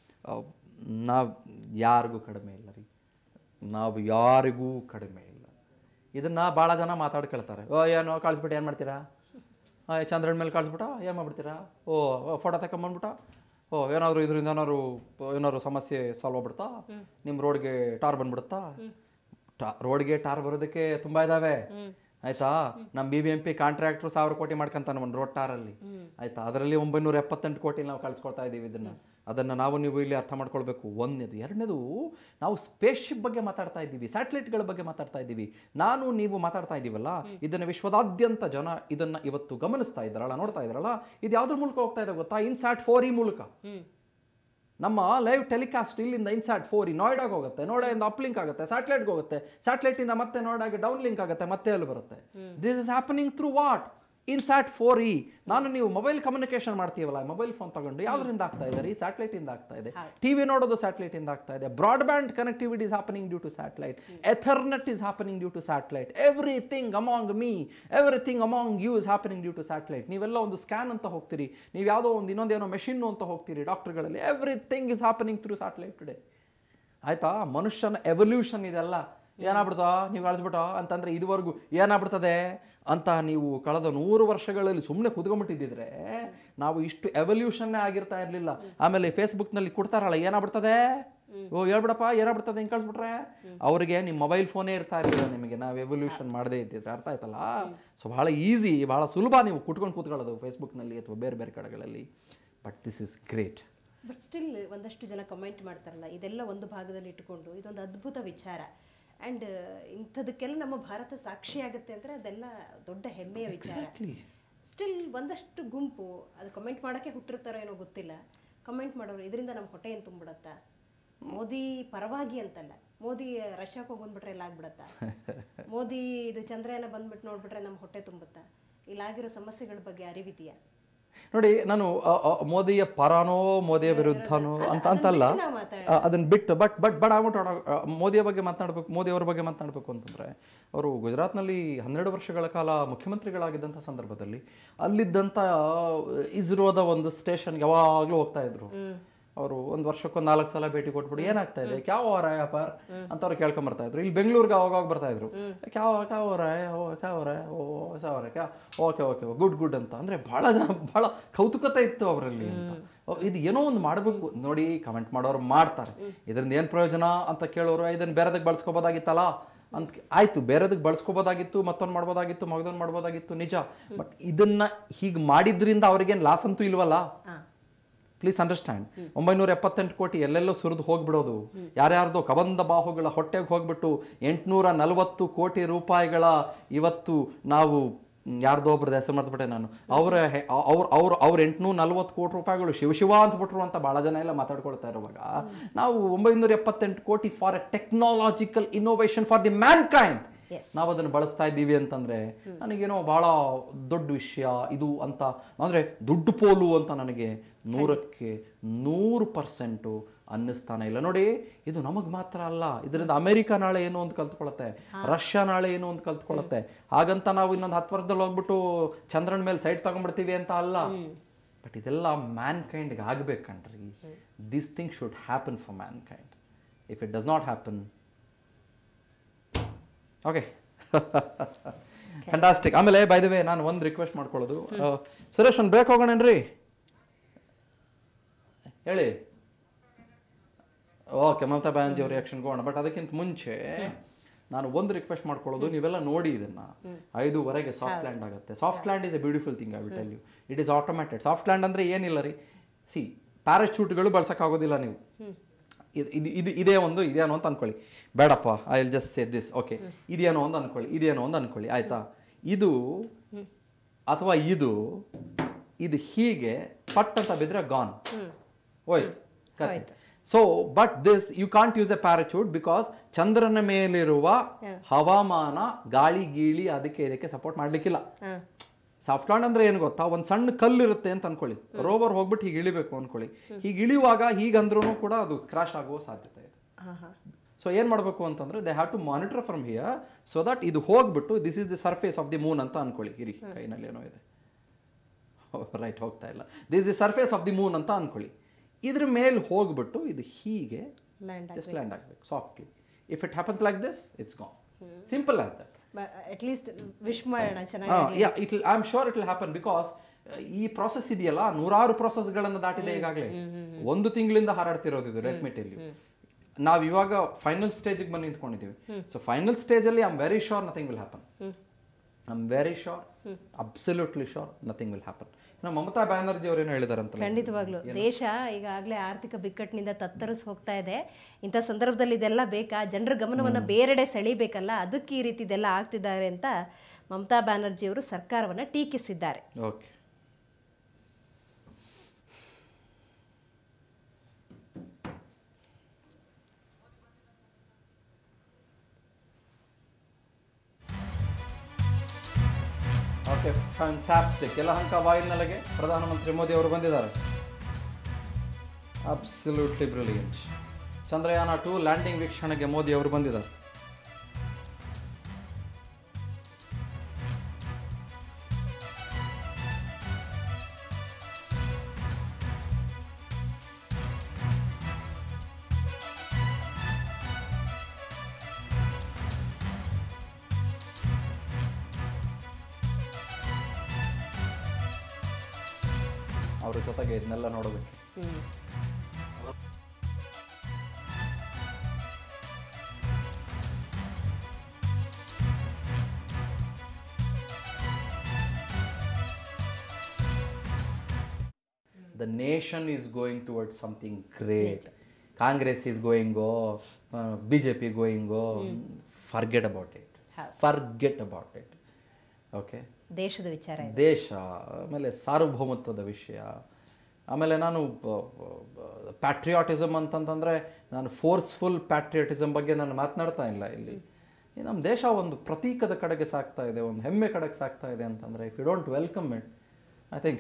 ನಾವು ಯಾರಿಗೂ ಕಡಿಮೆ ಇಲ್ಲ ರೀ ನಾವು ಯಾರಿಗೂ ಕಡಿಮೆ ಇಲ್ಲ ಇದನ್ನ ಭಾಳ ಜನ ಮಾತಾಡ್ಕೊಳ್ತಾರೆ ಓ ಏನೋ ಕಳಿಸ್ಬಿಟ್ಟು ಏನು ಮಾಡ್ತೀರಾ ಆ, ಚಂದ್ರನ ಮೇಲೆ ಕಳಿಸ್ಬಿಟ್ಟ ಏನು ಮಾಡ್ಬಿಡ್ತೀರಾ ಓ ಫೋಟೋ ತಗೊಂಬಂದ್ಬಿಟ್ಟ ಓ ಏನಾದ್ರು ಇದರಿಂದ ಏನಾದ್ರು ಏನಾದ್ರು ಸಮಸ್ಯೆ ಸಾಲ್ವ್ ಆಗ್ಬಿಡ್ತಾ ನಿಮ್ಮ ರೋಡ್ಗೆ ಟಾರ್ ಬಂದ್ಬಿಡುತ್ತಾ ಟಾ ರೋಡ್ಗೆ ಟಾರ್ ಬರೋದಕ್ಕೆ ತುಂಬ ಇದಾವೆ ಆಯ್ತಾ ನಮ್ಮ ಬಿ ಬಿ ಎಂ ಪಿ ಕಾಂಟ್ರಾಕ್ಟ್ರು ಸಾವಿರ ಕೋಟಿ ಮಾಡ್ಕೊಂತಾನೆ ಒಂದು ರೋಡ್ ಟಾರಲ್ಲಿ ಆಯ್ತಾ ಅದರಲ್ಲಿ ಒಂಬೈನೂರ ಎಪ್ಪತ್ತೆಂಟು ಕೋಟಿ ನಾವು ಕಳಿಸ್ಕೊಳ್ತಾ ಇದ್ದೀವಿ ಇದನ್ನ ಅದನ್ನು ನಾವು ನೀವು ಇಲ್ಲಿ ಅರ್ಥ ಮಾಡ್ಕೊಳ್ಬೇಕು ಒಂದನೇದು ಎರಡನೇದು ನಾವು ಸ್ಪೇಸ್ಶಿಪ್ ಬಗ್ಗೆ ಮಾತಾಡ್ತಾ ಇದ್ದೀವಿ ಸ್ಯಾಟಲೈಟ್ಗಳ ಬಗ್ಗೆ ಮಾತಾಡ್ತಾ ಇದ್ದೀವಿ ನಾನು ನೀವು ಮಾತಾಡ್ತಾ ಇದ್ದೀವಲ್ಲ ಇದನ್ನು ವಿಶ್ವದಾದ್ಯಂತ ಜನ ಇದನ್ನ ಇವತ್ತು ಗಮನಿಸ್ತಾ ಇದ್ದಾರಲ್ಲ ನೋಡ್ತಾ ಇದ್ದಾರಲ್ಲ ಇದು ಯಾವ್ದ್ರ ಮೂಲಕ ಹೋಗ್ತಾ ಇದೆ ಗೊತ್ತಾ ಇನ್ಸ್ಯಾಟ್ ಫೋರ್ ಈ ಮೂಲಕ ನಮ್ಮ ಲೈವ್ ಟೆಲಿಕಾಸ್ಟ್ ಇಲ್ಲಿಂದ ಇನ್ಸ್ಯಾಟ್ ಫೋರ್ ಈ ನೋಯ್ಡಾಗೆ ಹೋಗುತ್ತೆ ನೋಯ್ಡಾಯಿಂದ ಅಪ್ಲಿಂಕ್ ಆಗುತ್ತೆ ಸ್ಯಾಟಲೈಟ್ಗೆ ಹೋಗುತ್ತೆ ಸ್ಯಾಟಲೈಟ್ ಇಂದ ಮತ್ತೆ ನೋಯ್ಡಾಗೆ ಡೌನ್ ಲಿಂಕ್ ಆಗುತ್ತೆ ಮತ್ತೆ ಅಲ್ಲಿ ಬರುತ್ತೆ this is happening through what INSAT four E ನಾನು ನೀವು ಮೊಬೈಲ್ ಕಮ್ಯುನಿಕೇಶನ್ ಮಾಡ್ತೀವಲ್ಲ ಮೊಬೈಲ್ ಫೋನ್ ತಗೊಂಡು ಯಾವ್ದ್ರಿಂದ ಆಗ್ತಾ ಇದೆ ರೀ ಸ್ಯಾಟಲೈಟ್ ಇಂದ ಆಗ್ತಾ ಇದೆ ಟಿವಿ ನೋಡೋದು ಸ್ಯಾಟಲೈಟ್ ಇಂದ ಆಗ್ತಾ ಇದೆ broadband connectivity is happening due to satellite ethernet is happening due to satellite everything among me everything among you is happening due to satellite ನೀವೆಲ್ಲ ಒಂದು ಸ್ಕ್ಯಾನ್ ಅಂತ ಹೋಗ್ತೀರಿ ನೀವು ಯಾವುದೋ ಒಂದು ಇನ್ನೊಂದೇನೋ ಮೆಷಿನ್ ಅಂತ ಹೋಗ್ತೀರಿ ಡಾಕ್ಟರ್ಗಳಲ್ಲಿ everything is happening through satellite today ಆಯ್ತಾ ಮನುಷ್ಯನ ಎವಲ್ಯೂಷನ್ ಇದೆಲ್ಲ ಏನಾಗ್ಬಿಡ್ತಾ ನೀವು ಕಳಿಸ್ಬಿಟ್ಟ ಅಂತಂದ್ರೆ ಇದುವರೆಗೂ ಏನಾಗ್ಬಿಡ್ತದೆ ಅಂತ ನೀವು ಕಳೆದ ನೂರು ವರ್ಷಗಳಲ್ಲಿ ಸುಮ್ಮನೆ ಕುತ್ಕೊಂಡ್ಬಿಟ್ಟಿದ್ದಿದ್ರೆ ನಾವು ಇಷ್ಟು ಎವಲ್ಯೂಷನ್ನೇ ಆಗಿರ್ತಾ ಇರಲಿಲ್ಲ ಆಮೇಲೆ ಫೇಸ್ಬುಕ್ನಲ್ಲಿ ಕೊಡ್ತಾರಲ್ಲ ಏನಾಗ್ಬಿಡ್ತದೆ ಓ ಹೇಳ್ಬಿಡಪ್ಪ ಏನಾಗ್ಬಿಡ್ತದೆ ಹಿಂಗೆ ಕಳ್ಸ್ಬಿಟ್ರೆ ಅವ್ರಿಗೆ ನಿಮ್ಮ ಮೊಬೈಲ್ ಫೋನೇ ಇರ್ತಾ ಇರಲಿಲ್ಲ ನಿಮಗೆ ನಾವು ಎವಲ್ಯೂಷನ್ ಮಾಡದೇ ಇದ್ದಿದ್ರೆ ಅರ್ಥ ಆಯ್ತಲ್ಲ ಸೊ ಭಾಳ ಈಸಿ ಭಾಳ ಸುಲಭ ನೀವು ಕುಟ್ಕೊಂಡು ಕೂತ್ಕೊಳ್ಳೋದು ಫೇಸ್ಬುಕ್ನಲ್ಲಿ ಅಥವಾ ಬೇರೆ ಬೇರೆ ಕಡೆಗಳಲ್ಲಿ but this is great but still ಒಂದಷ್ಟು ಜನ ಕಮೆಂಟ್ ಮಾಡ್ತಾರಲ್ಲ ಇದೆಲ್ಲ ಒಂದು ಭಾಗದಲ್ಲಿ ಇಟ್ಕೊಂಡು ಇದೊಂದು ಅದ್ಭುತ ವಿಚಾರ ಆ್ಯಂಡ್ ಇಂಥದಕ್ಕೆಲ್ಲ ನಮ್ಮ ಭಾರತ ಸಾಕ್ಷಿ ಆಗುತ್ತೆ ಅಂದರೆ ಅದೆಲ್ಲ ದೊಡ್ಡ ಹೆಮ್ಮೆಯ ವಿಚಾರ ಸ್ಟಿಲ್ ಒಂದಷ್ಟು ಗುಂಪು ಅದು ಕಮೆಂಟ್ ಮಾಡೋಕ್ಕೆ ಹುಟ್ಟಿರ್ತಾರೋ ಏನೋ ಗೊತ್ತಿಲ್ಲ ಕಮೆಂಟ್ ಮಾಡೋರು ಇದರಿಂದ ನಮ್ಮ ಹೊಟ್ಟೆ ಏನು ತುಂಬಿಡತ್ತಾ ಮೋದಿ ಪರವಾಗಿ ಅಂತಲ್ಲ ಮೋದಿ ರಷ್ಯಾಕ್ಕೆ ಹೋಗಿ ಬಂದ್ಬಿಟ್ರೆ ಎಲ್ಲ ಆಗ್ಬಿಡತ್ತಾ ಮೋದಿ ಇದು ಚಂದ್ರಯಾನ ಬಂದ್ಬಿಟ್ಟು ನೋಡ್ಬಿಟ್ರೆ ನಮ್ಮ ಹೊಟ್ಟೆ ತುಂಬುತ್ತಾ ಇಲ್ಲಾಗಿರೋ ಸಮಸ್ಯೆಗಳ ಬಗ್ಗೆ ಅರಿವಿದೆಯಾ ನೋಡಿ ನಾನು ಅ, ಅ, ಮೋದಿಯ ಪರನೋ ಮೋದಿಯ ವಿರುದ್ಧನೋ ಅಂತ ಅಂತಲ್ಲ ನಾವು ಮಾತಾಡೋಣ. ಅ, ಅದನ್ನ ಬಿಟ್ಟು ಬಟ್ ಬಟ್ ಬಟ್ ಆಗ್ಬಿಟ್ಟು ಮೋದಿಯ ಬಗ್ಗೆ ಮಾತನಾಡಬೇಕು ಮೋದಿಯವರ ಬಗ್ಗೆ ಮಾತನಾಡಬೇಕು ಅಂತಂದ್ರೆ ಅವರು ಗುಜರಾತ್ನಲ್ಲಿ ಹನ್ನೆರಡು ವರ್ಷಗಳ ಕಾಲ ಮುಖ್ಯಮಂತ್ರಿಗಳಾಗಿದ್ದಂಥ ಸಂದರ್ಭದಲ್ಲಿ ಅಲ್ಲಿದ್ದಂಥ ಇಸ್ರೋದ ಒಂದು ಸ್ಟೇಷನ್ಗೆ ಯಾವಾಗಲೂ ಹೋಗ್ತಾ ಇದ್ರು ಅವರು ಒಂದು ವರ್ಷಕ್ಕೊಂದು ನಾಲ್ಕು ಸಲ ಭೇಟಿ ಕೊಟ್ಬಿಟ್ಟು ಏನಾಗ್ತಾ ಇದೆ ಕ್ಯಾವ ಅವರ ವ್ಯಾಪಾರ ಅಂತ ಅವ್ರು ಕೇಳ್ಕೊಂಡ್ ಬರ್ತಾ ಇದ್ರು ಇಲ್ಲಿ ಬೆಂಗಳೂರಿಗೆ ಅವಾಗ ಬರ್ತಾ ಇದ್ರು ಕ್ಯಾವ ಕ್ಯಾವ ಅವರ ಓ ಕ್ಯಾವ ಅವರ ಓ ಸಾವರ ಕ್ಯಾ ಓಕೆ ಓಕೆ ಗುಡ್ ಗುಡ್ ಅಂತ ಅಂದ್ರೆ ಬಹಳ ಜನ ಬಹಳ ಕೌತುಕತೆ ಇತ್ತು ಅವರಲ್ಲಿ ಅಂತ ಓ, ಇದು ಏನೋ ಒಂದು ಮಾಡಬೇಕು ನೋಡಿ ಕಮೆಂಟ್ ಮಾಡೋರು ಮಾಡ್ತಾರೆ ಇದರಿಂದ ಏನು ಪ್ರಯೋಜನ ಅಂತ ಕೇಳೋರು ಇದನ್ನ ಬೇರೆದಕ್ಕೆ ಬಳಸ್ಕೋಬೋದಾಗಿತ್ತಲ್ಲ ಅಂತ ಆಯ್ತು ಬೇರೆದಕ್ಕೆ ಬಳಸ್ಕೋಬೋದಾಗಿತ್ತು ಮತ್ತೊಂದು ಮಾಡ್ಬೋದಾಗಿತ್ತು ಮಗದೊಂದು ಮಾಡ್ಬೋದಾಗಿತ್ತು ನಿಜ ಬಟ್ ಇದನ್ನ ಹೀಗೆ ಮಾಡಿದ್ರಿಂದ ಅವ್ರಿಗೇನು ಲಾಸ್ ಅಂತೂ ಇಲ್ವಲ್ಲ ಪ್ಲೀಸ್ ಅಂಡರ್ಸ್ಟ್ಯಾಂಡ್ ಒಂಬೈನೂರ ಎಪ್ಪತ್ತೆಂಟು ಕೋಟಿ ಎಲ್ಲೆಲ್ಲೋ ಸುರಿದು ಹೋಗ್ಬಿಡೋದು ಯಾರ್ಯಾರ್ದೋ ಕಬಂದ ಬಾಹುಗಳ ಹೊಟ್ಟೆಗೆ ಹೋಗ್ಬಿಟ್ಟು ಎಂಟುನೂರ ನಲವತ್ತು ಕೋಟಿ ರೂಪಾಯಿಗಳ ಇವತ್ತು ನಾವು ಮ್, ಯಾರ್ದೋ ಒಬ್ರದ್ದು ಹೆಸರು ಮರ್ತ್ಬಿಟ್ಟೆ ನಾನು ಅವರ ಅವ್ರ ಅವ್ರ ಅವ್ರ ಎಂಟುನೂರ ನಲ್ವತ್ತು ಕೋಟಿ ರೂಪಾಯಿಗಳು ಶಿವ ಶಿವ ಅನ್ಸ್ಬಿಟ್ರು ಅಂತ ಭಾಳ ಜನ ಎಲ್ಲ ಮಾತಾಡ್ಕೊಳ್ತಾ ಇರುವಾಗ ನಾವು ಒಂಬೈನೂರ ಎಪ್ಪತ್ತೆಂಟು ಕೋಟಿ for a technological innovation for the mankind ನಾವು ಅದನ್ನು ಬಳಸ್ತಾ ಇದ್ದೀವಿ ಅಂತಂದ್ರೆ ನನಗೇನೋ ಬಹಳ ದೊಡ್ಡ ವಿಷಯ ಇದು ಅಂತ ಅಂದ್ರೆ ದುಡ್ಡು ಪೋಲು ಅಂತ ನನಗೆ ನೂರಕ್ಕೆ ನೂರು ಪರ್ಸೆಂಟು ಅನ್ನಿಸ್ತಾನೆ ಇಲ್ಲ ನೋಡಿ ಇದು ನಮಗೆ ಮಾತ್ರ ಅಲ್ಲ ಇದರಿಂದ ಅಮೆರಿಕ ನಾಳೆ ಏನು ಅಂತ ಕಲ್ತ್ಕೊಳತ್ತೆ ರಷ್ಯಾ ನಾಳೆ ಏನು ಅಂತ ಕಲ್ತ್ಕೊಳತ್ತೆ ಹಾಗಂತ ನಾವು ಇನ್ನೊಂದು ಹತ್ತು ವರ್ಷದಲ್ಲಿ ಹೋಗ್ಬಿಟ್ಟು ಚಂದ್ರನ ಮೇಲೆ ಸೈಡ್ ತಗೊಂಡ್ಬಿಡ್ತೀವಿ ಅಂತ ಅಲ್ಲ ಬಟ್ ಇದೆಲ್ಲ ಮ್ಯಾನ್ ಕೈಂಡ್ಗೆ ಆಗ್ಬೇಕಣ್ರಿ this thing should happen for mankind if it does not happen okay fantastic ಆಮೇಲೆ ಬೈ ದ ವೇ ನಾನು ಒಂದು ರಿಕ್ವೆಸ್ಟ್ ಮಾಡ್ಕೊಳ್ಳೋದು ಆ, ಸುರೇಶ್ ಒಂದು ಬ್ರೇಕ್ ಹೋಗೋಣೇನ್ರಿ ಹೇಳಿ ಓಕೆ ಮಮತಾ ಬ್ಯಾನರ್ಜಿ ಅವ್ರ ರಿಯಾಕ್ಷನ್ ಹೋಗೋಣ ಬಟ್ ಅದಕ್ಕಿಂತ ಮುಂಚೆ ನಾನು ಒಂದು ರಿಕ್ವೆಸ್ಟ್ ಮಾಡ್ಕೊಳ್ಳೋದು ನೀವೆಲ್ಲ ನೋಡಿ ಇದನ್ನ ಐದೂವರೆಗೆ ಸಾಫ್ಟ್ ಲ್ಯಾಂಡ್ ಆಗುತ್ತೆ soft land is a beautiful thing I will tell you it is automated soft land ಅಂದ್ರೆ ಏನಿಲ್ಲ ರೀ ಸಿ ಪ್ಯಾರಾಚೂಟ್ಗಳು ಬಳಸೋಕ್ಕಾಗೋದಿಲ್ಲ ನೀವು ಇದು ಇದು ಇದು ಇದೇ ಒಂದು ಇದೇನೋ ಅಂತ ಅನ್ಕೊಳ್ಳಿ ಬೇಡಪ್ಪ I will just say this okay ಇದೇನೋ ಒಂದು ಅನ್ಕೊಳ್ಳಿ ಇದೇನೋ ಒಂದು ಅನ್ಕೊಳ್ಳಿ ಆಯ್ತಾ ಇದು ಅಥವಾ ಇದು ಇದು ಹೀಗೆ ಪಟ್ ಅಂತ ಬಿದ್ರೆ ಗಾನ್ ಹೋಯ್ತು ಕತೆ so but this you can't use a parachute because ಚಂದ್ರನ ಮೇಲಿರುವ ಹವಾಮಾನ ಗಾಳಿ ಗೀಳಿ ಅದಕ್ಕೆ ಇದಕ್ಕೆ ಸಪೋರ್ಟ್ ಮಾಡ್ಲಿಕ್ಕಿಲ್ಲ ಸಾಫ್ಟ್ ಲ್ಯಾಂಡ್ ಅಂದ್ರೆ ಏನು ಗೊತ್ತಾ ಒಂದು ಸಣ್ಣ ಕಲ್ಲು ಇರುತ್ತೆ ಅಂತ ಅನ್ಕೊಳ್ಳಿ ರೋವರ್ ಹೋಗ್ಬಿಟ್ಟು ಹೀಗೆ ಇಳಿಬೇಕು ಅನ್ಕೊಳ್ಳಿ ಹೀಗೆ ಇಳಿಯುವಾಗ ಹೀಗಂದ್ರೂ ಕೂಡ ಅದು ಕ್ರಾಶ್ ಆಗುವ ಸಾಧ್ಯತೆ ಇದೆ ಸೊ ಏನು ಮಾಡಬೇಕು ಅಂತಂದ್ರೆ they have to monitor from here so that ಇದು ಹೋಗ್ಬಿಟ್ಟು this is the surface of the moon ಅಂತ ಅನ್ಕೊಳ್ಳಿ ಇರಿ ಕೈನಲ್ಲಿ ಏನೋ ಇದೆ ರೈಟ್ ಹೋಗ್ತಾ ಇಲ್ಲ this the surface of the moon ಅಂತ ಅನ್ಕೊಳ್ಳಿ ಇದ್ರ ಮೇಲೆ ಹೋಗ್ಬಿಟ್ಟು ಇದು ಹೀಗೆ ಲ್ಯಾಂಡ್ ಜಸ್ಟ್ ಲ್ಯಾಂಡ್ ಆಗಬೇಕು softly if it happens like this it's gone simple as that at least wish ಮಾಡೋಣ ಚೆನ್ನಾಗಿ yeah it I am sure it will happen because ಈ ಪ್ರಾಸೆಸ್ ಇದೆಯಲ್ಲ ನೂರಾರು ಪ್ರಾಸೆಸ್ಗಳನ್ನು ದಾಟಿದೆ ಈಗಾಗಲೇ ಒಂದು ತಿಂಗಳಿಂದ ಹಾರಾಡ್ತಿರೋದು ಇದು ಲೆಟ್ ಮಿ ಟೆಲ್ ಯು ನಾವು ಇವಾಗ ಫೈನಲ್ ಸ್ಟೇಜಿಗೆ ಬಂದು ನಿಂತ್ಕೊಂಡಿದ್ದೀವಿ ಸೊ ಫೈನಲ್ ಸ್ಟೇಜಲ್ಲಿ I am very sure nothing will happen I am very sure absolutely sure nothing will happen ನಮ್ಮ ಮಮತಾ ಬ್ಯಾನರ್ಜಿ ಅವ್ರು ಏನೋ ಹೇಳಿದಾರಂತಲ್ಲ ಖಂಡಿತವಾಗ್ಲು ದೇಶ ಈಗಾಗಲೇ ಆರ್ಥಿಕ ಬಿಕ್ಕಟ್ಟಿನಿಂದ ತತ್ತರಿಸಿ ಹೋಗ್ತಾ ಇದೆ ಇಂಥ ಸಂದರ್ಭದಲ್ಲಿ ಇದೆಲ್ಲ ಬೇಕಾ ಜನರ ಗಮನವನ್ನು ಬೇರೆಡೆ ಸೆಳಿಬೇಕಲ್ಲ ಅದಕ್ಕೆ ಈ ರೀತಿ ಇದೆಲ್ಲ ಆಗ್ತಿದ್ದಾರೆ ಅಂತ ಮಮತಾ ಬ್ಯಾನರ್ಜಿ ಅವರು ಸರ್ಕಾರವನ್ನು ಟೀಕಿಸಿದ್ದಾರೆ ಓಕೆ ಓಕೆ ಫ್ಯಾಂಟಾಸ್ಟಿಕ್ ಎಲ್ಲ ಹಂಕ ವಾಯುನೆಲೆಗೆ ಪ್ರಧಾನಮಂತ್ರಿ ಮೋದಿ ಅವರು ಬಂದಿದ್ದಾರೆ absolutely brilliant Chandrayaan two landing ವೀಕ್ಷಣೆಗೆ ಮೋದಿ ಅವರು ಬಂದಿದ್ದಾರೆ ಅವರ ಜೊತೆಗೆ ಇದನ್ನೆಲ್ಲ ನೋಡೋದಕ್ಕೆ the nation is going towards something great Congress is going to B J P going to forget about it forget about it okay ದೇಶದ ವಿಚಾರ ಇದೆ ದೇಶ ಆಮೇಲೆ ಸಾರ್ವಭೌಮತ್ವದ ವಿಷಯ ಆಮೇಲೆ ನಾನು ಪ್ಯಾಟ್ರಿಯಾಟಿಸಮ್ ಅಂತಂತಂದರೆ ನಾನು ಫೋರ್ಸ್ಫುಲ್ ಪ್ಯಾಟ್ರಿಯಾಟಿಸಮ್ ಬಗ್ಗೆ ನಾನು ಮಾತನಾಡ್ತಾ ಇಲ್ಲ ಇಲ್ಲಿ ಈ ನಮ್ಮ ದೇಶ ಒಂದು ಪ್ರತೀಕದ ಕಡೆಗೆ ಸಾಗ್ತಾ ಇದೆ ಒಂದು ಹೆಮ್ಮೆ ಕಡೆಗೆ ಸಾಗ್ತಾ ಇದೆ ಅಂತಂದರೆ if you don't welcome it I think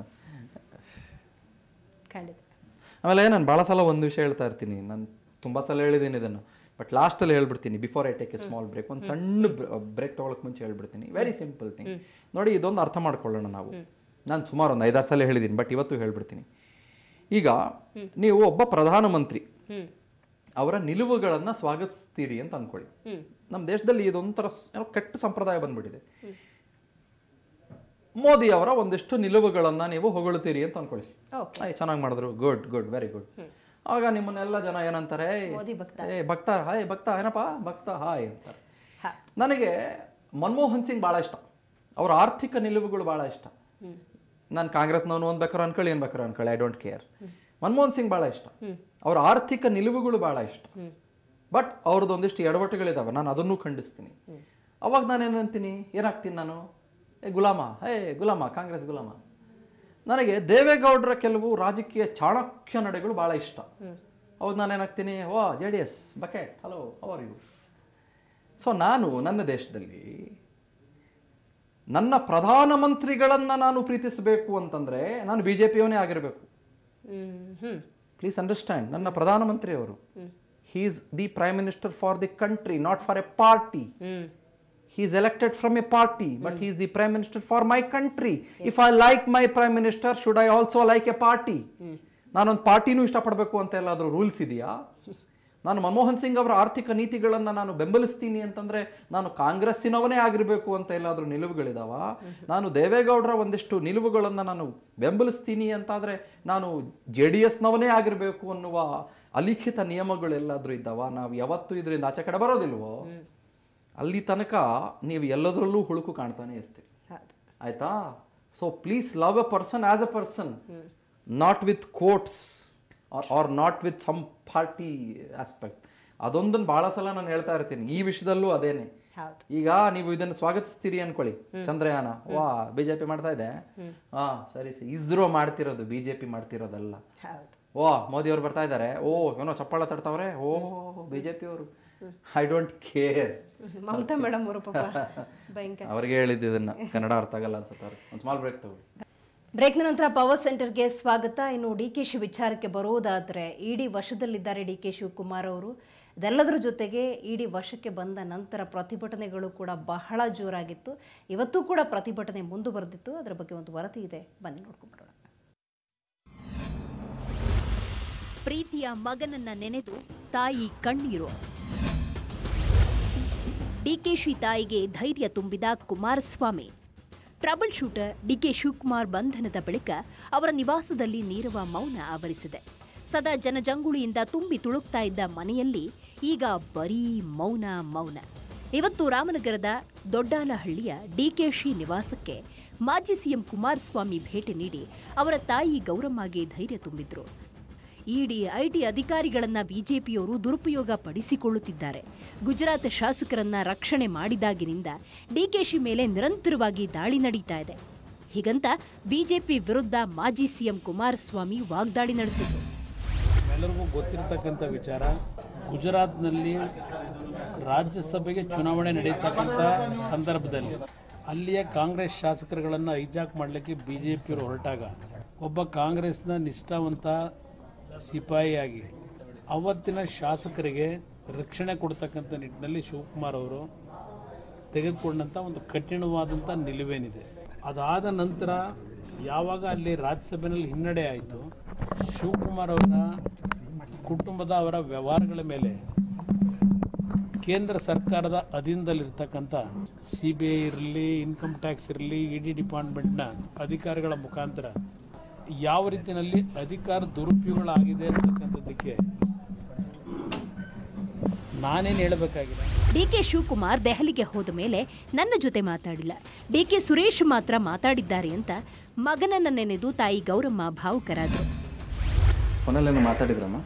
ಖಂಡಿತ ಆಮೇಲೆ ನಾನು ಭಾಳ ಸಲ ಒಂದು ವಿಷಯ ಹೇಳ್ತಾ ಇರ್ತೀನಿ ನಾನು ತುಂಬ ಸಲ ಹೇಳಿದ್ದೀನಿ ಇದನ್ನು ಬಟ್ ಲಾಸ್ಟಲ್ಲಿ ಹೇಳ್ಬಿಡ್ತೀನಿ before I take a small break ಒಂದು ಸಣ್ಣ ಬ್ರೇಕ್ ತೊಗೊಳಕ್ಕೆ ಮುಂಚೆ ಹೇಳ್ಬಿಡ್ತೀನಿ ವೆರಿ ಸಿಂಪಲ್ ಥಿಂಗ್ ನೋಡಿ ಇದೊಂದು ಅರ್ಥ ಮಾಡ್ಕೊಳ್ಳೋಣ ನಾವು ನಾನು ಸುಮಾರು ಒಂದು ಐದಾರು ಸಲ ಹೇಳಿದ್ದೀನಿ ಬಟ್ ಇವತ್ತು ಹೇಳ್ಬಿಡ್ತೀನಿ ಈಗ ನೀವು ಒಬ್ಬ ಪ್ರಧಾನಮಂತ್ರಿ ಅವರ ನಿಲುವುಗಳನ್ನು ಸ್ವಾಗತಿಸ್ತೀರಿ ಅಂತ ಅಂದ್ಕೊಳ್ಳಿ ನಮ್ಮ ದೇಶದಲ್ಲಿ ಇದೊಂಥರ ಸ್- ಏನೋ ಕೆಟ್ಟ ಸಂಪ್ರದಾಯ ಬಂದ್ಬಿಟ್ಟಿದೆ ಮೋದಿ ಅವರ ಒಂದಿಷ್ಟು ನಿಲುವುಗಳನ್ನು ನೀವು ಹೊಗಳ್ತೀರಿ ಅಂತ ಅನ್ಕೊಳ್ಳಿ Okay. ಆಯ್ ಚೆನ್ನಾಗಿ ಮಾಡಿದ್ರು ಗುಡ್ ಗುಡ್ ವೆರಿ ಗುಡ್ ಆಗ ನಿಮ್ಮನ್ನೆಲ್ಲ ಜನ ಏನಂತಾರೆ ಮೋದಿ ಭಕ್ತ. ಏ ಭಕ್ತ ಹಾಯ್ ಭಕ್ತ ಏನಪ್ಪ ಭಕ್ತ ಹಾಯ್ ಅಂತಾರೆ ಹಾ ನನಗೆ ಮನಮೋಹನ್ ಸಿಂಗ್ ಭಾಳ ಇಷ್ಟ ಅವ್ರ ಆರ್ಥಿಕ ನಿಲುವುಗಳು ಭಾಳ ಇಷ್ಟ ನಾನು ಕಾಂಗ್ರೆಸ್ನವನು ಒಂದು ಬೇಕಾದ್ರೆ ಅನ್ಕೊಳ್ಳಿ ಏನು ಬೇಕಾದ್ರೆ ಅನ್ಕೊಳ್ಳಿ I don't care Manmohan Singh ಭಾಳ ಇಷ್ಟ ಅವ್ರ ಆರ್ಥಿಕ ನಿಲುವುಗಳು ಭಾಳ ಇಷ್ಟ ಬಟ್ ಅವ್ರದ್ದು ಒಂದಿಷ್ಟು ಎಡವಟ್ಟುಗಳಿದಾವೆ ನಾನು ಅದನ್ನೂ ಖಂಡಿಸ್ತೀನಿ ಅವಾಗ ನಾನು ಏನಂತೀನಿ ಏನಾಗ್ತೀನಿ ನಾನು ಏ ಗುಲಾಮ ಏ ಗುಲಾಮ ಕಾಂಗ್ರೆಸ್ ಗುಲಾಮ ನನಗೆ ದೇವೇಗೌಡರ ಕೆಲವು ರಾಜಕೀಯ ಚಾಣಕ್ಯ ನಡೆಗಳು ಭಾಳ ಇಷ್ಟ ಅವಾಗ ನಾನು ಏನಾಗ್ತೀನಿ O J D S bucket hello how are you so ನಾನು ನನ್ನ ದೇಶದಲ್ಲಿ ನನ್ನ ಪ್ರಧಾನಮಂತ್ರಿಗಳನ್ನು ನಾನು ಪ್ರೀತಿಸಬೇಕು ಅಂತಂದರೆ ನಾನು ಬಿ ಜೆ ಪಿಯವನೇ ಆಗಿರಬೇಕು ಹ್ಮ್ ಹ್ಮ್ ಪ್ಲೀಸ್ ಅಂಡರ್ಸ್ಟ್ಯಾಂಡ್ ನನ್ನ ಪ್ರಧಾನಮಂತ್ರಿ ಅವರು he is the prime minister for the country not for a party hmm he is elected from a party but he is the prime minister for my country if i like my prime minister should i also like a party ನಾನೊಂದು ಪಾರ್ಟಿನೂ ಇಷ್ಟಪಡಬೇಕು ಅಂತ ಎಲ್ಲಾದರೂ rules ಇದೆಯಾ ನಾನು ಮನಮೋಹನ್ ಸಿಂಗ್ ಅವರ ಆರ್ಥಿಕ ನೀತಿಗಳನ್ನು ನಾನು ಬೆಂಬಲಿಸ್ತೀನಿ ಅಂತಂದ್ರೆ ನಾನು ಕಾಂಗ್ರೆಸ್ಸಿನವನೇ ಆಗಿರಬೇಕು ಅಂತ ಎಲ್ಲಾದರೂ ನಿಲುವುಗಳಿದಾವ ನಾನು ದೇವೇಗೌಡರ ಒಂದಿಷ್ಟು ನಿಲುವುಗಳನ್ನು ನಾನು ಬೆಂಬಲಿಸ್ತೀನಿ ಅಂತಾದ್ರೆ ನಾನು ಜೆ ಡಿ ಎಸ್ನವನೇ ಆಗಿರಬೇಕು ಅನ್ನುವ ಅಲಿಖಿತ ನಿಯಮಗಳೆಲ್ಲಾದರೂ ಇದ್ದಾವ ನಾವು ಯಾವತ್ತೂ ಇದರಿಂದ ಆಚೆ ಕಡೆ ಬರೋದಿಲ್ವೋ ಅಲ್ಲಿ ತನಕ ನೀವು ಎಲ್ಲದರಲ್ಲೂ ಹುಳುಕು ಕಾಣ್ತಾನೆ ಇರ್ತೀರಿ ಹೌದು ಆಯ್ತಾ so please love a person as a person not with quotes or not with some party aspect ಅದೊಂದನ್ನು ಭಾಳ ಸಲ ನಾನು ಹೇಳ್ತಾ ಇರ್ತೀನಿ ಈ ವಿಷಯದಲ್ಲೂ ಅದೇನೆ ಹೌದು ಈಗ ನೀವು ಇದನ್ನು ಸ್ವಾಗತಿಸ್ತೀರಿ ಅನ್ಕೊಳ್ಳಿ ಚಂದ್ರಯಾನ ವಾ ಬಿಜೆಪಿ ಮಾಡ್ತಾ ಇದೆ ಹಾ ಸರಿ ಸರಿ ಇಸ್ರೋ ಮಾಡ್ತಿರೋದು ಬಿಜೆಪಿ ಮಾಡ್ತಿರೋದಲ್ಲ ಹೌದು ಓ ಮೋದಿ ಅವ್ರು ಬರ್ತಾ ಇದ್ದಾರೆ ಓ ಏನೋ ಚಪ್ಪಾಳ ತಡ್ತಾವ್ರೆ ಓ ಬಿಜೆಪಿ ಅವರು I don't care Mamata madam ಅವರು ಪಾಪ ಭಯಂಕರ ಅವ್ರಿಗೆ ಹೇಳಿದ್ದು ಇದನ್ನ ಕನ್ನಡ ಅರ್ಥ ಆಗಲ್ಲ ಅನ್ಸುತ್ತೆ ಅವ್ರಿಗೆ ಒಂದು ಸ್ಮಾಲ್ ಬ್ರೇಕ್ ತಗೊಳ್ಳಿ ಬ್ರೇಕ್ನ ನಂತರ ಪವರ್ ಸೆಂಟರ್ಗೆ ಸ್ವಾಗತ ಇನ್ನು ಡಿ ಕೆ ಶಿ ವಿಚಾರಕ್ಕೆ ಬರೋದಾದರೆ ಇಡಿ ವಶದಲ್ಲಿದ್ದಾರೆ ಡಿ ಕೆ ಶಿವಕುಮಾರ್ ಅವರು ಇದೆಲ್ಲದರ ಜೊತೆಗೆ ಇಡಿ ವಶಕ್ಕೆ ಬಂದ ನಂತರ ಪ್ರತಿಭಟನೆಗಳು ಕೂಡ ಬಹಳ ಜೋರಾಗಿತ್ತು ಇವತ್ತು ಕೂಡ ಪ್ರತಿಭಟನೆ ಮುಂದುವರೆದಿತ್ತು ಅದರ ಬಗ್ಗೆ ಒಂದು ವರದಿ ಇದೆ ಬನ್ನಿ ನೋಡ್ಕೊಂಬರೋಣ ಪ್ರೀತಿಯ ಮಗನನ್ನ ನೆನೆದು ತಾಯಿ ಕಣ್ಣೀರು ಡಿಕೆಶಿ ತಾಯಿಗೆ ಧೈರ್ಯ ತುಂಬಿದ Kumaraswamy trouble shooter DK Shivakumar ಬಂಧನದ ಬಳಿಕ ಅವರ ನಿವಾಸದಲ್ಲಿ ನೀರವ ಮೌನ ಆವರಿಸಿದೆ ಸದಾ ಜನಜಂಗುಳಿಯಿಂದ ತುಂಬಿ ತುಳುಕ್ತಾ ಇದ್ದ ಮನೆಯಲ್ಲಿ ಈಗ ಬರೀ ಮೌನ ಮೌನ ಇವತ್ತು ರಾಮನಗರದ ದೊಡ್ಡಾಲಹಳ್ಳಿಯ ಡಿಕೆಶಿ ನಿವಾಸಕ್ಕೆ ಮಾಜಿ ಸಿಎಂ ಕುಮಾರಸ್ವಾಮಿ ಭೇಟಿ ನೀಡಿ ಅವರ ತಾಯಿ ಗೌರಮ್ಮಗೆ ಧೈರ್ಯ ತುಂಬಿದ್ರು ಇಡಿ ಐಟಿ ಅಧಿಕಾರಿಗಳನ್ನ ಬಿಜೆಪಿಯವರು ದುರುಪಯೋಗ ಪಡಿಸಿಕೊಳ್ಳುತ್ತಿದ್ದಾರೆ ಗುಜರಾತ್ ಶಾಸಕರನ್ನ ರಕ್ಷಣೆ ಮಾಡಿದಾಗಿನಿಂದ ಡಿಕೆಶಿ ಮೇಲೆ ನಿರಂತರವಾಗಿ ದಾಳಿ ನಡೀತಾ ಇದೆ ಹೀಗಂತ ಬಿಜೆಪಿ ವಿರುದ್ಧ ಮಾಜಿ ಸಿಎಂ ಕುಮಾರಸ್ವಾಮಿ ವಾಗ್ದಾಳಿ ನಡೆಸಿದರು ಎಲ್ಲರಿಗೂ ಗೊತ್ತಿರತಕ್ಕಂಥ ವಿಚಾರ ಗುಜರಾತ್ನಲ್ಲಿ ರಾಜ್ಯಸಭೆಗೆ ಚುನಾವಣೆ ನಡೀತಕ್ಕಂಥ ಸಂದರ್ಭದಲ್ಲಿ ಅಲ್ಲಿಯ ಕಾಂಗ್ರೆಸ್ ಶಾಸಕರುಗಳನ್ನು ಹೈಜಾಕ್ ಮಾಡಲಿಕ್ಕೆ ಬಿ ಜೆ ಪಿಯವರು ಹೊರಟಾಗ ಒಬ್ಬ ಕಾಂಗ್ರೆಸ್ನ ನಿಷ್ಠಾವಂತ ಸಿಪಾಯಿಯಾಗಿ ಅವತ್ತಿನ ಶಾಸಕರಿಗೆ ರಕ್ಷಣೆ ಕೊಡ್ತಕ್ಕಂಥ ನಿಟ್ಟಿನಲ್ಲಿ ಶಿವಕುಮಾರ್ ಅವರು ತೆಗೆದುಕೊಂಡಂಥ ಒಂದು ಕಠಿಣವಾದಂಥ ನಿಲುವೇನಿದೆ ಅದಾದ ನಂತರ ಯಾವಾಗ ಅಲ್ಲಿ ರಾಜ್ಯಸಭೆಯಲ್ಲಿ ಹಿನ್ನಡೆ ಆಯಿತು ಶಿವಕುಮಾರ್ ಅವರ ಕುಟುಂಬದ ಅವರ ವ್ಯವಹಾರಗಳ ಮೇಲೆ ಕೇಂದ್ರ ಸರ್ಕಾರದ ಅಧೀನದಲ್ಲಿರ್ತಕ್ಕಂಥ ಸಿ ಬಿ ಐ ಇರಲಿ ಇನ್ಕಮ್ ಟ್ಯಾಕ್ಸ್ ಇರಲಿ ಇ ಡಿ ಡಿಪಾರ್ಟ್ಮೆಂಟ್ನ ಅಧಿಕಾರಿಗಳ ಮುಖಾಂತರ ಯಾವ ರೀತಿಯಲ್ಲಿ ಅಧಿಕಾರ ದುರುಪಯೋಗಗಳಾಗಿದೆ ಅಂತಕ್ಕಂಥದ್ದಕ್ಕೆ ನಾನೇನು ಹೇಳಬೇಕಾಗಿಲ್ಲ ಡಿಕೆ ಶಿವಕುಮಾರ್ ದೆಹಲಿಗೆ ಹೋದ ಮೇಲೆ ನನ್ನ ಜೊತೆ ಮಾತಾಡಿಲ್ಲ ಡಿಕೆ ಸುರೇಶ್ ಮಾತ್ರ ಮಾತಾಡಿದ್ದಾರೆ ಅಂತ ಮಗನನ್ನ ನೆನೆದು ತಾಯಿ ಗೌರಮ್ಮ ಭಾವುಕರಾದರು ಫೋನಲ್ಲೇನು ಮಾತಾಡಿದ್ರಮ್ಮ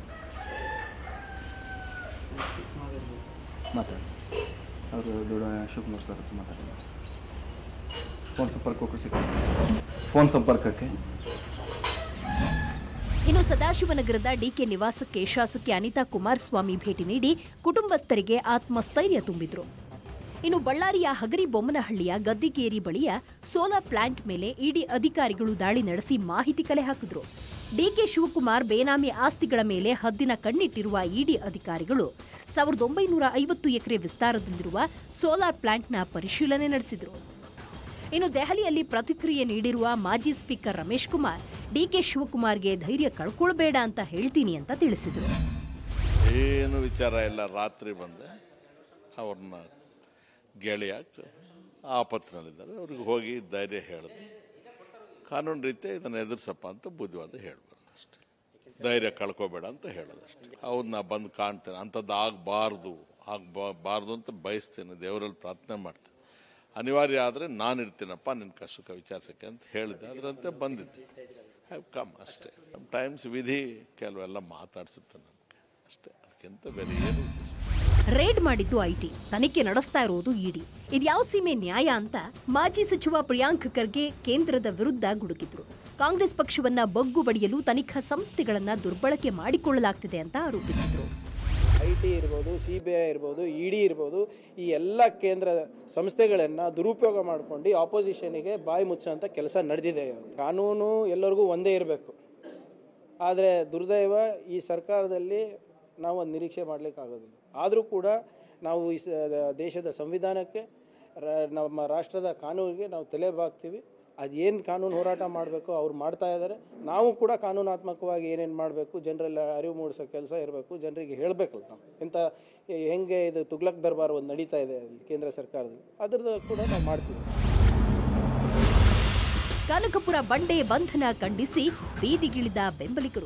ಮಾತಾಡಿ ಅವರು ದೊಡ್ಡ ಶಿವಕುಮಾರ್ ಸರ್ ಹತ್ರ ಮಾತಾಡಿದ್ರು ಫೋನ್ ಸಂಪರ್ಕಕ್ಕೂ ಸಿಕ್ಕ ಫೋನ್ ಸಂಪರ್ಕಕ್ಕೆ ಇನ್ನು ಸದಾಶಿವನಗರದ ಡಿಕೆ ನಿವಾಸಕ್ಕೆ ಶಾಸಕಿ ಅನಿತಾ ಕುಮಾರಸ್ವಾಮಿ ಭೇಟಿ ನೀಡಿ ಕುಟುಂಬಸ್ಥರಿಗೆ ಆತ್ಮಸ್ಥೈರ್ಯ ತುಂಬಿದ್ರು ಇನ್ನು ಬಳ್ಳಾರಿಯ ಹಗರಿ ಬೊಮ್ಮನಹಳ್ಳಿಯ ಗದ್ದಿಗೇರಿ ಬಳಿಯ ಸೋಲಾರ್ ಪ್ಲಾಂಟ್ ಮೇಲೆ ಇಡಿ ಅಧಿಕಾರಿಗಳು ದಾಳಿ ನಡೆಸಿ ಮಾಹಿತಿ ಕಲೆ ಹಾಕಿದ್ರು ಡಿಕೆ ಶಿವಕುಮಾರ್ ಬೇನಾಮಿ ಆಸ್ತಿಗಳ ಮೇಲೆ ಹದ್ದಿನ ಕಣ್ಣಿಟ್ಟಿರುವ ಇಡಿ ಅಧಿಕಾರಿಗಳು ಸಾವಿರದ ಒಂಬೈನೂರ ಐವತ್ತು ಎಕರೆ ವಿಸ್ತಾರದಲ್ಲಿರುವ ಸೋಲಾರ್ ಪ್ಲಾಂಟ್ನ ಪರಿಶೀಲನೆ ನಡೆಸಿದ್ರು ಇನ್ನು ದೆಹಲಿಯಲ್ಲಿ ಪ್ರತಿಕ್ರಿಯೆ ನೀಡಿರುವ ಮಾಜಿ ಸ್ಪೀಕರ್ ರಮೇಶ್ ಕುಮಾರ್ ಡಿಕೆ ಶಿವಕುಮಾರ್ಗೆ ಧೈರ್ಯ ಕಳ್ಕೊಳ್ಬೇಡ ಅಂತ ಹೇಳ್ತೀನಿ ಅಂತ ತಿಳಿಸಿದರು ಏನು ವಿಚಾರ ಇಲ್ಲ ರಾತ್ರಿ ಬಂದೆ ಅವ್ರನ್ನ ಗೆಳೆಯ ಆಪತ್ತಿನಲ್ಲಿದ್ದಾರೆ ಅವ್ರಿಗೆ ಹೋಗಿ ಧೈರ್ಯ ಹೇಳಿದೆ ಕಾನೂನು ರೀತಿ ಇದನ್ನು ಎದುರಿಸಪ್ಪ ಅಂತ ಬುದ್ಧಿವಾದ ಹೇಳ್ಬಾರ್ದು ಅಷ್ಟೇ ಧೈರ್ಯ ಕಳ್ಕೊಬೇಡ ಅಂತ ಹೇಳೋದಷ್ಟೇ ಹೌದು ನಾ ಬಂದು ಕಾಣ್ತೇನೆ ಅಂಥದ್ದು ಆಗಬಾರ್ದು ಆಗಬಾರ್ದು ಅಂತ ಬಯಸ್ತೇನೆ ದೇವರಲ್ಲಿ ಪ್ರಾರ್ಥನೆ ಮಾಡ್ತೇನೆ ಅನಿವಾರ್ಯ ಆದರೆ ನಾನು ಇರ್ತೀನಪ್ಪ ನಿನ್ನ ಕಷ್ಟಕ ವಿಚಾರಿಸೋಕ್ಕೆ ಅಂತ ಹೇಳಿದ್ದೆ ಅದರಂತೆ ಬಂದಿದ್ದೆ ಹ್ಯಾವ್ ಕಮ್ ಅಷ್ಟೇ ಟೈಮ್ಸ್ ವಿಧಿ ಕೆಲವೆಲ್ಲ ಮಾತಾಡ್ಸುತ್ತೆ ನನಗೆ ಅಷ್ಟೇ ಅದಕ್ಕಿಂತ ಬೇರೆ ಏನು ಉದ್ದೇಶ ರೇಡ್ ಮಾಡಿದ್ದು ಐಟಿ ತನಿಖೆ ನಡೆಸ್ತಾ ಇರೋದು ಇಡಿ ಇದ್ಯಾವ ಸೀಮೆ ನ್ಯಾಯ ಅಂತ ಮಾಜಿ ಸಚಿವ ಪ್ರಿಯಾಂಕ್ ಖರ್ಗೆ ಕೇಂದ್ರದ ವಿರುದ್ಧ ಗುಡುಗಿದ್ರು ಕಾಂಗ್ರೆಸ್ ಪಕ್ಷವನ್ನ ಬಗ್ಗು ಬಡಿಯಲು ತನಿಖಾ ಸಂಸ್ಥೆಗಳನ್ನ ದುರ್ಬಳಕೆ ಮಾಡಿಕೊಳ್ಳಲಾಗ್ತಿದೆ ಅಂತ ಆರೋಪಿಸಿದ್ರು ಐ ಟಿ ಇರ್ಬೋದು ಸಿ ಬಿ ಐ ಇರ್ಬೋದು ಇ ಡಿ ಇರ್ಬೋದು ಈ ಎಲ್ಲ ಕೇಂದ್ರ ಸಂಸ್ಥೆಗಳನ್ನು ದುರುಪಯೋಗ ಮಾಡ್ಕೊಂಡು ಆಪೋಸಿಷನಿಗೆ ಬಾಯಿ ಮುಚ್ಚೋಂಥ ಕೆಲಸ ನಡೆದಿದೆ ಇವತ್ತು. ಕಾನೂನು ಎಲ್ಲರಿಗೂ ಒಂದೇ ಇರಬೇಕು ಆದರೆ ದುರ್ದೈವ ಈ ಸರ್ಕಾರದಲ್ಲಿ ನಾವು ಒಂದು ನಿರೀಕ್ಷೆ ಮಾಡಲಿಕ್ಕಾಗೋದಿಲ್ಲ ಆದರೂ ಕೂಡ ನಾವು ಈ ಸ- ದೇಶದ ಸಂವಿಧಾನಕ್ಕೆ ರ- ನಮ್ಮ ರಾಷ್ಟ್ರದ ಕಾನೂನಿಗೆ ನಾವು ತಲೆ ಬಾಗ್ತೀವಿ ಅದೇನು ಕಾನೂನು ಹೋರಾಟ ಮಾಡಬೇಕು ಅವ್ರು ಮಾಡ್ತಾ ಇದ್ದಾರೆ ನಾವು ಕೂಡ ಕಾನೂನಾತ್ಮಕವಾಗಿ ಏನೇನು ಮಾಡಬೇಕು ಜನರೆಲ್ಲ ಅರಿವು ಮೂಡಿಸೋ ಕೆಲಸ ಇರಬೇಕು ಜನರಿಗೆ ಹೇಳಬೇಕಲ್ಲ ನಾವು ಇಂಥ ಹೆಂಗೆ ಇದು ತುಗ್ಲಕ್ ದರ್ಬಾರ್ ಒಂದು ನಡೀತಾ ಇದೆ ಅಲ್ಲಿ ಕೇಂದ್ರ ಸರ್ಕಾರದಲ್ಲಿ ಅದ್ರದ್ದು ಕೂಡ ನಾವು ಮಾಡ್ತೀವಿ ಕನಕಪುರ ಬಂಡೆ ಬಂಧನ ಖಂಡಿಸಿ ಬೀದಿಗಿಳಿದ ಬೆಂಬಲಿಗರು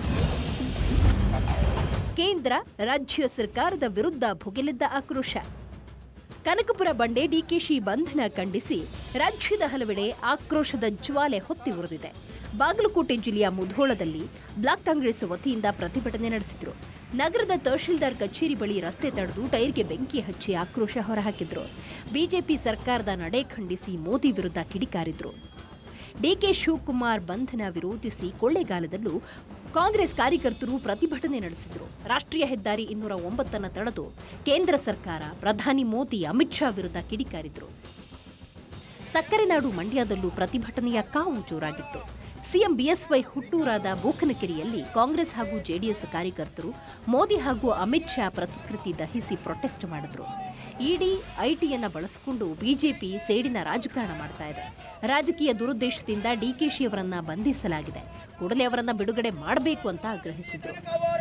ಕೇಂದ್ರ ರಾಜ್ಯ ಸರ್ಕಾರದ ವಿರುದ್ಧ ಭುಗಿಲೆದ್ದ ಆಕ್ರೋಶ ಕನಕಪುರ ಬಂಡೆ ಡಿಕೆಶಿ ಬಂಧನ ಖಂಡಿಸಿ ರಾಜ್ಯದ ಹಲವೆಡೆ ಆಕ್ರೋಶದ ಜ್ವಾಲೆ ಹೊತ್ತಿ ಉರಿದಿದೆ ಬಾಗಲಕೋಟೆ ಜಿಲ್ಲೆಯ ಮುಧೋಳದಲ್ಲಿ ಬ್ಲಾಕ್ ಕಾಂಗ್ರೆಸ್ ವತಿಯಿಂದ ಪ್ರತಿಭಟನೆ ನಡೆಸಿದ್ರು ನಗರದ ತಹಶೀಲ್ದಾರ್ ಕಚೇರಿ ಬಳಿ ರಸ್ತೆ ತಡೆದು ಟೈರ್ಗೆ ಬೆಂಕಿ ಹಚ್ಚಿ ಆಕ್ರೋಶ ಹೊರಹಾಕಿದ್ರು ಬಿಜೆಪಿ ಸರ್ಕಾರದ ನಡೆ ಖಂಡಿಸಿ ಮೋದಿ ವಿರುದ್ಧ ಕಿಡಿಕಾರಿದ್ರು ಡಿಕೆ ಶಿವಕುಮಾರ್ ಬಂಧನ ವಿರೋಧಿಸಿ ಕೊಳ್ಳೇಗಾಲದಲ್ಲೂ ಕಾಂಗ್ರೆಸ್ ಕಾರ್ಯಕರ್ತರು ಪ್ರತಿಭಟನೆ ನಡೆಸಿದರು ರಾಷ್ಟ್ರೀಯ ಹೆದ್ದಾರಿ ಇನ್ನೂರ ಒಂಬತ್ತನ್ನು ತಡೆದು ಕೇಂದ್ರ ಸರ್ಕಾರ ಪ್ರಧಾನಿ ಮೋದಿ ಅಮಿತ್ ಶಾ ವಿರುದ್ಧ ಕಿಡಿಕಾರಿದ್ರು ಸಕ್ಕರೆ ನಾಡು ಮಂಡ್ಯದಲ್ಲೂ ಪ್ರತಿಭಟನೆಯ ಕಾವು ಜೋರಾಗಿತ್ತು ಸಿಎಂ ಬಿಎಸ್ವೈ ಹುಟ್ಟೂರಾದ ಬೂಕನಕೆರೆಯಲ್ಲಿ ಕಾಂಗ್ರೆಸ್ ಹಾಗೂ ಜೆಡಿಎಸ್ ಕಾರ್ಯಕರ್ತರು ಮೋದಿ ಹಾಗೂ ಅಮಿತ್ ಶಾ ಪ್ರತಿಕೃತಿ ದಹಿಸಿ ಪ್ರೊಟೆಸ್ಟ್ ಮಾಡಿದ್ರು ಇಡಿ ಐಟಿಯನ್ನ ಬಳಸಿಕೊಂಡು ಬಿಜೆಪಿ ಸೇಡಿನ ರಾಜಕಾರಣ ಮಾಡ್ತಾ ಇದೆ ರಾಜಕೀಯ ದುರುದ್ದೇಶದಿಂದ ಡಿಕೆಶಿ ಅವರನ್ನ ಬಂಧಿಸಲಾಗಿದೆ ಕೂಡಲೇ ಅವರನ್ನ ಬಿಡುಗಡೆ ಮಾಡಬೇಕು ಅಂತ ಆಗ್ರಹಿಸಿದ್ರು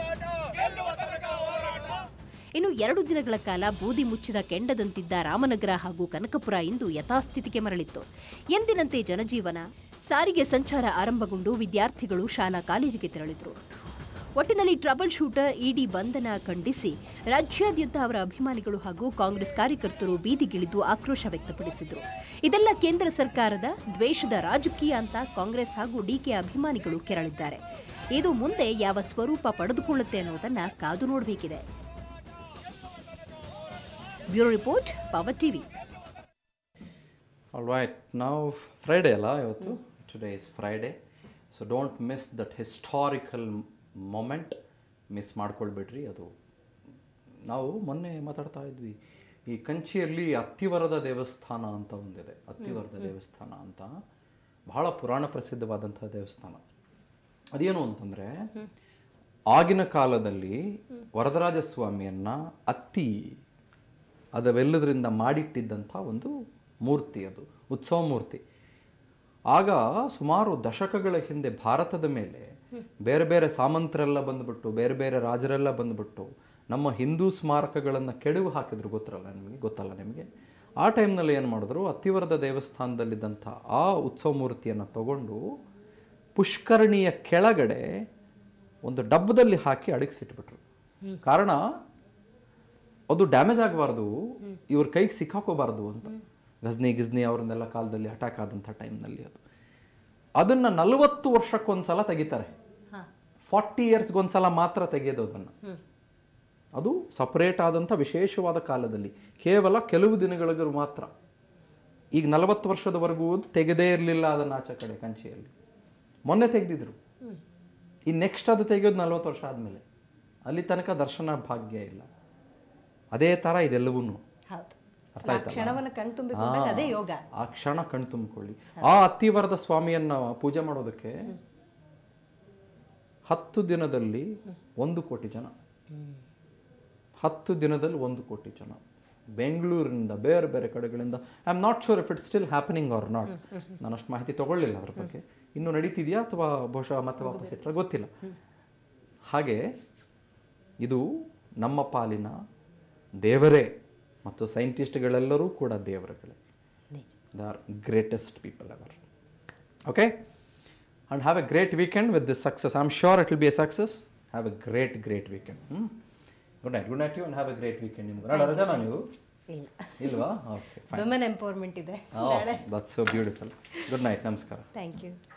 ಇನ್ನು ಎರಡು ದಿನಗಳ ಕಾಲ ಬೂದಿ ಮುಚ್ಚಿದ ಕೆಂಡದಂತಿದ್ದ ರಾಮನಗರ ಹಾಗೂ ಕನಕಪುರ ಇಂದು ಯಥಾಸ್ಥಿತಿಗೆ ಮರಳಿತ್ತು ಎಂದಿನಂತೆ ಜನಜೀವನ ಸಾರಿಗೆ ಸಂಚಾರ ಆರಂಭಗೊಂಡು ವಿದ್ಯಾರ್ಥಿಗಳು ಶಾಲಾ ಕಾಲೇಜಿಗೆ ತೆರಳಿದ್ರು ಒಟ್ಟಿನಲ್ಲಿ ಟ್ರಬಲ್ ಶೂಟರ್ ಇಡಿ ಬಂಧನ ಖಂಡಿಸಿ ರಾಜ್ಯಾದ್ಯಂತ ಅವರ ಅಭಿಮಾನಿಗಳು ಹಾಗೂ ಕಾಂಗ್ರೆಸ್ ಕಾರ್ಯಕರ್ತರು ಬೀದಿಗಿಳಿದು ಆಕ್ರೋಶ ವ್ಯಕ್ತಪಡಿಸಿದರು ಇದೆಲ್ಲ ಕೇಂದ್ರ ಸರ್ಕಾರದ ದ್ವೇಷದ ರಾಜಕೀಯ ಅಂತ ಕಾಂಗ್ರೆಸ್ ಹಾಗೂ ಡಿಕೆ ಅಭಿಮಾನಿಗಳು ಕೆರಳಿದ್ದಾರೆ ಇದು ಮುಂದೆ ಯಾವ ಸ್ವರೂಪ ಪಡೆದುಕೊಳ್ಳುತ್ತೆ ಅನ್ನೋದನ್ನ ಕಾದು ನೋಡಬೇಕಿದೆ bureau report power TV all right ನಾವು ಫ್ರೈಡೇ ಅಲ್ಲ ಇವತ್ತು today is Friday so don't miss that historical moment miss ಮಾಡ್ಕೊಳ್ಬೇಡ್ರಿ ಅದು ನಾವು ಮೊನ್ನೆ ಮಾತಾಡ್ತಾ ಇದ್ವಿ ಈ ಕಂಚಿಯಲ್ಲಿ ಅತ್ತಿವರದ ದೇವಸ್ಥಾನ ಅಂತ ಒಂದಿದೆ ಅತ್ತಿವರದ ದೇವಸ್ಥಾನ ಅಂತ ಬಹಳ ಪುರಾಣ ಪ್ರಸಿದ್ಧವಾದಂಥ ದೇವಸ್ಥಾನ ಅದೇನು ಅಂತಂದರೆ ಆಗಿನ ಕಾಲದಲ್ಲಿ ವರದರಾಜ ಸ್ವಾಮಿಯನ್ನ ಅತ್ತಿ ಅದವೆಲ್ಲದರಿಂದ ಮಾಡಿಟ್ಟಿದ್ದಂಥ ಒಂದು ಮೂರ್ತಿ ಅದು ಉತ್ಸವ ಮೂರ್ತಿ ಆಗ ಸುಮಾರು ದಶಕಗಳ ಹಿಂದೆ ಭಾರತದ ಮೇಲೆ ಬೇರೆ ಬೇರೆ ಸಾಮಂತರೆಲ್ಲ ಬಂದ್ಬಿಟ್ಟು ಬೇರೆ ಬೇರೆ ರಾಜರೆಲ್ಲ ಬಂದ್ಬಿಟ್ಟು ನಮ್ಮ ಹಿಂದೂ ಸ್ಮಾರಕಗಳನ್ನು ಕೆಡವು ಹಾಕಿದ್ರು ಗೊತ್ತಿರಲ್ಲ ನಿಮಗೆ ಗೊತ್ತಲ್ಲ ನಿಮಗೆ ಆ ಟೈಮ್ನಲ್ಲಿ ಏನು ಮಾಡಿದ್ರು ಅತ್ತಿವರದ ದೇವಸ್ಥಾನದಲ್ಲಿದ್ದಂಥ ಆ ಉತ್ಸವ ಮೂರ್ತಿಯನ್ನು ತಗೊಂಡು ಪುಷ್ಕರಣಿಯ ಕೆಳಗಡೆ ಒಂದು ಡಬ್ಬದಲ್ಲಿ ಹಾಕಿ ಅಡಗಿಸಿಟ್ಬಿಟ್ರು ಕಾರಣ ಅದು ಡ್ಯಾಮೇಜ್ ಆಗಬಾರ್ದು ಇವ್ರ ಕೈಗೆ ಸಿಕ್ಕಾಕೋಬಾರ್ದು ಅಂತ ಗಜ್ನಿ ಗಿಜ್ನಿ ಅವ್ರನ್ನೆಲ್ಲ ಕಾಲದಲ್ಲಿ ಅಟ್ಯಾಕ್ ಆದಂಥ ಟೈಮ್ನಲ್ಲಿ ಅದು ಅದನ್ನು ನಲವತ್ತು ವರ್ಷಕ್ಕೊಂದ್ಸಲ ತೆಗಿತಾರೆ ಹಾಂ ಫಾರ್ಟಿ ಇಯರ್ಸ್ಗೊಂದ್ಸಲ ಮಾತ್ರ ತೆಗೆಯೋದು ಅದನ್ನು ಅದು ಸಪರೇಟ್ ಆದಂಥ ವಿಶೇಷವಾದ ಕಾಲದಲ್ಲಿ ಕೇವಲ ಕೆಲವು ದಿನಗಳಿಗೂ ಮಾತ್ರ ಈಗ ನಲವತ್ತು ವರ್ಷದವರೆಗೂ ತೆಗೆದೇ ಇರಲಿಲ್ಲ ಅದನ್ನು ಆಚೆ ಕಡೆ ಕಂಚಿಯಲ್ಲಿ ಮೊನ್ನೆ ತೆಗೆದಿದ್ರು ಈ ನೆಕ್ಸ್ಟ್ ಅದು ತೆಗೆಯೋದು ನಲ್ವತ್ತು ವರ್ಷ ಆದಮೇಲೆ ಅಲ್ಲಿ ತನಕ ದರ್ಶನ ಭಾಗ್ಯ ಇಲ್ಲ ಅದೇ ಥರ ಇದೆಲ್ಲವೂ ಹೌದು ಅರ್ಥ ಆ ಆಯ್ತಲ್ಲ? ಕ್ಷಣವನ್ನು ಕಣ್ ತುಂಬಿಕೊಂಡಾಗ ಅದೇ ಯೋಗ ಆ ಕ್ಷಣ ಕಣ್ ತುಂಬಿಕೊಳ್ಳಿ ಆ ಅತ್ತಿವರದ ಸ್ವಾಮಿಯನ್ನ ಪೂಜೆ ಮಾಡೋದಕ್ಕೆ ಹತ್ತು ದಿನದಲ್ಲಿ ಒಂದು ಕೋಟಿ ಜನ ಹತ್ತು ದಿನದಲ್ಲಿ ಒಂದು ಕೋಟಿ ಜನ ಬೆಂಗಳೂರಿನಿಂದ ಬೇರೆ ಬೇರೆ ಕಡೆಗಳಿಂದ I am not sure if it still happening or not ನಾನು ಅಷ್ಟು ಮಾಹಿತಿ ತಗೊಳ್ಳಿಲ್ಲ ಅದ್ರ ಬಗ್ಗೆ ಇನ್ನು ನಡೀತಿದೆಯಾ ಅಥವಾ ಬಹುಶಃ ಮತ್ತೆ ವಾಪಸ್ ಇಟ್ಟರೆ ಗೊತ್ತಿಲ್ಲ ಹಾಗೆ ಇದು ನಮ್ಮ ಪಾಲಿನ ದೇವರೇ ಮತ್ತು ಸೈಂಟಿಸ್ಟ್ಗಳೆಲ್ಲರೂ ಕೂಡ ದೇವರುಗಳೇ they are greatest people ever okay and have a great weekend with this success I am sure it will be a success have a great great weekend hmm good night good night you and have a great weekend ನಿಮ್ಗೆ ನಾಳೆ ರಜಾನಾ ನೀವು ಇಲ್ಲ ಇಲ್ವಾ okay women empowerment ಇದೆ that's so beautiful good night ನಮಸ್ಕಾರ thank you